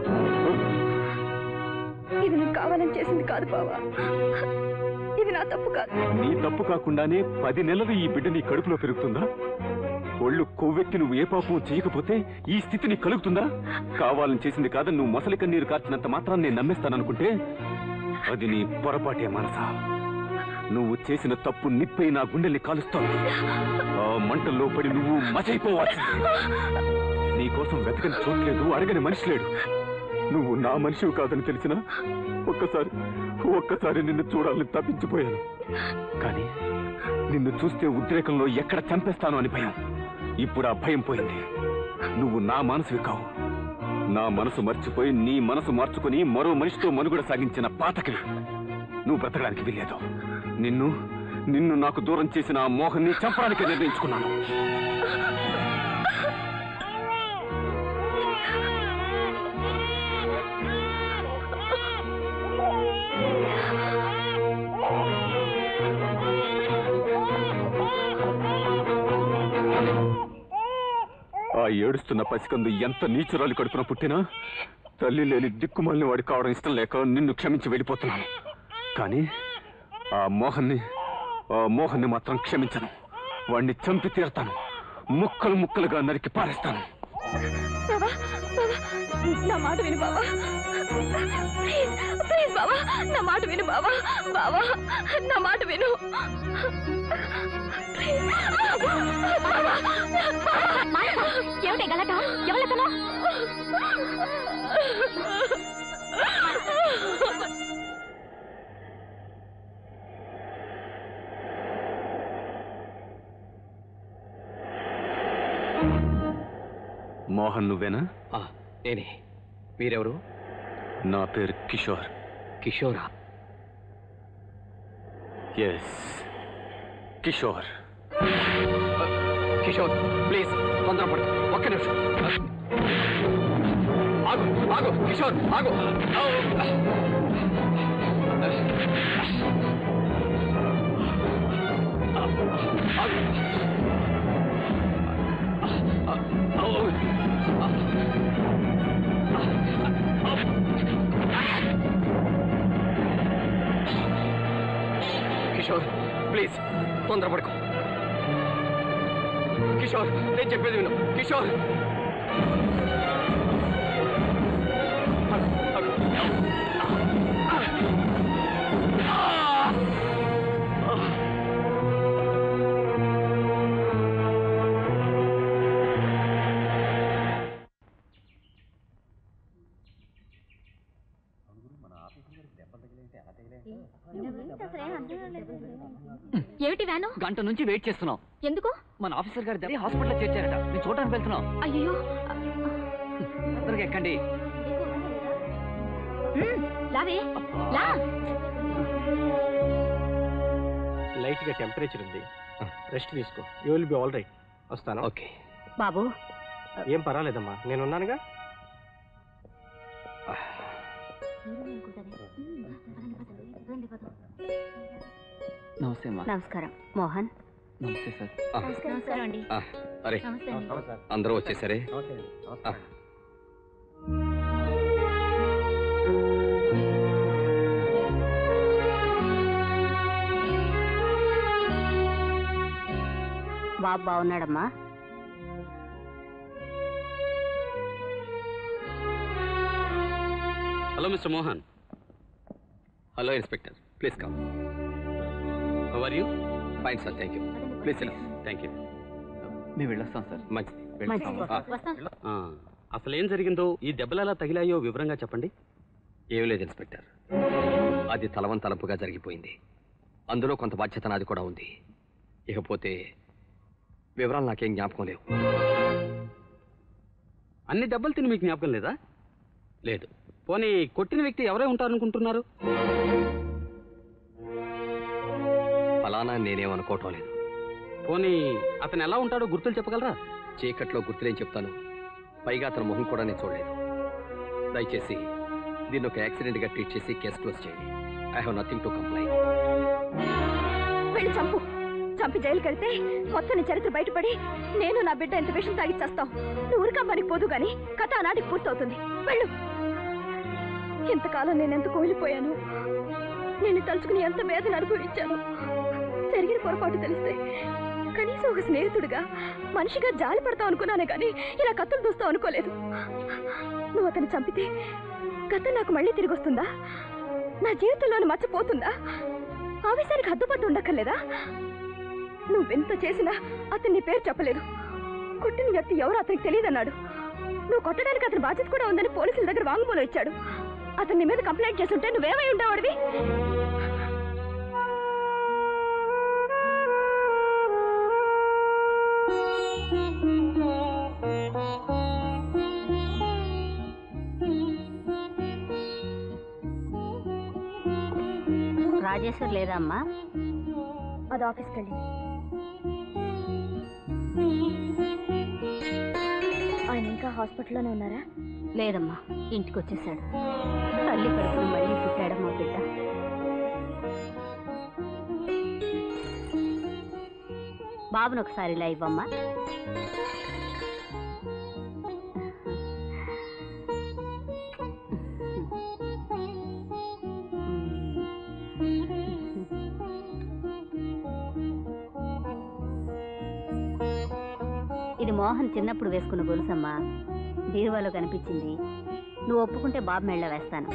ఇది నువ్వు కావాలని చేసింది కాదు బావా ఇది నా తప్పు కాదు నీ తప్పు కాకుండానే పది నెలలు ఈ బిడ్డ నీ కడుపులో పెరుగుతుందా ఒళ్ళు కొవ్వెక్కి నువ్వు ఏ పాపం చేయకపోతే ఈ స్థితి నీకు కలుగుతుందా కావాలని చేసింది కాదని నువ్వు మొసలి కన్నీరు కార్చినంత మాత్రం నేను నమ్మేస్తాననుకుంటే అది నీ పొరపాటే మనసా నువ్వు చేసిన తప్పు నిప్పై నా గుండెల్ని కాలుస్తోంది ఆ మంటల్లో పడి నువ్వు మచైపోవాల్సింది నీ కోసం వెతకని చోట్లేదు అడగని మనిషి లేడు నువ్వు నా మనిషివి కాదని తెలిసినా ఒక్కసారి ఒక్కసారి నిన్ను చూడాలని తప్పించిపోయాను కానీ నిన్ను చూస్తే ఉద్రేకంలో ఎక్కడ చంపేస్తాను అని భయం ఇప్పుడు ఆ భయం పోయింది నువ్వు నా మనసువి కావు నా మనసు మర్చిపోయి నీ మనసు మార్చుకుని మరో మనిషితో మనుగడ సాగించిన పాతకివి నువ్వు బ్రతకడానికి వీల్లేదు నిన్ను నిన్ను నాకు దూరం చేసిన ఆ మోహన్ని చంపడానికి నిర్ణయించుకున్నాను ఆ ఏడుస్తున్న పసికందు ఎంత నీచురాలి కడుపున పుట్టినా తల్లి లేని దిక్కుమాలిన వాడి కావడం ఇష్టం లేక నిన్ను క్షమించి వెళ్ళిపోతున్నాను కానీ ఆ మోహన్ని ఆ మోహన్ని మాత్రం క్షమించను వాణ్ణి చంపి తీరతాను ముక్కలు ముక్కలుగా నరికి పారేస్తాను బావా బావా నా మాట విను బావా ప్లీజ్ ప్లీజ్ బావా నా మాట విను బావా బావా నా మాట విను ఏమిటి గలట ఎవరికను మోహన్ నువ్వేనా నేనే మీరెవరు నా పేరు కిషోర్ కిషోరా ఎస్ కిషోర్ కిషోర్ ప్లీజ్ తొందరపడు ఒక్క నిమిషం ఆగు ఆగు కిషోర్ ఆగు ఆగు కిషోర్ ప్లీజ్ తొందరపడుకో కిషోర్ నేను చెప్పేది విను కిషోర్ ఏమిటి వ్యాను గంట నుంచి వెయిట్ చేస్తున్నాం ఎందుకు మన ఆఫీసర్ గారి దగ్గర హాస్పిటల్ చేర్చారట నేను చూడడానికి వెళ్తున్నాం అయ్యో తొందరగా ఎక్కండి లావే లా లైట్ గా టెంపరేచర్ ఉంది రెస్ట్ తీసుకో you will be all right వస్తాను ఓకే బాబు ఏం పర్వాలేదమ్మా నేను ఉన్నానుగా నమస్తే అమ్మా నమస్కారం మోహన్ నమస్తే సార్ నమస్కారం అండి ఆ, అరే నమస్తే అండి. అందరూ వచ్చేసరే ఆ, బాబు బాగున్నాడమ్మా hello mister Mohan hello inspector please come how are you fine sir thank you please thank you మేము వెళ్ళొస్తాం సార్ మంచిది మంచిది. ఆ, వస్తాం ఆ, అసలు ఏం జరిగిందో ఈ దెబ్బలు ఎలా తగిలాయో వివరంగా చెప్పండి ఏం లేదు ఇన్స్పెక్టర్ అది తలవం తలపుగా జరిగిపోయింది అందులో కొంత బాధ్యత నాది కూడా ఉంది ఇకపోతే వివరాలు నాకేం జ్ఞాపకం లేవు అన్ని దెబ్బలు తిని మీకు జ్ఞాపకం లేదా లేదు పోనీ కొట్టిన వ్యక్తి ఎవరై ఉంటారనుకుంటున్నారు ఫలానా నేనేమనుకోవటం లేదు పోనీ అతను ఎలా ఉంటాడో గుర్తులు చెప్పగలరా చీకట్లో గుర్తులేం చెప్తాను పైగా అతని మొహం కూడా నేను చూడలేదు దయచేసి దీన్ని ఒక యాక్సిడెంట్ గా ట్రీట్ చేసి కేసు క్లోజ్ చేయండి I have nothing to complaint వెళ్ళి చంపు చంపి జైలుకి వెళ్తే మొత్తం నీ చరిత్ర బయటపడి నేను నా బిడ్డ ఎంత విషయం తాగి చేస్తావు నువ్వు ఊరికా పనికి పోదు గాని కథ ఆనాటికి పూర్తవుతుంది వెళ్ళు ఇంతకాలం నేను ఎంత కోల్పోయాను నేను తలుచుకుని ఎంత వేదన అనుభవించాను జరిగిన పొరపాటు తెలిస్తే కనీసం ఒక స్నేహితుడిగా మనిషిగా జాలి పడతావు అనుకున్నానే కానీ ఇలా కత్తులు దూస్తావు అనుకోలేదు నువ్వు అతన్ని చంపితే కథ నాకు మళ్ళీ తిరిగి వస్తుందా నా జీవితంలోని మర్చిపోతుందా ఆవేశానికి హద్దుపట్టు ఉండక్కర్లేదా నువ్వెంత చేసినా అతని నీ పేరు చెప్పలేదు కొట్టిన వ్యక్తి ఎవరో అతనికి తెలియదన్నాడు నువ్వు కొట్టడానికి అతని బాధ్యత కూడా ఉందని పోలీసుల దగ్గర వాంగ్మూలం ఇచ్చాడు అతని నీ మీద కంప్లైంట్ చేస్తుంటే నువ్వేమై ఉండేవాడివి రాజేశ్వర్ లేదా అమ్మా అది ఆఫీస్కి వెళ్ళింది ఆయన ఇంకా హాస్పిటల్లోనే ఉన్నారా లేదమ్మా ఇంటికి వచ్చేసాడు తల్లి కడుపును మళ్ళీ పుట్టాడమ్మా బిడ్డ బాబును ఒకసారి ఇలా ఇవ్వమ్మా ఇది మోహన్ చిన్నప్పుడు వేసుకున్న గొలుసమ్మా బీరువాలో కనిపించింది నువ్వు ఒప్పుకుంటే బాబు మెళ్ళ వేస్తాను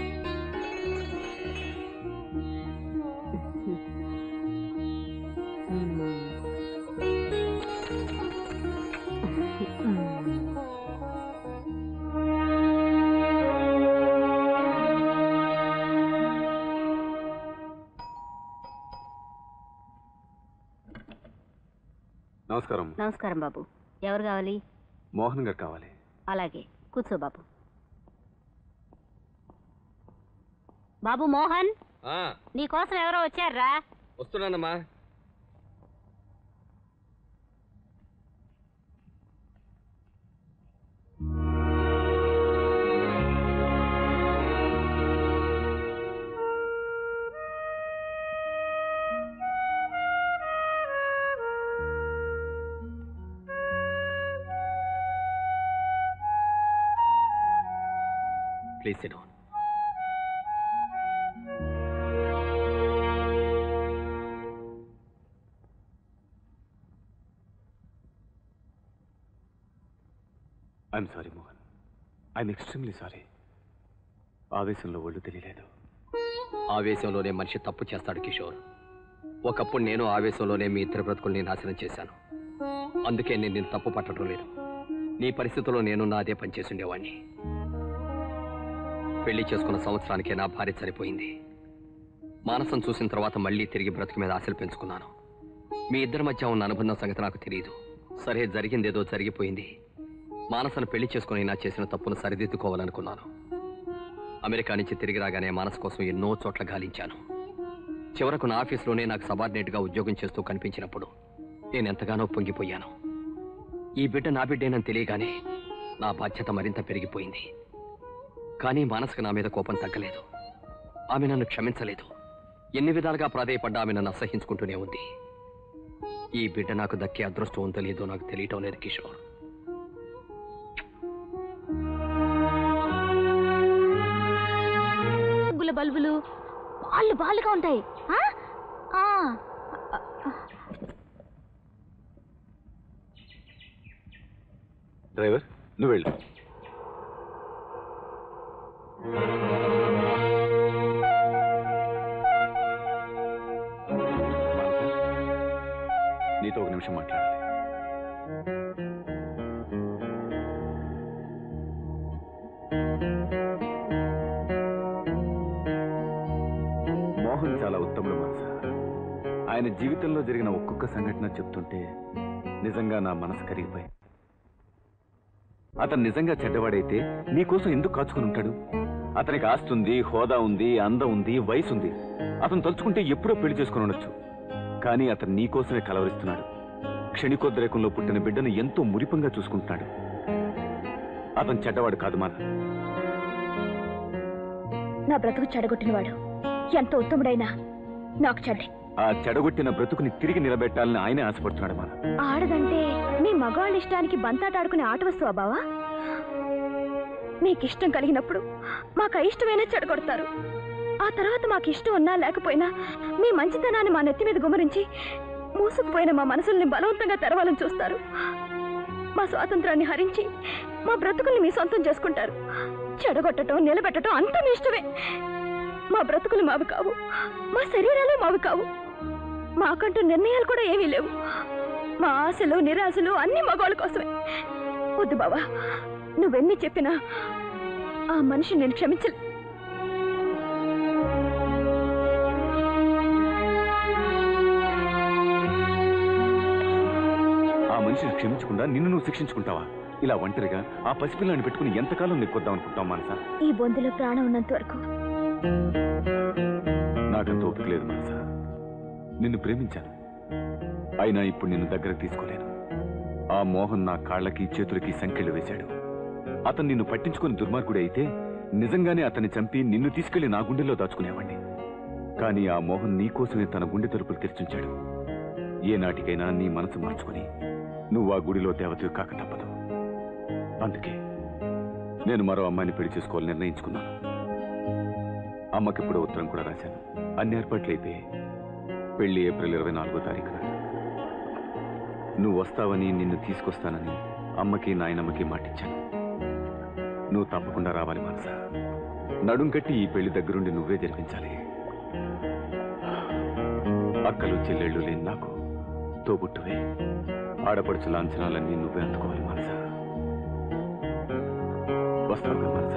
నమస్కారం నమస్కారం బాబు ఎవరు కావాలి మోహన్ గారు కావాలి అలాగే కూర్చో బాబు బాబు మోహన్ నీకోసం ఎవరో వచ్చారా వస్తున్నానమ్మా please sit down I'm sorry Mohan I'm extremely sorry ఆవేశంలో ఒళ్ళు తెలియలేదు ఆవేశంలోనే మనిషి తప్పు చేస్తాడు కిషోర్ ఒకప్పుడు నేను ఆవేశంలోనే మీ ఇద్దరు బ్రతుకుల్ని నాశనం చేశాను అందుకే నేను నిన్ను తప్పు పట్టడం లేదు నీ పరిస్థితుల్లో నేను నా అదే పని చేసి ఉండేవాడిని పెళ్లి చేసుకున్న సంవత్సరానికే నా భార్య చనిపోయింది మానసం చూసిన తర్వాత మళ్ళీ తిరిగి బ్రతుకు మీద ఆశలు పెంచుకున్నాను మీ ఇద్దరి మధ్య ఉన్న అనుబంధం సంగతి నాకు తెలియదు సరే జరిగిందేదో జరిగిపోయింది మానసను పెళ్లి చేసుకుని నా చేసిన తప్పును సరిదిద్దుకోవాలనుకున్నాను అమెరికా నుంచి తిరిగి రాగానే మానస కోసం ఎన్నో చోట్ల గాలించాను చివరకు నా ఆఫీస్లోనే నాకు సబార్డినేట్గా ఉద్యోగం చేస్తూ కనిపించినప్పుడు నేను ఎంతగానో పొంగిపోయాను ఈ బిడ్డ నా బిడ్డేనని తెలియగానే నా బాధ్యత మరింత పెరిగిపోయింది కానీ మానసకు నా మీద కోపం తగ్గలేదు ఆమె నన్ను క్షమించలేదు ఎన్ని విధాలుగా ప్రాధేయపడ్డా ఆమె నన్ను అసహించుకుంటూనే ఉంది ఈ బిడ్డ నాకు దక్కే అదృష్టం ఉందో లేదో నాకు తెలియటం లేదు కిషోర్ రంగుల బల్బులు బాళ్ళు బాళ్ళుగా ఉంటాయి ఆ? ఆ. డ్రైవర్ నువ్వు వెళ్ళు నీతో ఒక నిమిషం మాట్లాడాలి మోహన్ చాలా ఉత్తముడు మనస ఆయన జీవితంలో జరిగిన ఒక్కొక్క సంఘటన చెప్తుంటే నిజంగా నా మనసు కరిగిపోయి అతను నిజంగా చెడ్డవాడైతే నీకోసం ఎందుకు కాచుకుని ఉంటాడు అతనికి ఆస్తి ఉంది హోదా ఉంది అందం ఉంది వయసు ఉంది అతను తలుచుకుంటే ఎప్పుడో పెళ్లి చేసుకుని ఉండొచ్చు కానీ అతను నీకోసమే కలవరిస్తున్నాడు క్షణికోద్రేకంలో పుట్టిన బిడ్డను ఎంతో మురిపంగా చూసుకుంటున్నాడు అతను చెడ్డవాడు కాదు మన నా బ్రతుకు చెడగొట్టినవాడు ఎంత ఉత్తముడైనా నాకు చెడ్డే ఆ చెడగొట్టిన బ్రతుకుని తిరిగి నిలబెట్టాలని ఆయనే ఆశపడుతున్నాడు మన ఆడదంటే మీ మగవాళ్ళ ఇష్టానికి బంతాట ఆడుకునే ఆట వస్తువా బావా మీకు ఇష్టం కలిగినప్పుడు మాకు అయిష్టమైనా చెడగొడతారు ఆ తర్వాత మాకు ఇష్టం ఉన్నా లేకపోయినా మీ మంచితనాన్ని మా నెత్తి మీద గుమరించి మూసుకుపోయిన మా మనసుల్ని బలవంతంగా తెరవాలని చూస్తారు మా స్వాతంత్రాన్ని హరించి మా బ్రతుకుల్ని మీ సొంతం చేసుకుంటారు చెడగొట్టడం నిలబెట్టడం అంతా మీ ఇష్టమే మా బ్రతుకులు మావి కావు మా శరీరాలే మావి కావు మాకంటూ నిర్ణయాలు కూడా ఏమీ లేవు మా ఆశలు నిరాశలు అన్ని మగవాళ్ళ కోసమే వద్దు బావా నువ్వెన్ని చెప్పినా ఆ మనిషి నేను క్షమించలే ఆ మనిషిని క్షమించకుండా నిన్ను నువ్వు శిక్షించుకుంటావా ఇలా ఒంటరిగా ఆ పసిపిల్లాన్ని పెట్టుకుని ఎంతకాలం నెక్కొద్దాం అనుకుంటావు మనసా ఈ బొందులో ప్రాణం ఉన్నంత వరకు నాకంత ఓపిక లేదు మనసా నిన్ను ప్రేమించాను అయినా ఇప్పుడు నిన్ను దగ్గరకు తీసుకోలేను ఆ మోహన్ నా కాళ్ళకి చేతులకి సంఖ్యలు వేశాడు అతను నిన్ను పట్టించుకుని దుర్మార్గుడే అయితే నిజంగానే అతన్ని చంపి నిన్ను తీసుకెళ్లి నా గుండెల్లో దాచుకునేవాణ్ణి కానీ ఆ మోహన్ నీకోసమే తన గుండె తలుపులు తెరిచుంచాడు ఏ నాటికైనా నీ మనసు మార్చుకుని నువ్వు ఆ గుడిలో దేవతవి కాక తప్పదు అందుకే నేను మరో అమ్మాయిని పెళ్లి చేసుకోవాలని నిర్ణయించుకున్నాను అమ్మకి ఇప్పుడు ఉత్తరం కూడా రాశాను అన్ని ఏర్పాట్లు అయిపోయాయి పెళ్లి ఏప్రిల్ ఇరవై నాలుగో తారీఖున నువ్వు వస్తావని నిన్ను తీసుకొస్తానని అమ్మకి నాయనమ్మకి మాటిచ్చాను నువ్వు తప్పకుండా రావాలి మనస నడుం కట్టి ఈ పెళ్లి దగ్గరుండి నువ్వే జరిపించాలి అక్కలు చెల్లెళ్ళు లేని నాకు తోబుట్టువే ఆడపడుచు లాంఛనాలన్నీ నువ్వే అందుకోవాలి మనస వస్తావుగా మనస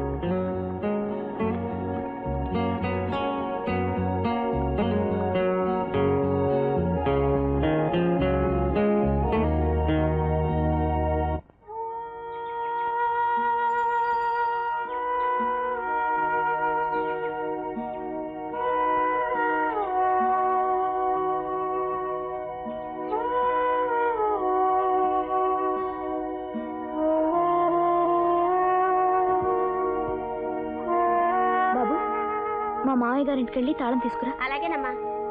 బాబు మా మామయ్య గారింటికి వెళ్ళి తాళం తీసుకురా అలాగేనమ్మా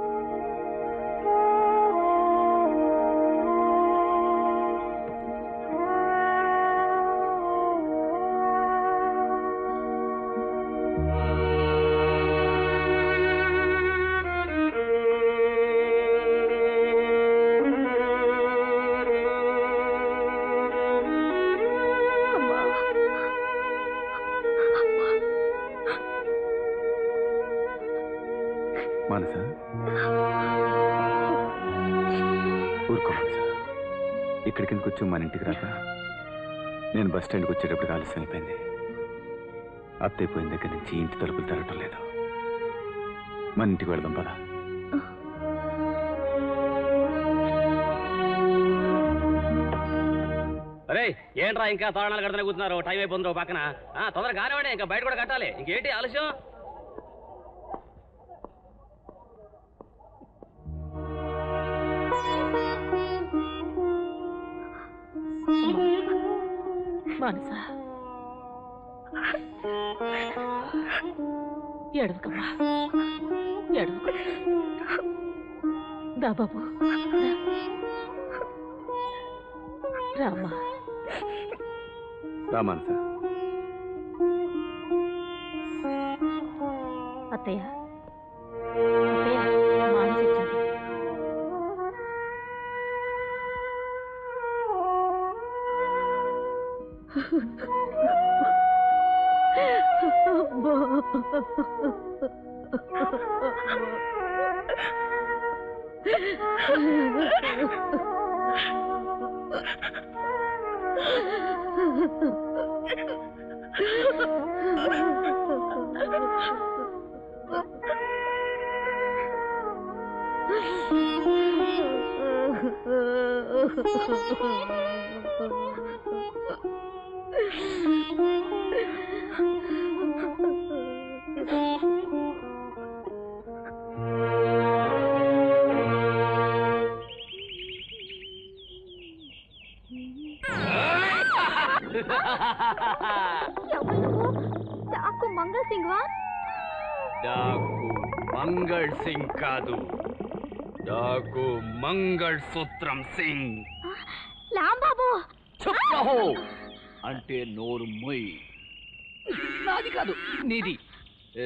మానస ఊరుకో మానస ఇక్కడికి ఎందుకు వచ్చావు మన ఇంటికి రాక నేను బస్ స్టాండ్కి వచ్చేటప్పుడు ఆలస్యం అయిపోయింది అత్తైపోయిన దగ్గర నుంచి ఇంటి తలుపులు తెరవటం లేదు మన ఇంటికి వెళదాం పదా అరే రేయ్ ఏంట్రా ఇంకా తోరణాలు కడతనే కూర్చున్నారు టైం అయిపోతుంది ఓ పక్కన ఆ, తొందరగా కానివ్వండి ఇంకా బయట కూడా కట్టాలి ఇంకేంటి ఆలస్యం మానస ఎడవకమ్మా ఎడవకు దా బాబు రా. రామ్మా రా మానస అత్తయ్య అత్తయ్య మానస వచ్చింది డాకు మంగళ సింగ్ వా డాకు మంగళ్ సింగ్ కాదు డాకు మంగళ్ సూత్రం సింగ్ లాంబాబు చెప్పహో అంటే నోరు మొయ్ నాది కాదు నీది ఏ?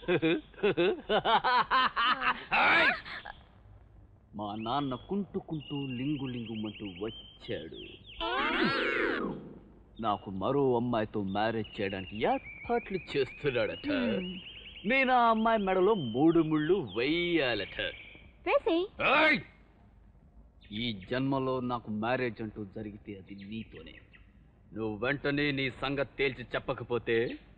ఆయ్! మా నాన్న కుంటుకుంటూ లింగు లింగుమంటూ వచ్చాడు నాకు మరో అమ్మాయితో మ్యారేజ్ చేయడానికి ఏర్పాట్లు చేస్తున్నాడట నేను ఆ అమ్మాయి మెడలో మూడు ముళ్ళు వెయ్యాలట వేసేయ్ ఏయ్! ఈ జన్మలో నాకు మ్యారేజ్ అంటూ జరిగితే అది నీతోనే నువ్వు వెంటనే నీ సంగతి తేల్చి చెప్పకపోతే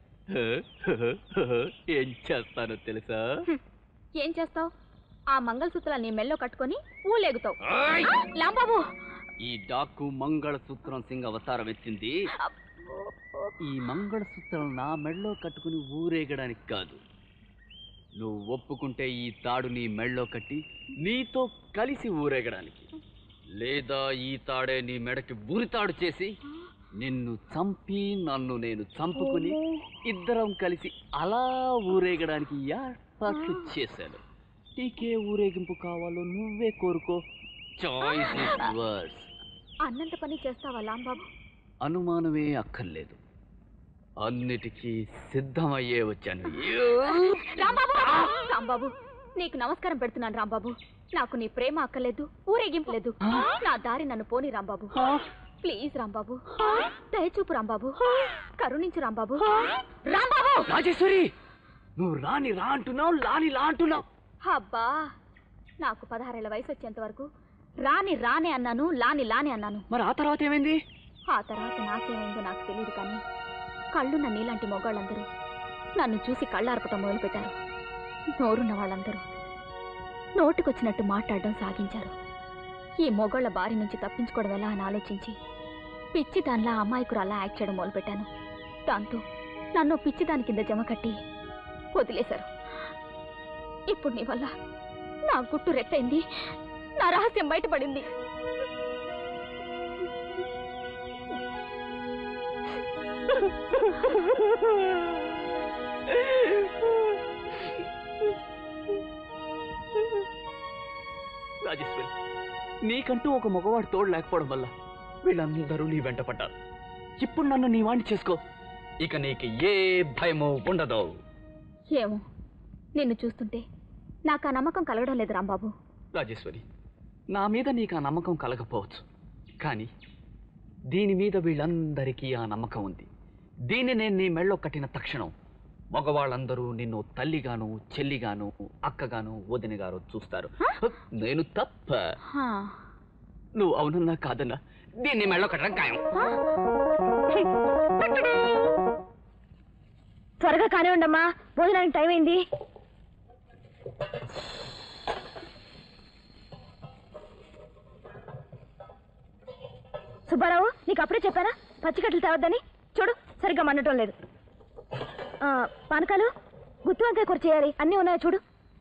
ఏం చేస్తానో తెలుసా ఏం చేస్తావు ఆ మంగళసూత్రాలు నీ మెల్లో కట్టుకొని ఊలేగుతావు ఆయ్! ఆ, లాంబాబు ఈ డాకు మంగళసూత్రం సింగ్ అవతారం ఎత్తింది ఈ మంగళసూత్రం నా మెడలో కట్టుకుని ఊరేగడానికి కాదు నువ్వు ఒప్పుకుంటే ఈ తాడు నీ మెడలో కట్టి నీతో కలిసి ఊరేగడానికి లేదా ఈ తాడే నీ మెడకి ఊరితాడు చేసి నిన్ను చంపి నన్ను నేను చంపుకుని ఇద్దరం కలిసి అలా ఊరేగడానికి ఏర్పాట్లు చేశాను నీకే ఊరేగింపు కావాలో నువ్వే కోరుకో చాయిస్ ఇస్ వర్స్ అన్నంత పని చేస్తావా లాంబాబు అనుమానమే అక్కర్లేదు అన్నిటికీ సిద్ధమయ్యే వచ్చాను రాంబాబు రాంబాబు నీకు నమస్కారం పెడుతున్నాను రాంబాబు నాకు నీ ప్రేమ అక్కర్లేదు ఊరేగింపు లేదు నా దారి నన్ను పోని రాంబాబు ప్లీజ్ రాంబాబు దయచూపు రాంబాబు కరుణించు రాంబాబు రాంబాబు రాజేశ్వరి నువ్వు రాని రా అంటున్నావు లాని లా అంటున్నావు అబ్బా నాకు పదహారేళ్ల వయసు వచ్చేంత వరకు రాని రాని అన్నాను లాని లాని అన్నాను మరి ఆ తర్వాత ఏమైంది ఆ తర్వాత నాకేమైందో నాకు తెలియదు కానీ కళ్ళున్న నీలాంటి మొగాళ్ళందరూ నన్ను చూసి కళ్ళార్పటం మొదలుపెట్టారు నోరున్న వాళ్ళందరూ నోటికొచ్చినట్టు మాట్లాడడం సాగించారు ఈ మొగోళ్ళ బారి నుంచి తప్పించుకోవడం ఎలా అని ఆలోచించి పిచ్చి దానిలా అమ్మాయికురు యాక్ట్ చేయడం మొదలుపెట్టాను దాంతో నన్ను పిచ్చి దాని కింద జమ కట్టి వదిలేశారు ఇప్పుడు నీ వల్ల నా గుట్టు రెట్టయింది నా రహస్యం బయటపడింది రాజేశ్వరి నీకంటూ ఒక మగవాడు తోడు లేకపోవడం వల్ల వీళ్ళందరూ నీ వెంట పడ్డారు ఇప్పుడు నన్ను నీ వాణ్ణి చేసుకో ఇక నీకు ఏ భయమో ఉండదు ఏమో నిన్ను చూస్తుంటే నాకు ఆ నమ్మకం కలగడం లేదు రాంబాబు రాజేశ్వరి నా మీద నీకు ఆ నమ్మకం కలగపోవచ్చు కానీ దీని మీద వీళ్ళందరికీ ఆ నమ్మకం ఉంది దీన్ని నేను నీ మెళ్ళో కట్టిన తక్షణం మగవాళ్ళందరూ నిన్ను తల్లిగాను చెల్లిగాను అక్కగాను వదినగాను చూస్తారు నేను తప్ప హా. నువ్వు అవునన్నా కాదన్నా దీన్ని మెళ్ళో కట్టడం ఖాయం త్వరగా కానివ్వండమ్మా భోజనానికి టైం అయింది సుబ్బారావు నీకు అప్పుడే చెప్పానా పచ్చికట్టలు తేవద్దని చూడు సరిగ్గా మండటం లేదు ఆ, పానకాలు గుత్తి వంకాయ కూర చేయాలి అన్నీ ఉన్నాయో చూడు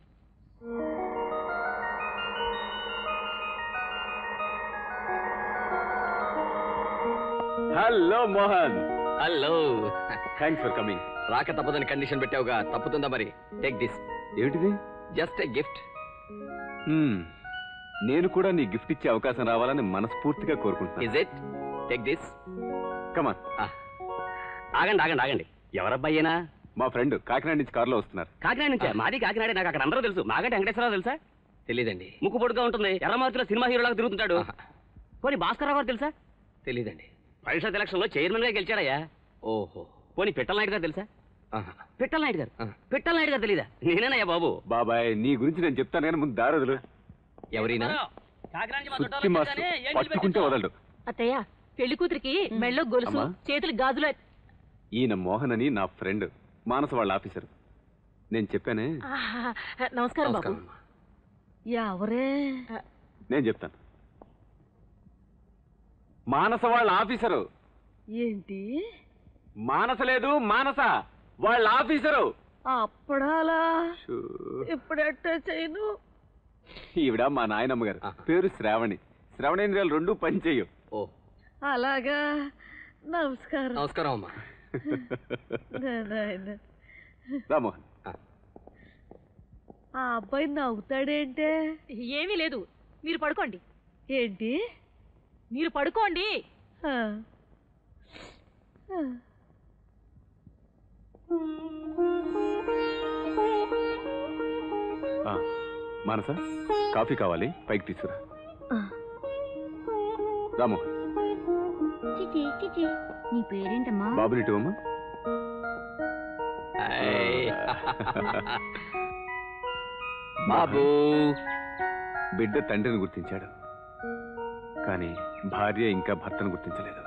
hello Mohan hello thanks for coming రాక తప్పదని కండిషన్ పెట్టావుగా తప్పుతుందా మరి టేక్ దిస్ ఏమిటిది జస్ట్ ఏ గిఫ్ట్ హ్మ్. నేను కూడా నీ గిఫ్ట్ ఇచ్చే అవకాశం రావాలని మనస్ఫూర్తిగా కోరుకుంటున్నాను is it take this come on ఆగండి ఆగండి ఆగండి ఎవరబ్బాయేనా మా ఫ్రెండ్ కాకినాడ నుంచి కారులో వస్తున్నారు కాకినాడ నుంచే మాది కాకినాడే నాకు అక్కడ అందరూ తెలుసు మాగంటే వెంకటేశ్వరరావు తెలుసా తెలీదండి ముక్కు పొడుగా ఉంటుంది ఎర్రమారుతిలో సినిమా హీరోలాగా తిరుగుతుంటాడు పోనీ భాస్కర్ గారు తెలుసా తెలీదండి పరిషత్ ఎలక్షన్ లో చైర్మన్ గా గెలిచాడయ్యా ఓహో పోనీ పిట్టల నాయుడు గారు తెలుసా ఆహా. పిట్టల నాయుడు గారు పిట్టల నాయుడు గారు తెలీదా నేనేనయ్యా బాబు బాబాయ్ నీ గురించి నేను చెప్తాను కానీ ముందు దారదులు ఎవరైనా సుత్తి మాస్టర్ పట్టుకుంటే వదలడు అత్తయ్య పెళ్లి కూతురికి మెళ్ళో గొలుసు అమ్మా. చేతులు గాజులు ఈయన మోహన్ అని నా ఫ్రెండ్ మానస వాళ్ళ ఆఫీసర్ నేను చెప్పానే ఆహా, నమస్కారం బాబు ఎవరే నేను చెప్తాను మానస వాళ్ళ ఆఫీసరు ఏంటి మానస లేదు మానస వాళ్ళ ఆఫీసరు అప్పుడాలా షూ. ఇప్పుడెట్ట చేయను ఈవిడ మా నాయనమ్మ గారు పేరు శ్రావణి శ్రవణేంద్రియాలు రెండు పనిచేయు ఓ అలాగా నమస్కారం నమస్కారం అమ్మా నాయన రామోహన్ ఆ అబ్బాయి నవ్వుతాడేంటే ఏమీ లేదు మీరు పడుకోండి ఏంటి మీరు పడుకోండి ఆ. ఆ. ఆ, మానస కాఫీ కావాలి పైకి తీసుకురా రామోహన్ చిచి చిచి నీ పేరేంటమ్మా బాబుని ఇటువమ్మా బాబు బిడ్డ తండ్రిని గుర్తించాడు కానీ భార్య ఇంకా భర్తను గుర్తించలేదు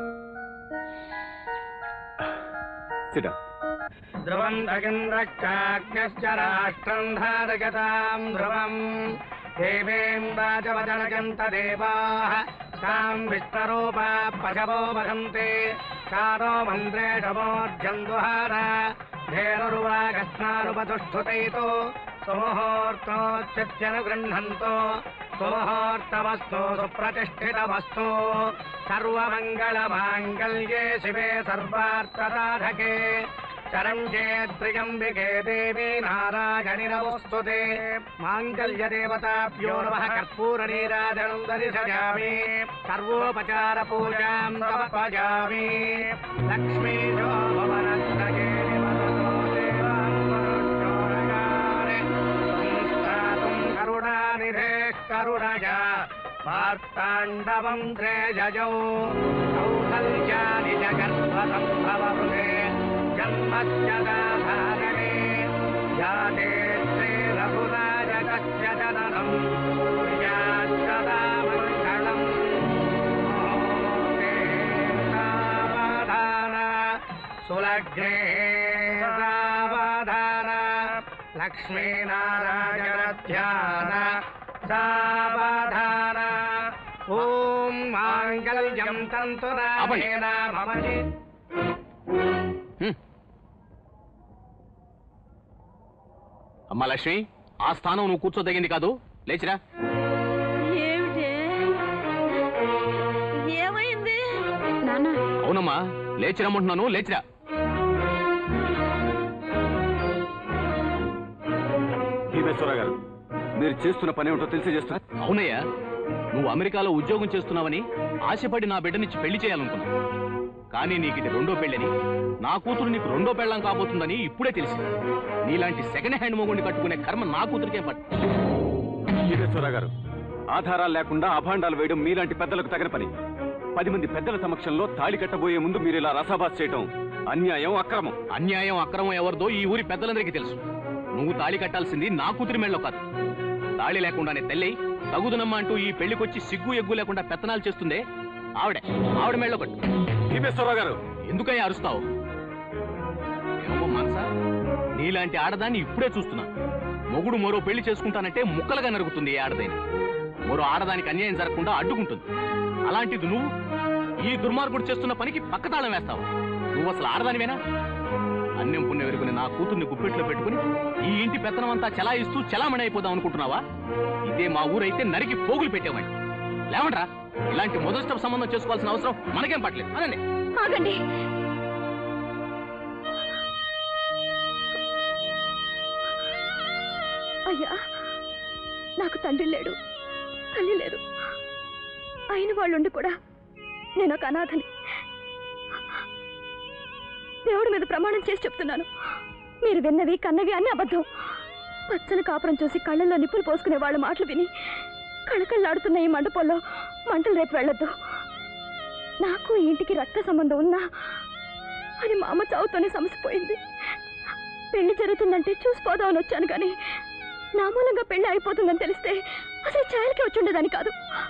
సిడా ధ్రువం దగంధ్రక్షాగ్నశ్చ రాష్ట్రం ధారగతాం ధ్రువం దేవేం రాజవదనగంత దేవాः तां विष्णरूपा पशवो वहन्ते चारो मन्त्रेषवोर्जन्दुहार धेनुर्वागस्नानुपतुष्ठुतैतो सुमुहूर्तोच्युत्यनु गृह्णन्तो सुमुहूर्तमस्तु सुप्रतिष्ठितमस्तु सर्वमङ्गलमाङ्गल्ये शिवे सर्वार्थसाधके चरं चेत्त्रियम्बिके देवी नारायणि नमोऽस्तुते माङ्गल्यदेवताभ्यो नमः कर्पूरनीराजनं दर्शयामि सर्वोपचारपूजां समर्पयामि लक्ष्मीजो भवनत्रये करुणानिधेः करुणया वार्ताण्डवं त्रेजयौ कौसल्यानि च गर्भसम्भवमृगे जन्मस्य दाधारणे याते त्रे रघुराजकस्य जननम् प्रियाच्छदा मङ्गलम् सावधान सुलग्ने सावधान लक्ष्मीनारायण ध्यान सावधान ॐ माङ्गल्यं तन्तुरामेण मम అమ్మా లక్ష్మి ఆ స్థానం నువ్వు కూర్చోదగింది కాదు లేచిరా ఏమిటే ఏమైంది నాన్న అవునమ్మా లేచిరమ్మంటున్నాను లేచిరా భీమేశ్వరరావు గారు మీరు చేస్తున్న పని ఏమిటో తెలిసి చేస్తున్నా అవునయ్యా నువ్వు అమెరికాలో ఉద్యోగం చేస్తున్నావని ఆశపడి నా బిడ్డనిచ్చి పెళ్లి చేయాలనుకున్నావు కానీ నీకు ఇది రెండో పెళ్ళని నా కూతురు నీకు రెండో పెళ్ళం కాబోతుందని ఇప్పుడే తెలిసింది నీలాంటి సెకండ్ హ్యాండ్ మొగుడిని కట్టుకునే కర్మ నా కూతురికే పట్టు భీమేశ్వరరావు గారు ఆధారాలు లేకుండా అభాండాలు వేయడం మీలాంటి పెద్దలకు తగిన పని పది మంది పెద్దల సమక్షంలో తాళి కట్టబోయే ముందు మీరు ఇలా రసాభాస్ చేయటం అన్యాయం అక్రమం అన్యాయం అక్రమం ఎవరిదో ఈ ఊరి పెద్దలందరికీ తెలుసు నువ్వు తాళి కట్టాల్సింది నా కూతురి మెళ్ళో కాదు తాళి లేకుండానే తల్లి తగుదునమ్మా అంటూ ఈ పెళ్లికొచ్చి సిగ్గు ఎగ్గు లేకుండా పెత్తనాలు చేస్తుందే ఆవిడే ఆవిడ మెళ్ళో కట్టు భీమేశ్వరరావు గారు ఎందుకయ్యా అరుస్తావు ఏమో మనసా నీలాంటి ఆడదాన్ని ఇప్పుడే చూస్తున్నా మొగుడు మరో పెళ్లి చేసుకుంటానంటే ముక్కలుగా నరుగుతుంది ఈ ఆడదాని మరో ఆడదానికి అన్యాయం జరగకుండా అడ్డుకుంటుంది అలాంటిది నువ్వు ఈ దుర్మార్గుడు చేస్తున్న పనికి పక్కతాళం వేస్తావు నువ్వు అసలు ఆడదానివేనా అన్యం పుణ్యం ఎరుకుని నా కూతుర్ని గుప్పెట్లో పెట్టుకుని ఈ ఇంటి పెత్తనమంతా చెలాయిస్తూ చెలామణి అయిపోదాం అనుకుంటున్నావా ఇదే మా ఊరైతే నరికి పోగులు పెట్టేవాడి లేవండ్రా ఇలాంటి మొదటి సంబంధం చేసుకోవాల్సిన అవసరం మనకేం పట్టలేదు అనండి ఆగండి అయ్యా నాకు తండ్రి లేడు తల్లి లేదు అయిన వాళ్ళుండి కూడా నేను ఒక అనాథని దేవుడి మీద ప్రమాణం చేసి చెప్తున్నాను మీరు విన్నవి కన్నవి అన్ని అబద్ధం పచ్చని కాపురం చూసి కళ్ళల్లో నిప్పులు పోసుకునే వాళ్ళ మాటలు విని కళకళ్ళాడుతున్న ఈ మండపంలో మంటలు రేపు వెళ్ళొద్దు నాకు ఈ ఇంటికి రక్త సంబంధం ఉన్నా అని మా అమ్మ చావుతోనే సమసిపోయింది పెళ్లి జరుగుతుందంటే చూసిపోదామని వచ్చాను కానీ నా మూలంగా పెళ్లి అయిపోతుందని తెలిస్తే అసలు ఛాయలకి వచ్చి ఉండేదాన్ని కాదు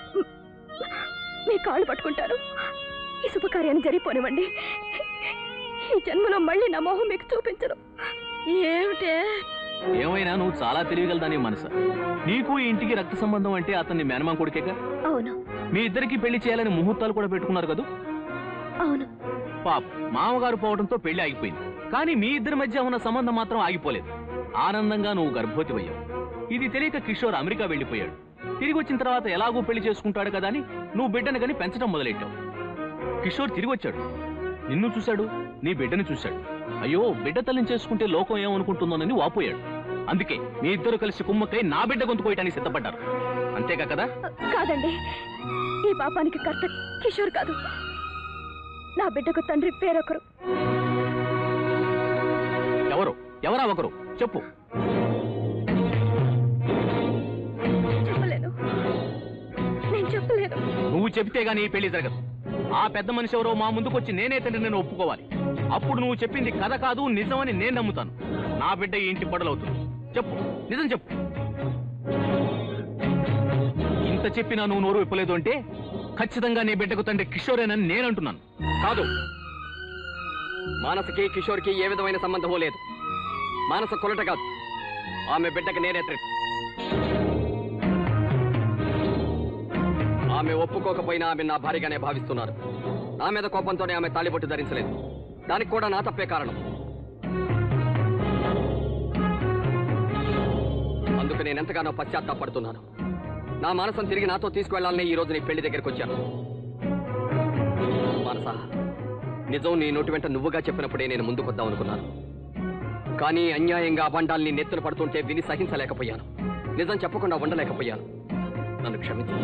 మీ కాళ్ళు పట్టుకుంటాను ఈ శుభకార్యాన్ని జరిగిపోనివ్వండి ఈ జన్మలో మళ్ళీ నా మొహం మీకు చూపించను ఏమిటే ఏమైనా నువ్వు చాలా తెలియగలదాని మనసు నీకు ఈ ఇంటికి రక్త సంబంధం అంటే అతన్ని మేనమా కొడుకేగా అవును మీ ఇద్దరికి పెళ్లి చేయాలని ముహూర్తాలు కూడా పెట్టుకున్నారు కదా అవును పాప మామగారు పోవడంతో పెళ్లి ఆగిపోయింది కానీ మీ ఇద్దరి మధ్య ఉన్న సంబంధం మాత్రం ఆగిపోలేదు ఆనందంగా నువ్వు గర్భవతివయ్యావు ఇది తెలియక కిషోర్ అమెరికా వెళ్ళిపోయాడు తిరిగి వచ్చిన తర్వాత ఎలాగో పెళ్లి చేసుకుంటాడు కదా అని నువ్వు బిడ్డను గని పెంచడం మొదలెట్టావు కిషోర్ తిరిగి వచ్చాడు నిన్ను చూశాడు నీ బిడ్డని చూశాడు అయ్యో బిడ్డ తల్లిని చేసుకుంటే లోకం ఏమనుకుంటుందోనని వాపోయాడు అందుకే మీ ఇద్దరు కలిసి కుమ్మక్కై నా బిడ్డ గొంతు కోయటానికి సిద్ధపడ్డారు అంతేగా కదా కాదండి ఈ పాపానికి కర్త కిషోర్ కాదు నా బిడ్డకు తండ్రి పేరొకరు ఎవరు ఎవరా ఒకరు చెప్పు చెప్పలేను నేను చెప్పలేను నువ్వు చెప్తే గానీ ఈ పెళ్లి జరగదు ఆ పెద్ద మనిషి ఎవరో మా ముందుకొచ్చి నేనే తండ్రి నేను ఒప్పుకోవాలి అప్పుడు నువ్వు చెప్పింది కథ కాదు నిజమని నేను నమ్ముతాను నా బిడ్డ ఈ ఇంటి పొడలవుతుంది చెప్పు నిజం చెప్పు ఇంత చెప్పినా నువ్వు నోరు విప్పలేదు అంటే ఖచ్చితంగా నీ బిడ్డకు తండ్రి కిషోరేనని నేను అంటున్నాను కాదు మానసకి కిషోర్కి ఏ విధమైన సంబంధమూ లేదు మానస కొలట కాదు ఆమె బిడ్డకి నేనే తండ్రి ఆమె ఒప్పుకోకపోయినా ఆమె నా భార్యగానే భావిస్తున్నారు నా మీద కోపంతోనే ఆమె తాళిబొట్టు ధరించలేదు దానికి కూడా నా తప్పే కారణం అందుకు నేను ఎంతగానో పశ్చాత్తాపడుతున్నాను నా మనసం తిరిగి నాతో తీసుకువెళ్లాలని ఈ రోజు నీ పెళ్లి దగ్గరికి వచ్చాను మానస నిజం నీ నోటి వెంట నువ్వుగా చెప్పినప్పుడే నేను ముందుకొద్దాం అనుకున్నాను కానీ అన్యాయంగా అబండాల్ని నెత్తున పడుతుంటే విని సహించలేకపోయాను నిజం చెప్పకుండా ఉండలేకపోయాను నన్ను క్షమించు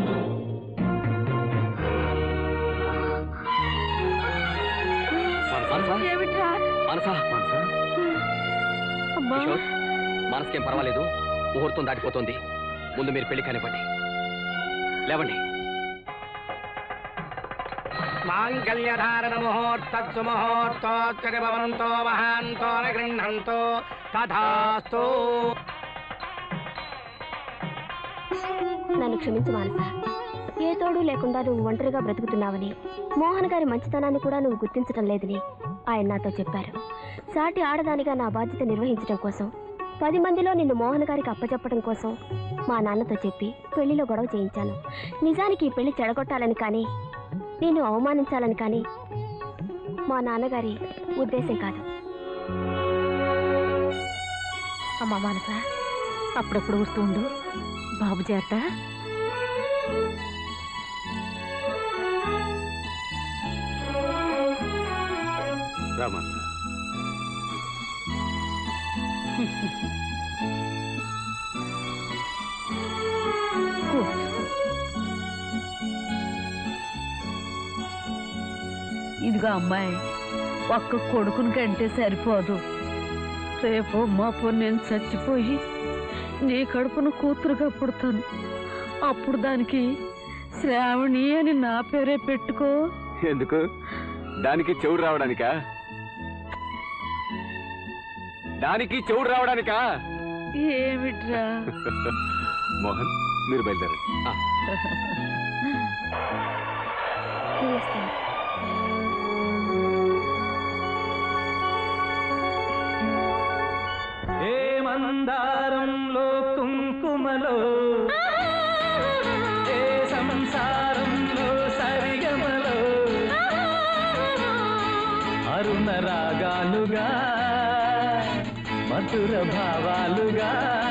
ఏమిట్రా మనసా అమ్మా కిషోర్ మనసుకేం పర్వాలేదు ముహూర్తం దాటిపోతుంది ముందు మీరు పెళ్లి కానివ్వండి లేవండి మాంగళ్యధారణ ముహూర్తత్సు ముహూర్తోచ్చరి భవంతో మహాంతో గృహంతో తథాస్తు నన్ను క్షమించు మానస ఏ తోడు లేకుండా నువ్వు ఒంటరిగా బ్రతుకుతున్నావని మోహన్ గారి మంచితనాన్ని కూడా నువ్వు గుర్తించడం లేదని ఆయన నాతో చెప్పారు సాటి ఆడదానిగా నా బాధ్యత నిర్వహించడం కోసం పది మందిలో నిన్ను మోహన్ గారికి అప్పచెప్పడం కోసం మా నాన్నతో చెప్పి పెళ్లిలో గొడవ చేయించాను నిజానికి ఈ పెళ్లి చెడగొట్టాలని కానీ నేను అవమానించాలని కానీ మా నాన్నగారి ఉద్దేశం కాదు అమ్మా మానస అప్పుడప్పుడు వస్తూ ఉండు బాబు చేత రామా ఇదిగో అమ్మాయి ఒక్క కొడుకుని కంటే సరిపోదు రేపు మాపు నేను చచ్చిపోయి నీ కడుపున కూతురుగా పుడతాను అప్పుడు దానికి శ్రావణి అని నా పేరే పెట్టుకో ఎందుకు దానికి చెవుడు రావడానికా దానికి చెవుడు రావడానికా ఏమిట్రా మోహన్ మీరు బయలుదేరండి ఏ మందారంలో కుంకుమలో ఏ సంసారంలో సరిగమలో మధుర భావాలుగా